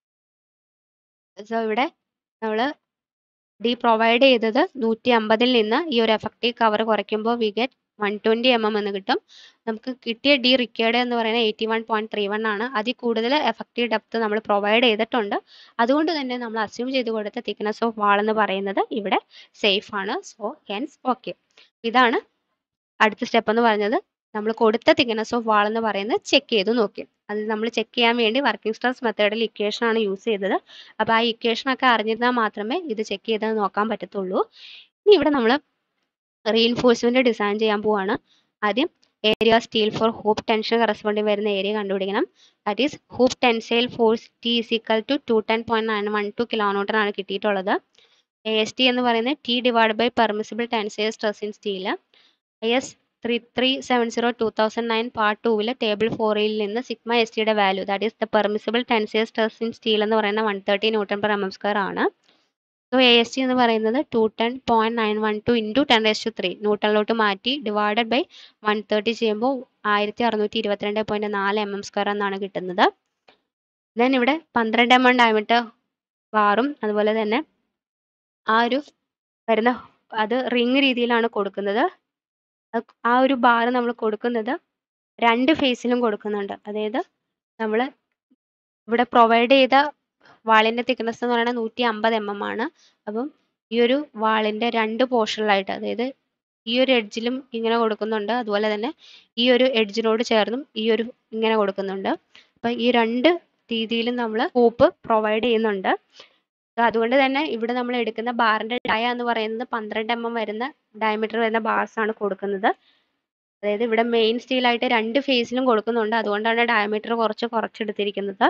സോ ഇവിടെ നമ്മൾ ഡി പ്രൊവൈഡ് ചെയ്തത് നൂറ്റി അമ്പതിൽ നിന്ന് ഈ ഒരു എഫക്റ്റീവ് കവർ കുറയ്ക്കുമ്പോൾ we get one twenty M M എന്ന് കിട്ടും നമുക്ക് കിട്ടിയ ഡി റിക്വേർഡ് എന്ന് പറയുന്നത് eighty one point three one ആണ് അതിൽ കൂടുതൽ എഫക്റ്റീവ് ഡെപ്ത് നമ്മൾ പ്രൊവൈഡ് ചെയ്തിട്ടുണ്ട് അതുകൊണ്ട് തന്നെ നമ്മൾ അസ്യൂം ചെയ്ത് കൊടുത്ത തിക്നെസ് ഓഫ് വാൾ എന്ന് പറയുന്നത് ഇവിടെ സേഫ് ആണ് സോ ഹെൻസ് ഓക്കെ ഇതാണ് അടുത്ത സ്റ്റെപ്പ് എന്ന് പറഞ്ഞത് നമ്മൾ കൊടുത്ത തിക്നെസ് ഓഫ് വാൾ എന്ന് പറയുന്നത് ചെക്ക് ചെയ്ത് നോക്കി അത് നമ്മൾ ചെക്ക് ചെയ്യാൻ വേണ്ടി വർക്കിംഗ് സ്ട്രെസ് മെത്തേഡിൽ ഇക്വേഷൻ ആണ് യൂസ് ചെയ്തത് അപ്പോൾ ആ ഇക്വേഷൻ ഒക്കെ അറിഞ്ഞിരുന്നാൽ മാത്രമേ ഇത് ചെക്ക് ചെയ്ത് നോക്കാൻ പറ്റത്തുള്ളൂ ഇനി ഇവിടെ നമ്മൾ റീഇൻഫോഴ്സ്മെന്റ് ഡിസൈൻ ചെയ്യാൻ പോവാണ് ആദ്യം area steel for hoop tension corresponding വരുന്ന ഏരിയ കണ്ടുപിടിക്കണം that is hoop tensile force T is equal to two ten point nine one two kilometre ആണ് കിട്ടിയിട്ടുള്ളത് എ എസ് ടി എന്ന് പറയുന്നത് T divide by permissible tensile stress in steel I S three three seven zero two thousand nine part ടൂവിൽ ടേബിൾ ഫോറിൽ നിന്ന് സിഗ്മ എസ് ടിയുടെ value that is the permissible tensile stress in steel എന്ന് പറയുന്ന one thirty newton per M M square ആണ് സോ എ എസ് ടി എന്ന് പറയുന്നത് two ten point nine one two into ten raise to three ന്യൂട്ടണിലോട്ട് മാറ്റി ഡിവൈഡഡ് ബൈ വൺ തേർട്ടി ചെയ്യുമ്പോൾ ആയിരത്തി അറുന്നൂറ്റി ഇരുപത്തിരണ്ട് പോയിന്റ് നാല് എം എം സ്ക്വയർ എന്നാണ് കിട്ടുന്നത് ദെൻ ഇവിടെ പന്ത്രണ്ട് എം എം ഡയമീറ്റർ ബാറും അതുപോലെ തന്നെ ആ ഒരു വരുന്ന അത് റിങ് രീതിയിലാണ് കൊടുക്കുന്നത് ആ ഒരു ബാർ നമ്മൾ കൊടുക്കുന്നത് രണ്ട് ഫേസിലും കൊടുക്കുന്നുണ്ട് അതായത് നമ്മൾ ഇവിടെ പ്രൊവൈഡ് ചെയ്ത വാളിന്റെ തിക്നെസ് എന്ന് പറയുന്നത് നൂറ്റി അമ്പത് എം എം ആണ് അപ്പം ഈ ഒരു വാളിന്റെ രണ്ട് പോർഷനിലായിട്ട് അതായത് ഈ ഒരു എഡ്ജിലും ഇങ്ങനെ കൊടുക്കുന്നുണ്ട് അതുപോലെ തന്നെ ഈ ഒരു എഡ്ജിനോട് ചേർന്നും ഈ ഒരു ഇങ്ങനെ കൊടുക്കുന്നുണ്ട് അപ്പൊ ഈ രണ്ട് രീതിയിലും നമ്മൾ ഹൂപ്പ് പ്രൊവൈഡ് ചെയ്യുന്നുണ്ട് അതുകൊണ്ട് തന്നെ ഇവിടെ നമ്മൾ എടുക്കുന്ന ബാറിന്റെ ഡയ എന്ന് പറയുന്നത് പന്ത്രണ്ട് എം എം വരുന്ന ഡയമീറ്റർ വരുന്ന ബാർസ് ആണ് കൊടുക്കുന്നത് അതായത് ഇവിടെ മെയിൻ സ്റ്റീലായിട്ട് രണ്ട് ഫേസിലും കൊടുക്കുന്നുണ്ട് അതുകൊണ്ടാണ് ഡയമീറ്റർ കുറച്ച് കുറച്ചെടുത്തിരിക്കുന്നത്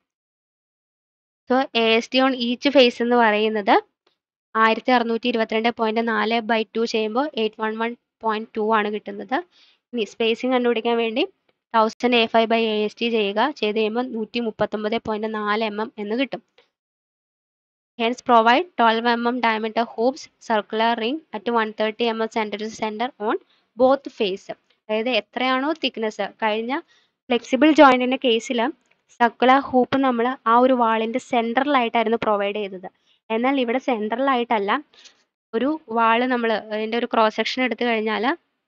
so A S T on each face എന്ന് പറയുന്നത് ആയിരത്തി അറുന്നൂറ്റി ഇരുപത്തിരണ്ട് പോയിന്റ് നാല് ബൈ ടു ചെയ്യുമ്പോൾ eight one one point two ആണ് കിട്ടുന്നത് ഇനി സ്പേസിംഗ് കണ്ടുപിടിക്കാൻ വേണ്ടി thousand A five by A S T ചെയ്യുക ചെയ്ത് കഴിയുമ്പോൾ നൂറ്റി മുപ്പത്തൊമ്പത് പോയിന്റ് നാല് എം എം എന്ന് കിട്ടും hence provide twelve M M diameter hoops circular ring at one thirty M M centre to centre on both face അതായത് എത്രയാണോ തിക്നെസ് കഴിഞ്ഞ ഫ്ലെക്സിബിൾ ജോയിൻറ്റിൻ്റെ കേസിൽ സർക്കുലർ ഹൂപ്പ് നമ്മൾ ആ ഒരു വാളിൻ്റെ സെൻറ്ററിലായിട്ടായിരുന്നു പ്രൊവൈഡ് ചെയ്തത് എന്നാൽ ഇവിടെ സെൻട്രലായിട്ടല്ല ഒരു വാള് നമ്മൾ അതിൻ്റെ ഒരു ക്രോസ് സെക്ഷൻ എടുത്തു കഴിഞ്ഞാൽ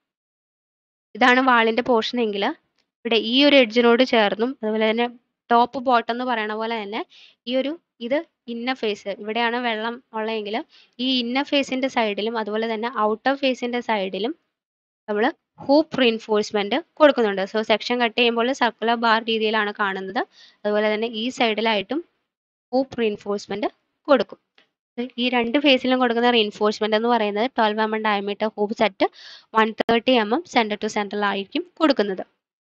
ഇതാണ് വാളിൻ്റെ പോർഷൻ എങ്കിൽ ഇവിടെ ഈ ഒരു എഡ്ജിനോട് ചേർന്നും അതുപോലെ തന്നെ ടോപ്പ് ബോട്ടം എന്ന് പറയണ പോലെ തന്നെ ഈ ഒരു ഇത് ഇന്ന ഫേസ് ഇവിടെയാണ് വെള്ളം ഉള്ളതെങ്കിൽ ഈ ഇന്ന ഫേസിൻ്റെ സൈഡിലും അതുപോലെ തന്നെ ഔട്ടർ ഫേസിൻ്റെ സൈഡിലും നമ്മൾ ഹൂപ്പ് റീൻഫോഴ്സ്മെന്റ് കൊടുക്കുന്നുണ്ട് സോ സെക്ഷൻ കട്ട് ചെയ്യുമ്പോൾ സർക്കുലർ ബാർ രീതിയിലാണ് കാണുന്നത് അതുപോലെ തന്നെ ഈ സൈഡിലായിട്ടും ഹൂപ്പ് റീൻഫോഴ്സ്മെന്റ് കൊടുക്കും ഈ രണ്ട് ഫേസിലും കൊടുക്കുന്ന റീൻഫോഴ്സ്മെന്റ് എന്ന് പറയുന്നത് twelve M M diameter hoop set one thirty M M centre to സെൻറ്ററിലായിരിക്കും കൊടുക്കുന്നത്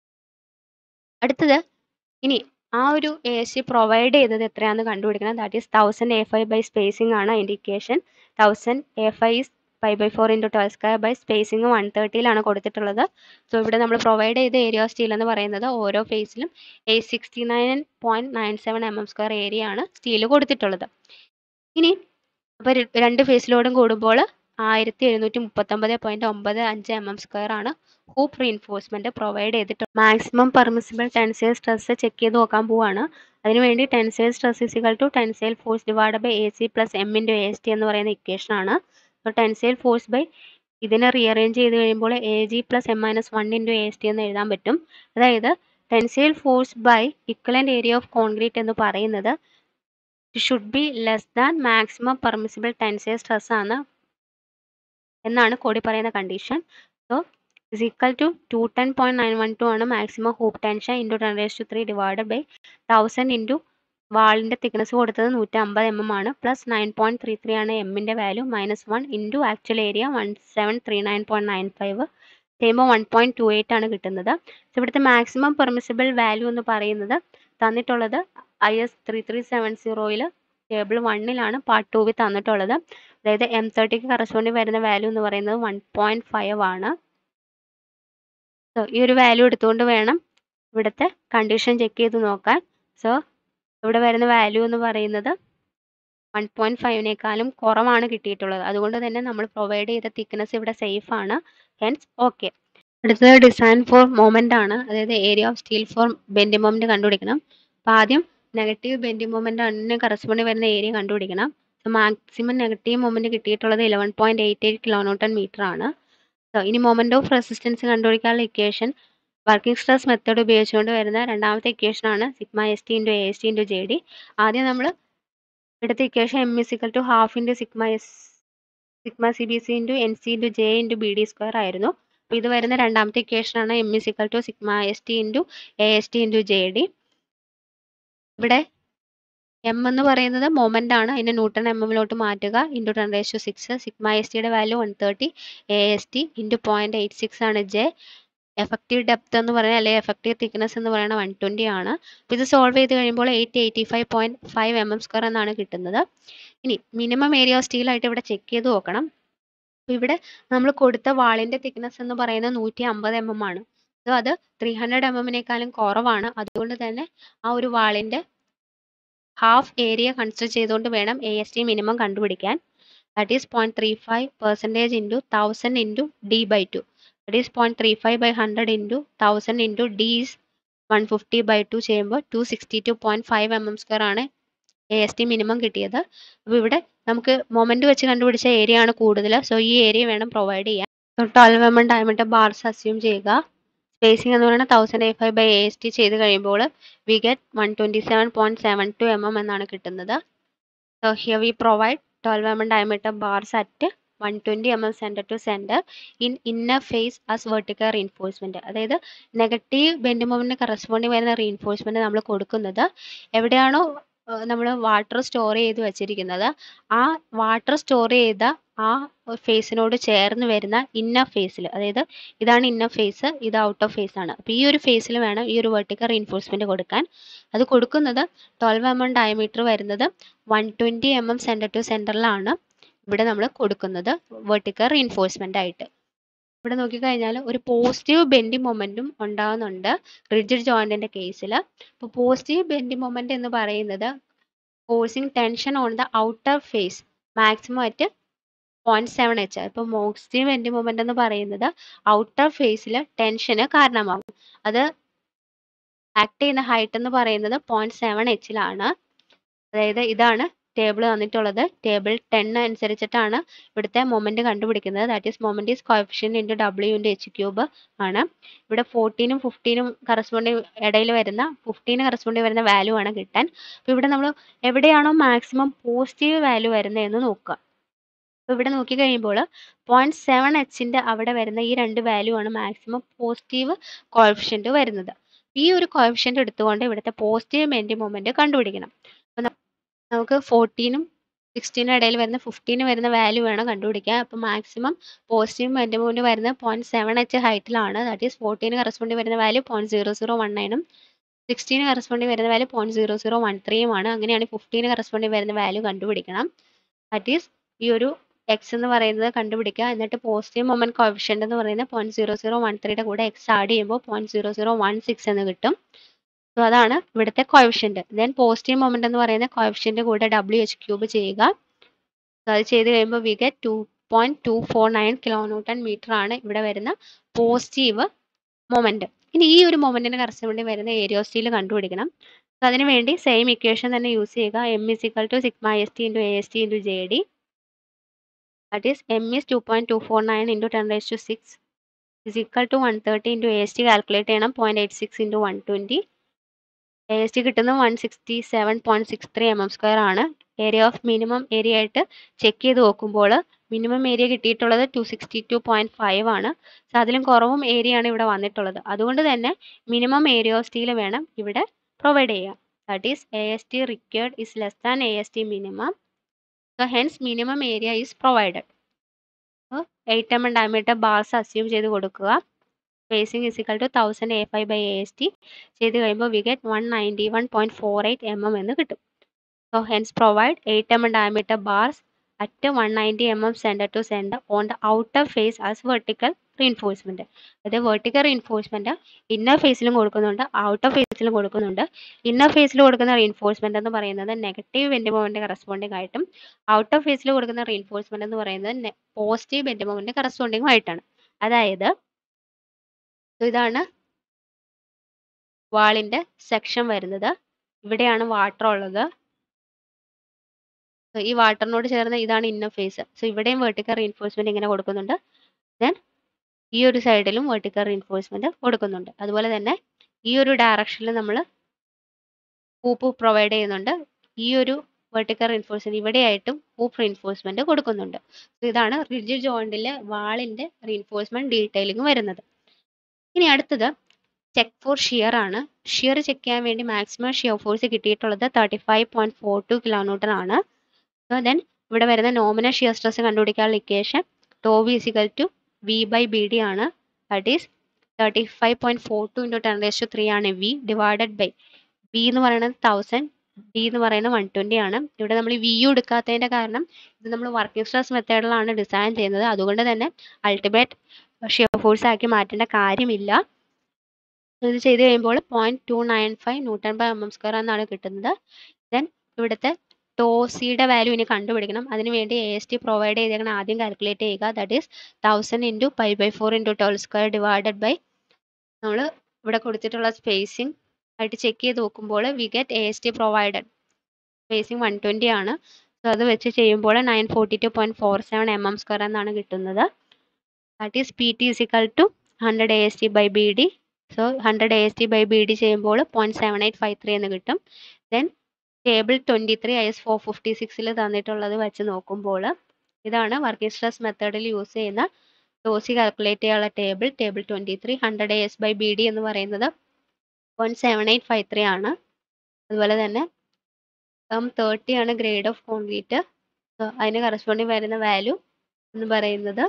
അടുത്തത് ഇനി ആ ഒരു എ സി പ്രൊവൈഡ് ചെയ്തത് എത്രയാണെന്ന് കണ്ടുപിടിക്കണം that is thousand A five by spacing ആണ് indication thousand A five five by four into twelve square by spacing one തേർട്ടിയിലാണ് കൊടുത്തിട്ടുള്ളത് സോ ഇവിടെ നമ്മൾ പ്രൊവൈഡ് ചെയ്ത ഏരിയ ഓഫ് സ്റ്റീൽ എന്ന് പറയുന്നത് ഓരോ ഫേസിലും eight sixty nine point nine seven M M square area ആണ് സ്റ്റീൽ കൊടുത്തിട്ടുള്ളത് ഇനി അപ്പോൾ രണ്ട് ഫേസിലോടും കൂടുമ്പോൾ ആയിരത്തി എഴുന്നൂറ്റി മുപ്പത്തൊമ്പത് പോയിന്റ് ഒമ്പത് അഞ്ച് എം എം സ്ക്വയർ ആണ് ഹൂപ്പ് റീൻഫോഴ്സ്മെന്റ് പ്രൊവൈഡ് ചെയ്തിട്ട് maximum permissible tensile stress check ചെയ്ത് നോക്കാൻ പോവാണ് അതിനുവേണ്ടി tensile stress is equal to tensile force divide by A C plus M into A S T എന്ന് പറയുന്ന ഇക്വേഷൻ ആണ് അപ്പോൾ ടെൻസൈൽ ഫോഴ്സ് ബൈ ഇതിനെ റീഅറേഞ്ച് ചെയ്ത് കഴിയുമ്പോൾ A G plus M minus one into A S T എന്ന് എഴുതാൻ പറ്റും അതായത് tensile force by equivalent area of concrete എന്ന് പറയുന്നത് should be less than maximum permissible tensile stress ആണ് എന്നാണ് കോടി പറയുന്ന condition so is equal to two ten point nine one two ആണ് maximum hoop tension into ten raise to three divide by thousand into വാളിൻ്റെ തിക്നെസ് കൊടുത്തത് നൂറ്റി അമ്പത് എം എം ആണ് plus nine point three three ആണ് എമ്മിൻ്റെ value minus one into actual area one seven three nine point nine five ചെയ്യുമ്പോൾ വൺ പോയിന്റ് ടു എയ്റ്റ് ആണ് കിട്ടുന്നത് ഇവിടുത്തെ മാക്സിമം പെർമിസിബിൾ വാല്യൂ എന്ന് പറയുന്നത് തന്നിട്ടുള്ളത് I S three three seven സീറോയിൽ ടേബിൾ വണ്ണിലാണ് പാർട്ട് ടൂവിൽ തന്നിട്ടുള്ളത് അതായത് എം തേർട്ടിക്ക് കറസ്പോണ്ടിങ് വരുന്ന വാല്യൂ എന്ന് പറയുന്നത് വൺ പോയിന്റ് ഫൈവ് ആണ് സോ ഈ ഒരു വാല്യൂ എടുത്തുകൊണ്ട് വേണം ഇവിടുത്തെ കണ്ടീഷൻ ചെക്ക് ചെയ്ത് നോക്കാൻ സോ ഇവിടെ വരുന്ന വാല്യൂ എന്ന് പറയുന്നത് വൺ പോയിന്റ് ഫൈവിനേക്കാളും കുറവാണ് കിട്ടിയിട്ടുള്ളത് അതുകൊണ്ട് തന്നെ നമ്മൾ പ്രൊവൈഡ് ചെയ്ത തിക്നെസ് ഇവിടെ സേഫ് ആണ് ഹെൻസ് ഓക്കെ അടുത്തത് ഡിസൈൻ ഫോർ മൊമെന്റ് ആണ് അതായത് area of steel for bending moment കണ്ടുപിടിക്കണം അപ്പോൾ ആദ്യം നെഗറ്റീവ് ബെൻഡി മൊമെന്റ് അതിന് കറസ്പോണ്ടിങ് വരുന്ന ഏരിയ കണ്ടുപിടിക്കണം സോ മാക്സിമം നെഗറ്റീവ് മൊമെന്റ് കിട്ടിയിട്ടുള്ളത് eleven point eight eight kilo newton metre ആണ് സോ ഇനി മൊമെന്റ് ഓഫ് റെസിസ്റ്റൻസ് കണ്ടുപിടിക്കാനുള്ള ഇക്വേഷൻ വർക്കിംഗ് സ്ട്രെസ് മെത്തേഡ് ഉപയോഗിച്ചുകൊണ്ട് വരുന്ന രണ്ടാമത്തെ ഇക്വേഷൻ ആണ് sigma S T into A S T into J D ആദ്യം നമ്മൾ എടുത്ത equation M is equal to half into sigma S sigma C B C into N C into J into B D square ആയിരുന്നു അപ്പോൾ ഇത് വരുന്ന രണ്ടാമത്തെ ഇക്വേഷൻ ആണ് M is equal to sigma S T into A S T into J D ഇവിടെ എം എന്ന് പറയുന്നത് മൊമെന്റ് ആണ് അതിനെ ന്യൂട്ടൺ എം എമ്മിലോട്ട് മാറ്റുക into ten raise to six sigma S ടിയുടെ value one thirty A S T into point eight six ആണ് ജെ എഫക്റ്റീവ് ഡെപ്ത് എന്ന് പറയുന്നത് അല്ലെങ്കിൽ എഫക്റ്റീവ് തിക്നെസ് എന്ന് പറയുന്നത് വൺ ട്വൻറ്റി ആണ് അപ്പോൾ ഇത് സോൾവ് ചെയ്ത് കഴിയുമ്പോൾ eight eighty five point five M M square എന്നാണ് കിട്ടുന്നത് ഇനി മിനിമം ഏരിയ ഓഫ് സ്റ്റീൽ ആയിട്ട് ഇവിടെ ചെക്ക് ചെയ്ത് നോക്കണം അപ്പോൾ ഇവിടെ നമ്മൾ കൊടുത്ത വാളിൻ്റെ തിക്നെസ് എന്ന് പറയുന്നത് നൂറ്റി അമ്പത് എം എം ആണ് സോ അത് ത്രീ ഹൺഡ്രഡ് എം എമ്മിനേക്കാളും കുറവാണ് അതുകൊണ്ട് തന്നെ ആ ഒരു വാളിൻ്റെ ഹാഫ് ഏരിയ കൺസിഡർ ചെയ്തുകൊണ്ട് വേണം എ എസ് ടി മിനിമം കണ്ടുപിടിക്കാൻ that is point three five percentage into thousand into D by two that is point three five by hundred into thousand into D is one fifty by two ചെയ്യുമ്പോൾ two sixty two point five M M square ആണ് എ എസ് ടി മിനിമം കിട്ടിയത് അപ്പോൾ ഇവിടെ നമുക്ക് മൊമെന്റ് വെച്ച് കണ്ടുപിടിച്ച ഏരിയ ആണ് കൂടുതൽ സോ ഈ ഏരിയ വേണം പ്രൊവൈഡ് ചെയ്യാൻ so twelve M M diameter bars assume ചെയ്യുക സ്പേസിംഗ് എന്ന് പറയുന്നത് thousand A five by A S T ചെയ്ത് കഴിയുമ്പോൾ we get one twenty seven point seven two M M എന്നാണ് കിട്ടുന്നത് so here we provide twelve M M diameter bars at one twenty M M centre to centre in inner face as vertical reinforcement അതായത് നെഗറ്റീവ് ബെൻഡ് മൊമെൻറ്റിന് കറസ്പോണ്ടിങ് വരുന്ന റീൻഫോഴ്സ്മെൻറ്റ് നമ്മൾ കൊടുക്കുന്നത് എവിടെയാണോ നമ്മൾ വാട്ടർ സ്റ്റോർ ചെയ്ത് വെച്ചിരിക്കുന്നത് ആ വാട്ടർ സ്റ്റോർ ചെയ്ത ആ ഫേസിനോട് ചേർന്ന് വരുന്ന ഇന്നർ ഫേസിൽ അതായത് ഇതാണ് ഇന്നർ ഫേസ് ഇത് ഔട്ടർ ഫേസ് ആണ് അപ്പോൾ ഈ ഒരു ഫേസിൽ വേണം ഈ ഒരു വെർട്ടിക്കൽ റീൻഫോഴ്സ്മെന്റ് കൊടുക്കാൻ അത് കൊടുക്കുന്നത് ട്വൽവ് എം എം ഡയമീറ്റർ വരുന്നത് one twenty M M centre to സെൻറ്ററിലാണ് ഇവിടെ നമ്മൾ കൊടുക്കുന്നത് വെർട്ടിക്കൽ റീൻഫോഴ്സ്മെന്റ് ആയിട്ട് ഇവിടെ നോക്കിക്കഴിഞ്ഞാൽ ഒരു പോസിറ്റീവ് ബെൻഡിങ് മൊമെന്റും ഉണ്ടാകുന്നുണ്ട് റിജിഡ് ജോയിന്റിന്റെ കേസിൽ അപ്പോൾ പോസിറ്റീവ് ബെൻഡിങ് മൊമെന്റ് എന്ന് പറയുന്നത് forcing tension on the outer face maximum at point seven H ഇപ്പോൾ പോസിറ്റീവ് ബെൻഡിങ് മൊമെന്റ് എന്ന് പറയുന്നത് ഔട്ടർ ഫേസിൽ ടെൻഷന് കാരണമാകും അത് ആക്ട് ചെയ്യുന്ന ഹൈറ്റ് എന്ന് പറയുന്നത് പോയിന്റ് സെവൻ എച്ചിലാണ് അതായത് ഇതാണ് ടേബിൾ തന്നിട്ടുള്ളത് ടേബിൾ ടെൻ അനുസരിച്ചിട്ടാണ് ഇവിടുത്തെ മൊമെന്റ് കണ്ടുപിടിക്കുന്നത് that is moment is coefficient into W into H cube ആണ് ഇവിടെ ഫോർട്ടീനും ഫിഫ്റ്റീനും കറസ്പോണ്ടിങ് ഇടയിൽ വരുന്ന ഫിഫ്റ്റീന് കറസ്പോണ്ടിങ് വരുന്ന വാല്യൂ ആണ് കിട്ടാൻ അപ്പോൾ ഇവിടെ നമ്മൾ എവിടെയാണോ മാക്സിമം പോസിറ്റീവ് വാല്യൂ വരുന്നതെന്ന് നോക്കുക അപ്പോൾ ഇവിടെ നോക്കി കഴിയുമ്പോൾ പോയിന്റ് സെവൻ എച്ചിൻ്റെ അവിടെ വരുന്ന ഈ രണ്ട് വാല്യൂ ആണ് മാക്സിമം പോസിറ്റീവ് കോഫിഷ്യൻ്റ് വരുന്നത് ഈ ഒരു കോഫിഷ്യൻ്റ് എടുത്തുകൊണ്ട് ഇവിടുത്തെ പോസിറ്റീവ് മെൻറ്റി മൊമെന്റ് കണ്ടുപിടിക്കണം അപ്പോൾ നമുക്ക് ഫോർട്ടീനും സിക്സ്റ്റീനും ഇടയിൽ വരുന്ന ഫിഫ്റ്റീന് വരുന്ന വാല്യൂ വേണം കണ്ടുപിടിക്കാൻ അപ്പോൾ മാക്സിമം പോസിറ്റീവ് മെൻറ്റി മൊമെന്റ് വരുന്നത് point seven H ഹൈറ്റിലാണ് that is fourteen കറസ്പോണ്ടി വരുന്ന value point zero zero one നയനും sixteen കറസ്പോണ്ടി വരുന്ന value point zero zero one ത്രീയുമാണ് അങ്ങനെയാണ് ഫിഫ്റ്റീന് കറസ്പോണ്ടി വരുന്ന വാല്യൂ കണ്ടുപിടിക്കണം ദാറ്റ് ഈസ് ഈ ഒരു എക്സ് എന്ന് പറയുന്നത് കണ്ടുപിടിക്കുക എന്നിട്ട് പോസിറ്റീവ് മൊമെന്റ് കോഫിഷ്യൻ്റ് എന്ന് പറയുന്നത് പോയിന്റ് സീറോ സീറോ വൺ ത്രീയുടെ കൂടെ എക്സ് ആഡ് ചെയ്യുമ്പോൾ point zero zero one six എന്ന് കിട്ടും സോ അതാണ് ഇവിടുത്തെ കോഫിഷ്യൻ്റ് ദെൻ പോസിറ്റീവ് മൊമെന്റ് എന്ന് പറയുന്ന കോഫിഷ്യൻ്റ് കൂടെ ഡബ്ല്യു എച്ച് ക്യൂബ് ചെയ്യുക So അത് ചെയ്ത് കഴിയുമ്പോൾ we get two point two four nine kilo newton metre ആണ് ഇവിടെ വരുന്ന പോസിറ്റീവ് മൊമെന്റ് ഇനി ഈ ഒരു മൊമെന്റിന് കറസ്പോണ്ടി വരുന്ന ഏരിയോസ്റ്റീൽ കണ്ടുപിടിക്കണം സോ അതിന് വേണ്ടി സെയിം ഇക്വേഷൻ തന്നെ യൂസ് ചെയ്യുക M is equal to sigma S T into A S T into J D that is M is two point two four nine into ten raise to six is equal to one thirty into A S T calculate ചെയ്യണം point eight six into one twenty A S T കിട്ടുന്നത് one sixty seven point six three M M square ആണ് ഏരിയ ഓഫ് മിനിമം ഏരിയ ആയിട്ട് ചെക്ക് ചെയ്ത് നോക്കുമ്പോൾ മിനിമം ഏരിയ കിട്ടിയിട്ടുള്ളത് two sixty two point five ആണ് സോ അതിലും കുറവും ഏരിയ ആണ് ഇവിടെ വന്നിട്ടുള്ളത് അതുകൊണ്ട് തന്നെ മിനിമം ഏരിയ ഓഫ് സ്റ്റീൽ വേണം ഇവിടെ പ്രൊവൈഡ് ചെയ്യുക that is A S T required is less than A S T minimum so hence minimum area is provided eight M M diameter bars assume ചെയ്ത് കൊടുക്കുക spacing is equal to thousand A five by A S T ചെയ്ത് കഴിയുമ്പോൾ we get one ninety one point four eight M M എന്ന് കിട്ടും so hence provide eight M M diameter bars at one ninety M M centre to centre on the outer face as vertical reinforcement അതായത് വെർട്ടിക്കൽ റീൻഫോഴ്സ്മെൻറ്റ് ഇന്നർ ഫേസിലും കൊടുക്കുന്നുണ്ട് ഔട്ടർ ഫേസിലും കൊടുക്കുന്നുണ്ട് ഇന്നർ ഫേസിൽ കൊടുക്കുന്ന റീൻഫോഴ്സ്മെൻറ്റ് എന്ന് പറയുന്നത് നെഗറ്റീവ് ബെൻഡ് മൊമെൻറ്റ് കറസ്പോണ്ടിങ് ആയിട്ടും ഔട്ടർ ഫേസിൽ കൊടുക്കുന്ന റീൻഫോഴ്സ്മെൻറ്റ് എന്ന് പറയുന്നത് പോസിറ്റീവ് ബെൻഡ് മൊമെൻറ്റ് കറസ്പോണ്ടിങ് ആയിട്ടാണ് അതായത് ഇതാണ് വാളിൻ്റെ സെക്ഷൻ വരുന്നത് ഇവിടെയാണ് വാട്ടർ ഉള്ളത് So, ഈ വാട്ടറിനോട് ചേർന്ന് ഇതാണ് ഇന്നർ ഫേസ് സോ ഇവിടെയും വെർട്ടിക്കൽ റീൻഫോഴ്സ്മെന്റ് ഇങ്ങനെ കൊടുക്കുന്നുണ്ട് ദെൻ ഈ ഒരു സൈഡിലും വെർട്ടിക്കൽ റീൻഫോഴ്സ്മെന്റ് കൊടുക്കുന്നുണ്ട് അതുപോലെ തന്നെ ഈ ഒരു ഡയറക്ഷനിൽ നമ്മൾ ഹൂപ്പ് പ്രൊവൈഡ് ചെയ്യുന്നുണ്ട് ഈ ഒരു വെർട്ടിക്കൽ റീൻഫോഴ്സ്മെന്റ് ഇവിടെയായിട്ടും ഹൂപ്പ് റീൻഫോഴ്സ്മെന്റ് കൊടുക്കുന്നുണ്ട് So, ഇതാണ് റിജിഡ് ജോയിന്റിലെ വാളിന്റെ റീൻഫോഴ്സ്മെന്റ് ഡീറ്റെയിലിംഗ് വരുന്നത് ഇനി അടുത്തത് ചെക്ക് ഫോർ ഷിയർ ആണ് ഷിയർ ചെക്ക് ചെയ്യാൻ വേണ്ടി മാക്സിമം ഷിയർ ഫോഴ്സ് കിട്ടിയിട്ടുള്ളത് thirty five point four two kilometre ആണ് ദെൻ ഇവിടെ വരുന്ന നോമിനൽ ഷിയർ സ്ട്രെസ് കണ്ടുപിടിക്കാനുള്ള equation tau V is equal to V by B D ആണ് that is thirty five point four two into ten raise to three ആണ് വി ഡിവൈഡഡ് ബൈ ബി എന്ന് പറയുന്നത് തൗസൻഡ് ഡി എന്ന് പറയുന്നത് വൺ ട്വൻറ്റി ആണ് ഇവിടെ നമ്മൾ വി യു എടുക്കാത്തതിൻ്റെ കാരണം ഇത് നമ്മൾ വർക്കിംഗ് സ്ട്രെസ് മെത്തേഡിലാണ് ഡിസൈൻ ചെയ്യുന്നത് അതുകൊണ്ട് തന്നെ അൾട്ടിമേറ്റ് ഷിയർ ഫോഴ്സ് ആക്കി മാറ്റേണ്ട കാര്യമില്ല ഇത് ചെയ്ത് കഴിയുമ്പോൾ point two nine five newton by M M square എന്നാണ് കിട്ടുന്നത് ദെൻ ഇവിടുത്തെ ടോസിയുടെ വാല്യൂ ഇനി കണ്ടുപിടിക്കണം അതിന് വേണ്ടി എ എസ് ടി പ്രൊവൈഡ് ചെയ്തേക്കണം ആദ്യം കാൽക്കുലേറ്റ് ചെയ്യുക that is thousand into pi by four into twelve square divided by നമ്മൾ ഇവിടെ കൊടുത്തിട്ടുള്ള സ്പേസിംഗ് ആയിട്ട് ചെക്ക് ചെയ്ത് നോക്കുമ്പോൾ we get A S T provided spacing one twenty ആണ് സോ അത് വെച്ച് ചെയ്യുമ്പോൾ nine forty two point four seven M M square എന്നാണ് കിട്ടുന്നത് that is P T is equal to hundred A S T by B D so hundred A S T by B D ചെയ്യുമ്പോൾ point seven eight five three എന്ന് കിട്ടും then table twenty three I S four fifty സിക്സിൽ തന്നിട്ടുള്ളത് വെച്ച് നോക്കുമ്പോൾ ഇതാണ് വർക്കിംഗ് സ്ട്രെസ് മെത്തേഡിൽ യൂസ് ചെയ്യുന്ന ഡോസി കാൽക്കുലേറ്റ് ചെയ്യാനുള്ള table table twenty three hundred A S by B D എന്ന് പറയുന്നത് point seven eight five three ആണ് അതുപോലെ തന്നെ എം തേർട്ടി ആണ് ഗ്രേഡ് ഓഫ് കോൺക്രീറ്റ് അതിന് കറസ്പോണ്ടിങ് വരുന്ന വാല്യൂ എന്ന് പറയുന്നത്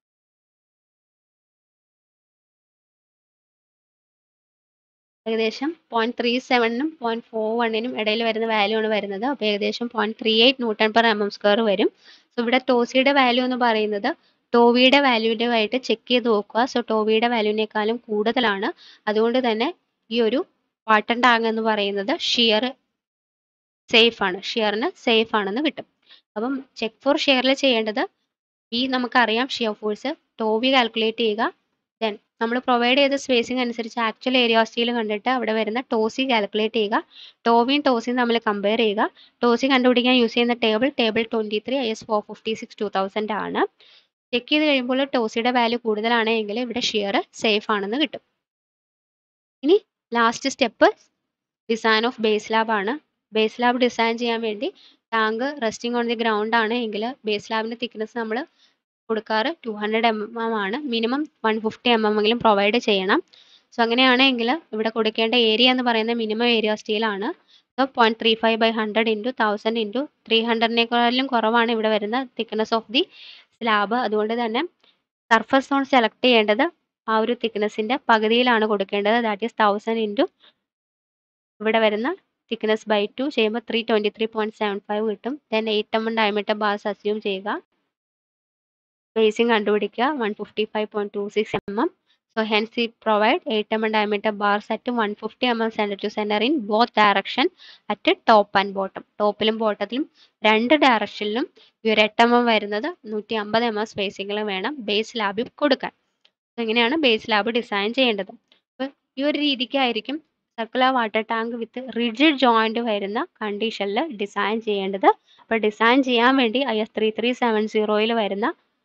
ഏകദേശം പോയിന്റ് ത്രീ സെവനിനും പോയിന്റ് ഫോർ വണ്ണിനും ഇടയിൽ വരുന്ന വാല്യൂ ആണ് വരുന്നത് അപ്പോൾ ഏകദേശം point three eight newton per M M square വരും സോ ഇവിടെ ടോസിയുടെ വാല്യൂ എന്ന് പറയുന്നത് ടോവിയുടെ വാല്യൂൻ്റെതായിട്ട് ചെക്ക് ചെയ്ത് നോക്കുക സോ ടോവിയുടെ വാല്യൂവിനേക്കാളും കൂടുതലാണ് അതുകൊണ്ട് തന്നെ ഈ ഒരു വാട്ടർ ടാങ്ക് എന്ന് പറയുന്നത് ഷിയർ സേഫ് ആണ് ഷിയറിന് സേഫ് ആണെന്ന് കിട്ടും അപ്പം ചെക്ക് ഫോർ ഷിയറിൽ ചെയ്യേണ്ടത് ഈ നമുക്കറിയാം ഷിയർ ഫോഴ്സ് ടോവി കാൽക്കുലേറ്റ് ചെയ്യുക ദെൻ നമ്മൾ പ്രൊവൈഡ് ചെയ്ത സ്പേസിംഗ് അനുസരിച്ച് ആക്ച്വൽ ഏരിയാസ്റ്റിയിൽ കണ്ടിട്ട് അവിടെ വരുന്ന ടോസി കാൽക്കുലേറ്റ് ചെയ്യുക ടോവിയും ടോസിയും തമ്മിൽ കമ്പയർ ചെയ്യുക ടോസി കണ്ടുപിടിക്കാൻ യൂസ് ചെയ്യുന്ന table table twenty three I S four fifty six two thousand ആണ് ചെക്ക് ചെയ്ത് കഴിയുമ്പോൾ ടോസിയുടെ വാല്യൂ കൂടുതലാണ് എങ്കിൽ ഇവിടെ ഷിയർ സേഫ് ആണെന്ന് കിട്ടും ഇനി last step design of base slab ആണ് ബേസ് ലാബ് ഡിസൈൻ ചെയ്യാൻ വേണ്ടി tank resting on the ground ആണ് എങ്കിൽ ബേസ് ലാബിൻ്റെ തിക്നെസ് നമ്മൾ കൊടുക്കാറ് ടു ഹൺഡ്രഡ് എം എം ആണ് minimum one fifty M M എങ്കിലും പ്രൊവൈഡ് ചെയ്യണം സോ അങ്ങനെയാണെങ്കിൽ ഇവിടെ കൊടുക്കേണ്ട ഏരിയ എന്ന് പറയുന്നത് മിനിമം ഏരിയ സ്റ്റീലാണ് so point three five by hundred into thousand into three ഹൺഡ്രഡിനേക്കാളും കുറവാണ് ഇവിടെ വരുന്ന തിക്നെസ് ഓഫ് ദി സ്ലാബ് അതുകൊണ്ട് തന്നെ സർഫസ് സോൺ സെലക്ട് ചെയ്യേണ്ടത് ആ ഒരു തിക്നെസ്സിൻ്റെ പകുതിയിലാണ് കൊടുക്കേണ്ടത് ദാറ്റ് ഈസ് തൗസൻഡ് ഇൻറ്റു ഇവിടെ വരുന്ന തിക്നെസ് ബൈ ടു ചെയ്യുമ്പോൾ three twenty three point seven five കിട്ടും then eight M diameter bars assume ചെയ്യുക സ്പേസിംഗ് കണ്ടുപിടിക്കുക one fifty five point two six M M so hence ഈ provide eight M diameter bars at one fifty M M centre to centre in both direction at top and bottom ടോപ്പിലും ബോട്ടത്തിലും രണ്ട് ഡയറക്ഷനിലും ഈ ഒരു എട്ട് എം എം വരുന്നത് നൂറ്റി അമ്പത് എം എം സ്പേസിങ്ങിൽ വേണം ബേസ് ലാബിൽ കൊടുക്കാൻ ഇങ്ങനെയാണ് ബേസ് ലാബ് ഡിസൈൻ ചെയ്യേണ്ടത് അപ്പോൾ ഈ ഒരു രീതിക്കായിരിക്കും circular water tank with rigid joint വരുന്ന കണ്ടീഷനിൽ ഡിസൈൻ ചെയ്യേണ്ടത് അപ്പോൾ ഡിസൈൻ ചെയ്യാൻ വേണ്ടി I S three three seven സീറോയിൽ വരുന്ന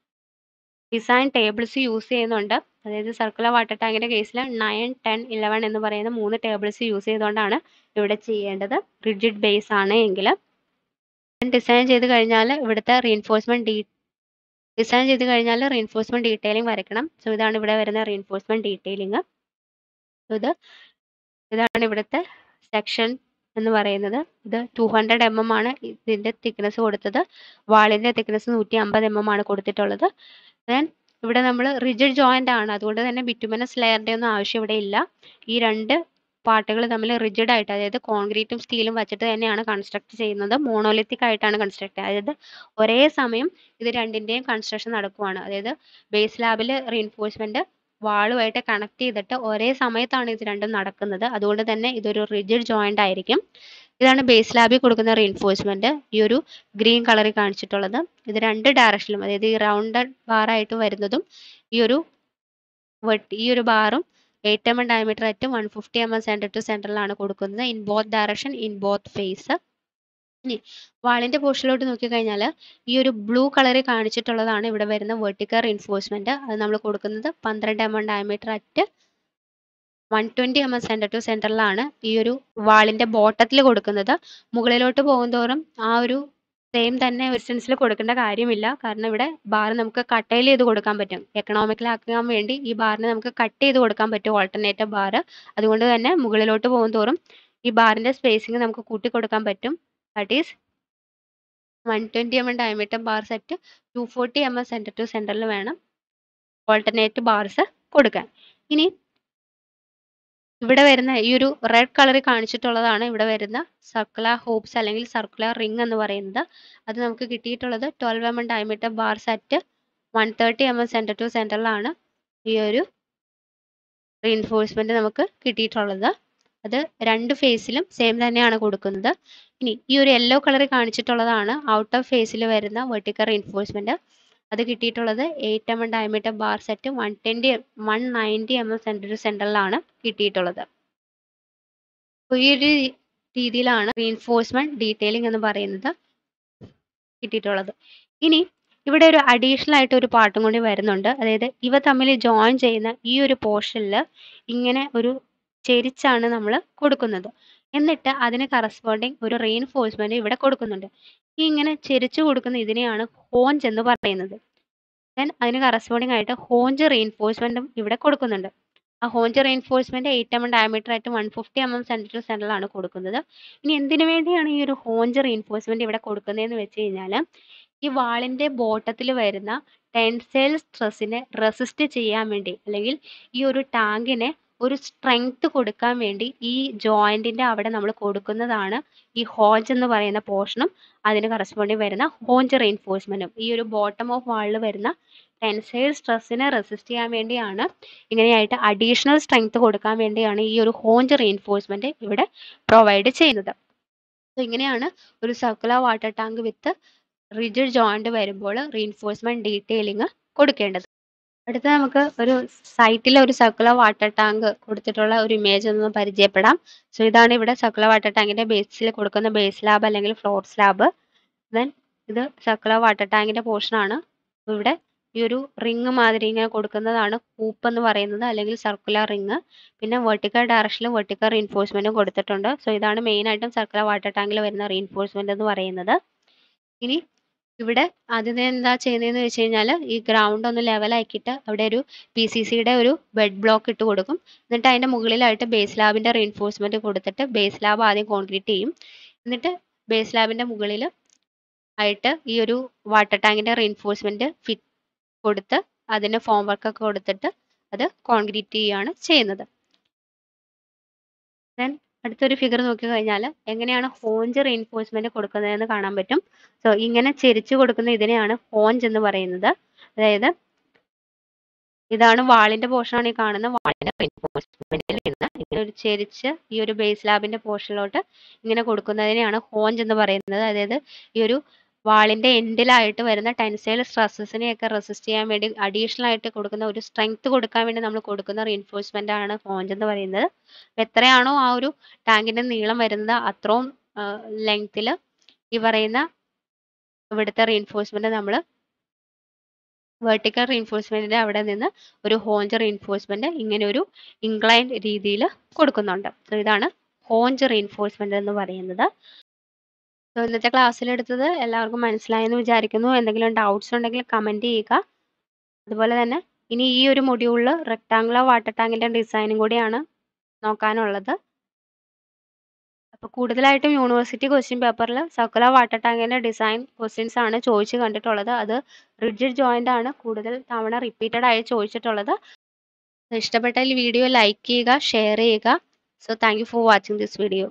ഡിസൈൻ ടേബിൾസ് യൂസ് ചെയ്യുന്നുണ്ട് അതായത് സർക്കുലർ വാട്ടർ ടാങ്കിൻ്റെ കേസിൽ നയൻ ടെൻ ഇലവൻ എന്ന് പറയുന്ന മൂന്ന് ടേബിൾസ് യൂസ് ചെയ്തുകൊണ്ടാണ് ഇവിടെ ചെയ്യേണ്ടത് റിജിഡ് ബേസ് ആണ് എങ്കിൽ ഡിസൈൻ ചെയ്ത് കഴിഞ്ഞാൽ ഇവിടുത്തെ റീൻഫോഴ്സ്മെൻറ്റ് ഡീ ഡിസൈൻ ചെയ്ത് കഴിഞ്ഞാൽ റീൻഫോഴ്സ്മെൻറ്റ് ഡീറ്റെയിലിംഗ് വരയ്ക്കണം സോ ഇതാണ് ഇവിടെ വരുന്ന റീൻഫോഴ്സ്മെൻറ്റ് ഡീറ്റെയിലിംഗ് ഇത് ഇതാണ് ഇവിടുത്തെ സെക്ഷൻ എന്ന് പറയുന്നത് ഇത് ടു ഹൺഡ്രഡ് എം എം ആണ് ഇതിൻ്റെ തിക്നെസ് കൊടുത്തത് വാളിൻ്റെ തിക്നെസ് നൂറ്റി അമ്പത് എം എം ആണ് കൊടുത്തിട്ടുള്ളത് ദെൻ ഇവിടെ നമ്മൾ റിജിഡ് ജോയിൻ്റ് ആണ് അതുകൊണ്ട് തന്നെ ബിറ്റുമിനസ് ലെയറിൻ്റെ ഒന്നും ആവശ്യം ഇവിടെ ഇല്ല ഈ രണ്ട് പാർട്ടുകൾ തമ്മിൽ റിജിഡ് ആയിട്ട് അതായത് കോൺക്രീറ്റും സ്റ്റീലും വെച്ചിട്ട് തന്നെയാണ് കൺസ്ട്രക്ട് ചെയ്യുന്നത് മോണോലിത്തിക് ആയിട്ടാണ് കൺസ്ട്രക്ട് അതായത് ഒരേ സമയം ഇത് രണ്ടിൻ്റെയും കൺസ്ട്രക്ഷൻ നടക്കുവാണ് അതായത് ബേസ് ലാബിൽ റീൻഫോഴ്സ്മെൻറ്റ് വാളുമായിട്ട് കണക്ട് ചെയ്തിട്ട് ഒരേ സമയത്താണ് ഇത് രണ്ടും നടക്കുന്നത് അതുകൊണ്ട് തന്നെ ഇതൊരു റിജിഡ് ജോയിൻ്റ് ആയിരിക്കും ഇതാണ് ബേസ് ലാബിൽ കൊടുക്കുന്ന റീൻഫോഴ്സ്മെൻറ്റ് ഈ ഒരു ഗ്രീൻ കളറിൽ കാണിച്ചിട്ടുള്ളത് ഇത് രണ്ട് ഡയറക്ഷനിലും അതായത് ഈ റൗണ്ടഡ് ബാറായിട്ട് വരുന്നതും ഈ ഒരു വെട്ട് ഈ ഒരു ബാറും eight M M diameter at one fifty M M centre to സെൻറ്ററിലാണ് കൊടുക്കുന്നത് in both direction in both face ഇനി വാളിൻ്റെ പോർഷനിലോട്ട് നോക്കിക്കഴിഞ്ഞാൽ ഈ ഒരു ബ്ലൂ കളറിൽ കാണിച്ചിട്ടുള്ളതാണ് ഇവിടെ വരുന്ന വെർട്ടിക്കൽ റീൻഫോഴ്സ്മെൻറ്റ് അത് നമ്മൾ കൊടുക്കുന്നത് പന്ത്രണ്ട് M M diameter at one twenty M M centre to സെൻറ്ററിലാണ് ഈ ഒരു വാളിൻ്റെ ബോട്ടത്തിൽ കൊടുക്കുന്നത് മുകളിലോട്ട് പോകുന്തോറും ആ ഒരു സെയിം തന്നെ ഡിസ്റ്റൻസിൽ കൊടുക്കേണ്ട കാര്യമില്ല കാരണം ഇവിടെ ബാർ നമുക്ക് കട്ടയിൽ ചെയ്ത് കൊടുക്കാൻ പറ്റും എക്കണോമിക്കലാക്കാൻ വേണ്ടി ഈ ബാറിനെ നമുക്ക് കട്ട് ചെയ്ത് കൊടുക്കാൻ പറ്റും ഓൾട്ടർനേറ്റീവ് ബാർ അതുകൊണ്ട് തന്നെ മുകളിലോട്ട് പോകുന്തോറും ഈ ബാറിൻ്റെ സ്പേസിങ് നമുക്ക് കൂട്ടി കൊടുക്കാൻ പറ്റും that is one twenty M M diameter bar set two forty M M centre to സെൻറ്ററിൽ വേണം ഓൾട്ടർനേറ്റ് ബാർസ് കൊടുക്കാൻ ഇനി ഇവിടെ വരുന്ന ഈ ഒരു റെഡ് കളറിൽ കാണിച്ചിട്ടുള്ളതാണ് ഇവിടെ വരുന്ന സർക്കുലർ ഹോപ്സ് അല്ലെങ്കിൽ സർക്കുലർ റിംഗ് എന്ന് പറയുന്നത് അത് നമുക്ക് കിട്ടിയിട്ടുള്ളത് twelve M M diameter bar set one thirty M M centre to സെൻറ്ററിലാണ് ഈ ഒരു റീൻഫോഴ്സ്മെൻറ്റ് നമുക്ക് കിട്ടിയിട്ടുള്ളത് അത് രണ്ട് ഫേസിലും സെയിം തന്നെയാണ് കൊടുക്കുന്നത് ഇനി ഈ ഒരു യെല്ലോ കളറിൽ കാണിച്ചിട്ടുള്ളതാണ് ഔട്ട് ഓഫ് ഫേസിൽ വരുന്ന വെർട്ടിക്കൽ റീൻഫോഴ്സ്മെൻറ്റ് അത് കിട്ടിയിട്ടുള്ളത് eight M M diameter bar set one twenty one ninety M M centre to സെൻറ്ററിലാണ് കിട്ടിയിട്ടുള്ളത് അപ്പോൾ ഈ ഒരു രീതിയിലാണ് റീൻഫോഴ്സ്മെൻറ്റ് ഡീറ്റെയിലിംഗ് എന്ന് പറയുന്നത് കിട്ടിയിട്ടുള്ളത് ഇനി ഇവിടെ ഒരു അഡീഷണൽ ആയിട്ട് ഒരു പാട്ടും കൂടി വരുന്നുണ്ട് അതായത് ഇവ തമ്മിൽ ജോയിൻ ചെയ്യുന്ന ഈ ഒരു പോർഷനിൽ ഇങ്ങനെ ഒരു ചെരിച്ചാണ് നമ്മൾ കൊടുക്കുന്നത് എന്നിട്ട് അതിന് കറസ്പോണ്ടിങ് ഒരു റീൻഫോഴ്സ്മെന്റ് ഇവിടെ കൊടുക്കുന്നുണ്ട് ഈ ഇങ്ങനെ ചെരിച്ചു കൊടുക്കുന്ന ഇതിനെയാണ് ഹോഞ്ച് എന്ന് പറയുന്നത് ദെൻ അതിന് കറസ്പോണ്ടിങ് ആയിട്ട് ഹോഞ്ച് റീൻഫോഴ്സ്മെന്റും ഇവിടെ കൊടുക്കുന്നുണ്ട് ആ haunch reinforcement eight M M diameter ആയിട്ട് one fifty M M centre to സെൻറ്ററിലാണ് കൊടുക്കുന്നത് ഇനി എന്തിനു വേണ്ടിയാണ് ഈ ഒരു ഹോഞ്ച് റീൻഫോഴ്സ്മെന്റ് ഇവിടെ കൊടുക്കുന്നതെന്ന് വെച്ച് കഴിഞ്ഞാൽ ഈ വാളിന്റെ ബോട്ടത്തിൽ വരുന്ന ടെൻസൈൽ സ്ട്രെസ്സിനെ റെസിസ്റ്റ് ചെയ്യാൻ വേണ്ടി അല്ലെങ്കിൽ ഈ ഒരു ടാങ്കിനെ ഒരു സ്ട്രെങ്ത് കൊടുക്കാൻ വേണ്ടി ഈ ജോയിന്റിന്റെ അവിടെ നമ്മൾ കൊടുക്കുന്നതാണ് ഈ ഹോഞ്ച് എന്ന് പറയുന്ന പോർഷനും അതിന് കറസ്പോണ്ടിങ് വരുന്ന ഹോഞ്ച് റീൻഫോഴ്സ്മെന്റും ഈ ഒരു ബോട്ടം ഓഫ് വാളിൽ വരുന്ന ടെൻസൈൽ സ്ട്രെസ്സിനെ റെസിസ്റ്റ് ചെയ്യാൻ വേണ്ടിയാണ് ഇങ്ങനെയായിട്ട് അഡീഷണൽ സ്ട്രെങ്ത് കൊടുക്കാൻ വേണ്ടിയാണ് ഈ ഒരു ഹോഞ്ച് റീൻഫോഴ്സ്മെന്റ് ഇവിടെ പ്രൊവൈഡ് ചെയ്യുന്നത് സോ ഇങ്ങനെയാണ് ഒരു circular water tank with rigid joint വരുമ്പോൾ റീൻഫോഴ്സ്മെന്റ് ഡീറ്റെയിലിംഗ് കൊടുക്കേണ്ടത് അടുത്ത നമുക്ക് ഒരു സൈറ്റിലെ ഒരു സർക്കുലർ വാട്ടർ ടാങ്ക് കൊടുത്തിട്ടുള്ള ഒരു ഇമേജ് ഒന്ന് പരിചയപ്പെടാം സോ ഇതാണ് ഇവിടെ സർക്കുലർ വാട്ടർ ടാങ്കിന്റെ ബേസിൽ കൊടുക്കുന്ന ബേസ് സ്ലാബ് അല്ലെങ്കിൽ ഫ്ലോർ സ്ലാബ് ദെൻ ഇത് സർക്കുലർ വാട്ടർ ടാങ്കിന്റെ പോർഷൻ ആണ് ഇവിടെ ഈ ഒരു റിങ് മാതിരി ഇങ്ങനെ കൊടുക്കുന്നതാണ് കൂപ്പ് എന്ന് പറയുന്നത് അല്ലെങ്കിൽ സർക്കുലർ റിങ് പിന്നെ വെർട്ടിക്കൽ ഡയറക്ഷനിലും വെർട്ടിക്കൽ റീൻഫോഴ്സ്മെന്റും കൊടുത്തിട്ടുണ്ട് സോ ഇതാണ് മെയിൻ ആയിട്ടും സർക്കുലർ വാട്ടർ ടാങ്കിൽ വരുന്ന റീൻഫോഴ്സ്മെന്റ് എന്ന് പറയുന്നത് ഇനി ഇവിടെ ആദ്യം എന്താ ചെയ്യുന്നതെന്ന് വെച്ച് കഴിഞ്ഞാൽ ഈ ഗ്രൗണ്ട് ഒന്ന് ലെവലാക്കിയിട്ട് അവിടെ ഒരു പി സി സിയുടെ ഒരു ബെഡ് ബ്ലോക്ക് ഇട്ട് കൊടുക്കും എന്നിട്ട് അതിൻ്റെ മുകളിലായിട്ട് ബേസ് ലാബിൻ്റെ റീൻഫോഴ്സ്മെന്റ് കൊടുത്തിട്ട് ബേസ് ലാബ് ആദ്യം കോൺക്രീറ്റ് ചെയ്യും എന്നിട്ട് ബേസ് ലാബിൻ്റെ മുകളിൽ ആയിട്ട് ഈ ഒരു വാട്ടർ ടാങ്കിൻ്റെ റീൻഫോഴ്സ്മെന്റ് ഫിറ്റ് കൊടുത്ത് അതിന് ഫോം വർക്ക് ഒക്കെ കൊടുത്തിട്ട് അത് കോൺക്രീറ്റ് ചെയ്യുകയാണ് ചെയ്യുന്നത് ദെൻ അടുത്തൊരു ഫിഗർ നോക്കി കഴിഞ്ഞാൽ എങ്ങനെയാണ് ഹോഞ്ച് റീൻഫോഴ്സ്മെന്റ് കൊടുക്കുന്നതെന്ന് കാണാൻ പറ്റും സോ ഇങ്ങനെ ചെരിച്ചു കൊടുക്കുന്ന ഇതിനെയാണ് ഹോഞ്ച് എന്ന് പറയുന്നത് അതായത് ഇതാണ് വാളിന്റെ പോർഷനാണ് ഈ കാണുന്ന വാളിന്റെ റീൻഫോഴ്സ്മെന്റിൽ നിന്ന് ഇങ്ങനെ ഒരു ചെരിച്ച് ഈ ഒരു ബേസ് ലാബിന്റെ പോർഷനിലോട്ട് ഇങ്ങനെ കൊടുക്കുന്നതിനെയാണ് ഹോഞ്ച് എന്ന് പറയുന്നത് അതായത് ഈ ഒരു വാളിന്റെ എൻഡിലായിട്ട് വരുന്ന ടെൻസൈൽ സ്ട്രെസ്സസിനെയൊക്കെ റെസിസ്റ്റ് ചെയ്യാൻ വേണ്ടി അഡീഷണൽ ആയിട്ട് കൊടുക്കുന്ന ഒരു സ്ട്രെങ്ത് കൊടുക്കാൻ വേണ്ടി നമ്മൾ കൊടുക്കുന്ന റീൻഫോഴ്സ്മെന്റ് ആണ് ഹോഞ്ച് എന്ന് പറയുന്നത് എത്രയാണോ ആ ഒരു ടാങ്കിന്റെ നീളം വരുന്നത് അത്രയും ലെങ്ത്തിൽ ഈ പറയുന്ന ഇവിടുത്തെ റീൻഫോഴ്സ്മെന്റ് നമ്മൾ വെർട്ടിക്കൽ റീൻഫോഴ്സ്മെന്റിന്റെ അവിടെ നിന്ന് ഒരു ഹോഞ്ച് റീൻഫോഴ്സ്മെന്റ് ഇങ്ങനെ ഒരു ഇൻക്ലൈൻഡ് രീതിയിൽ കൊടുക്കുന്നുണ്ട് സോ ഇതാണ് ഹോഞ്ച് റീൻഫോഴ്സ്മെന്റ് എന്ന് പറയുന്നത് സോ ഇന്നത്തെ ക്ലാസ്സിൽ എടുത്തത് എല്ലാവർക്കും മനസ്സിലായെന്ന് വിചാരിക്കുന്നു എന്തെങ്കിലും ഡൗട്ട്സ് ഉണ്ടെങ്കിൽ കമൻറ്റ് ചെയ്യുക അതുപോലെ തന്നെ ഇനി ഈ ഒരു മൊഡ്യൂളിൽ റെക്ടാങ്കുലർ വാട്ടർ ടാങ്കിൻ്റെ ഡിസൈനും കൂടിയാണ് നോക്കാനുള്ളത് അപ്പോൾ കൂടുതലായിട്ടും യൂണിവേഴ്സിറ്റി ക്വസ്റ്റ്യൻ പേപ്പറിൽ സർക്കുലർ വാട്ടർ ടാങ്കിൻ്റെ ഡിസൈൻ ക്വസ്റ്റ്യൻസ് ആണ് ചോദിച്ച് കണ്ടിട്ടുള്ളത് അത് റിജിഡ് ജോയിൻ്റ് ആണ് കൂടുതൽ തവണ റിപ്പീറ്റഡ് ആയി ചോദിച്ചിട്ടുള്ളത് ഇഷ്ടപ്പെട്ട ഈ വീഡിയോ ലൈക്ക് ചെയ്യുക ഷെയർ ചെയ്യുക so thank you for watching this video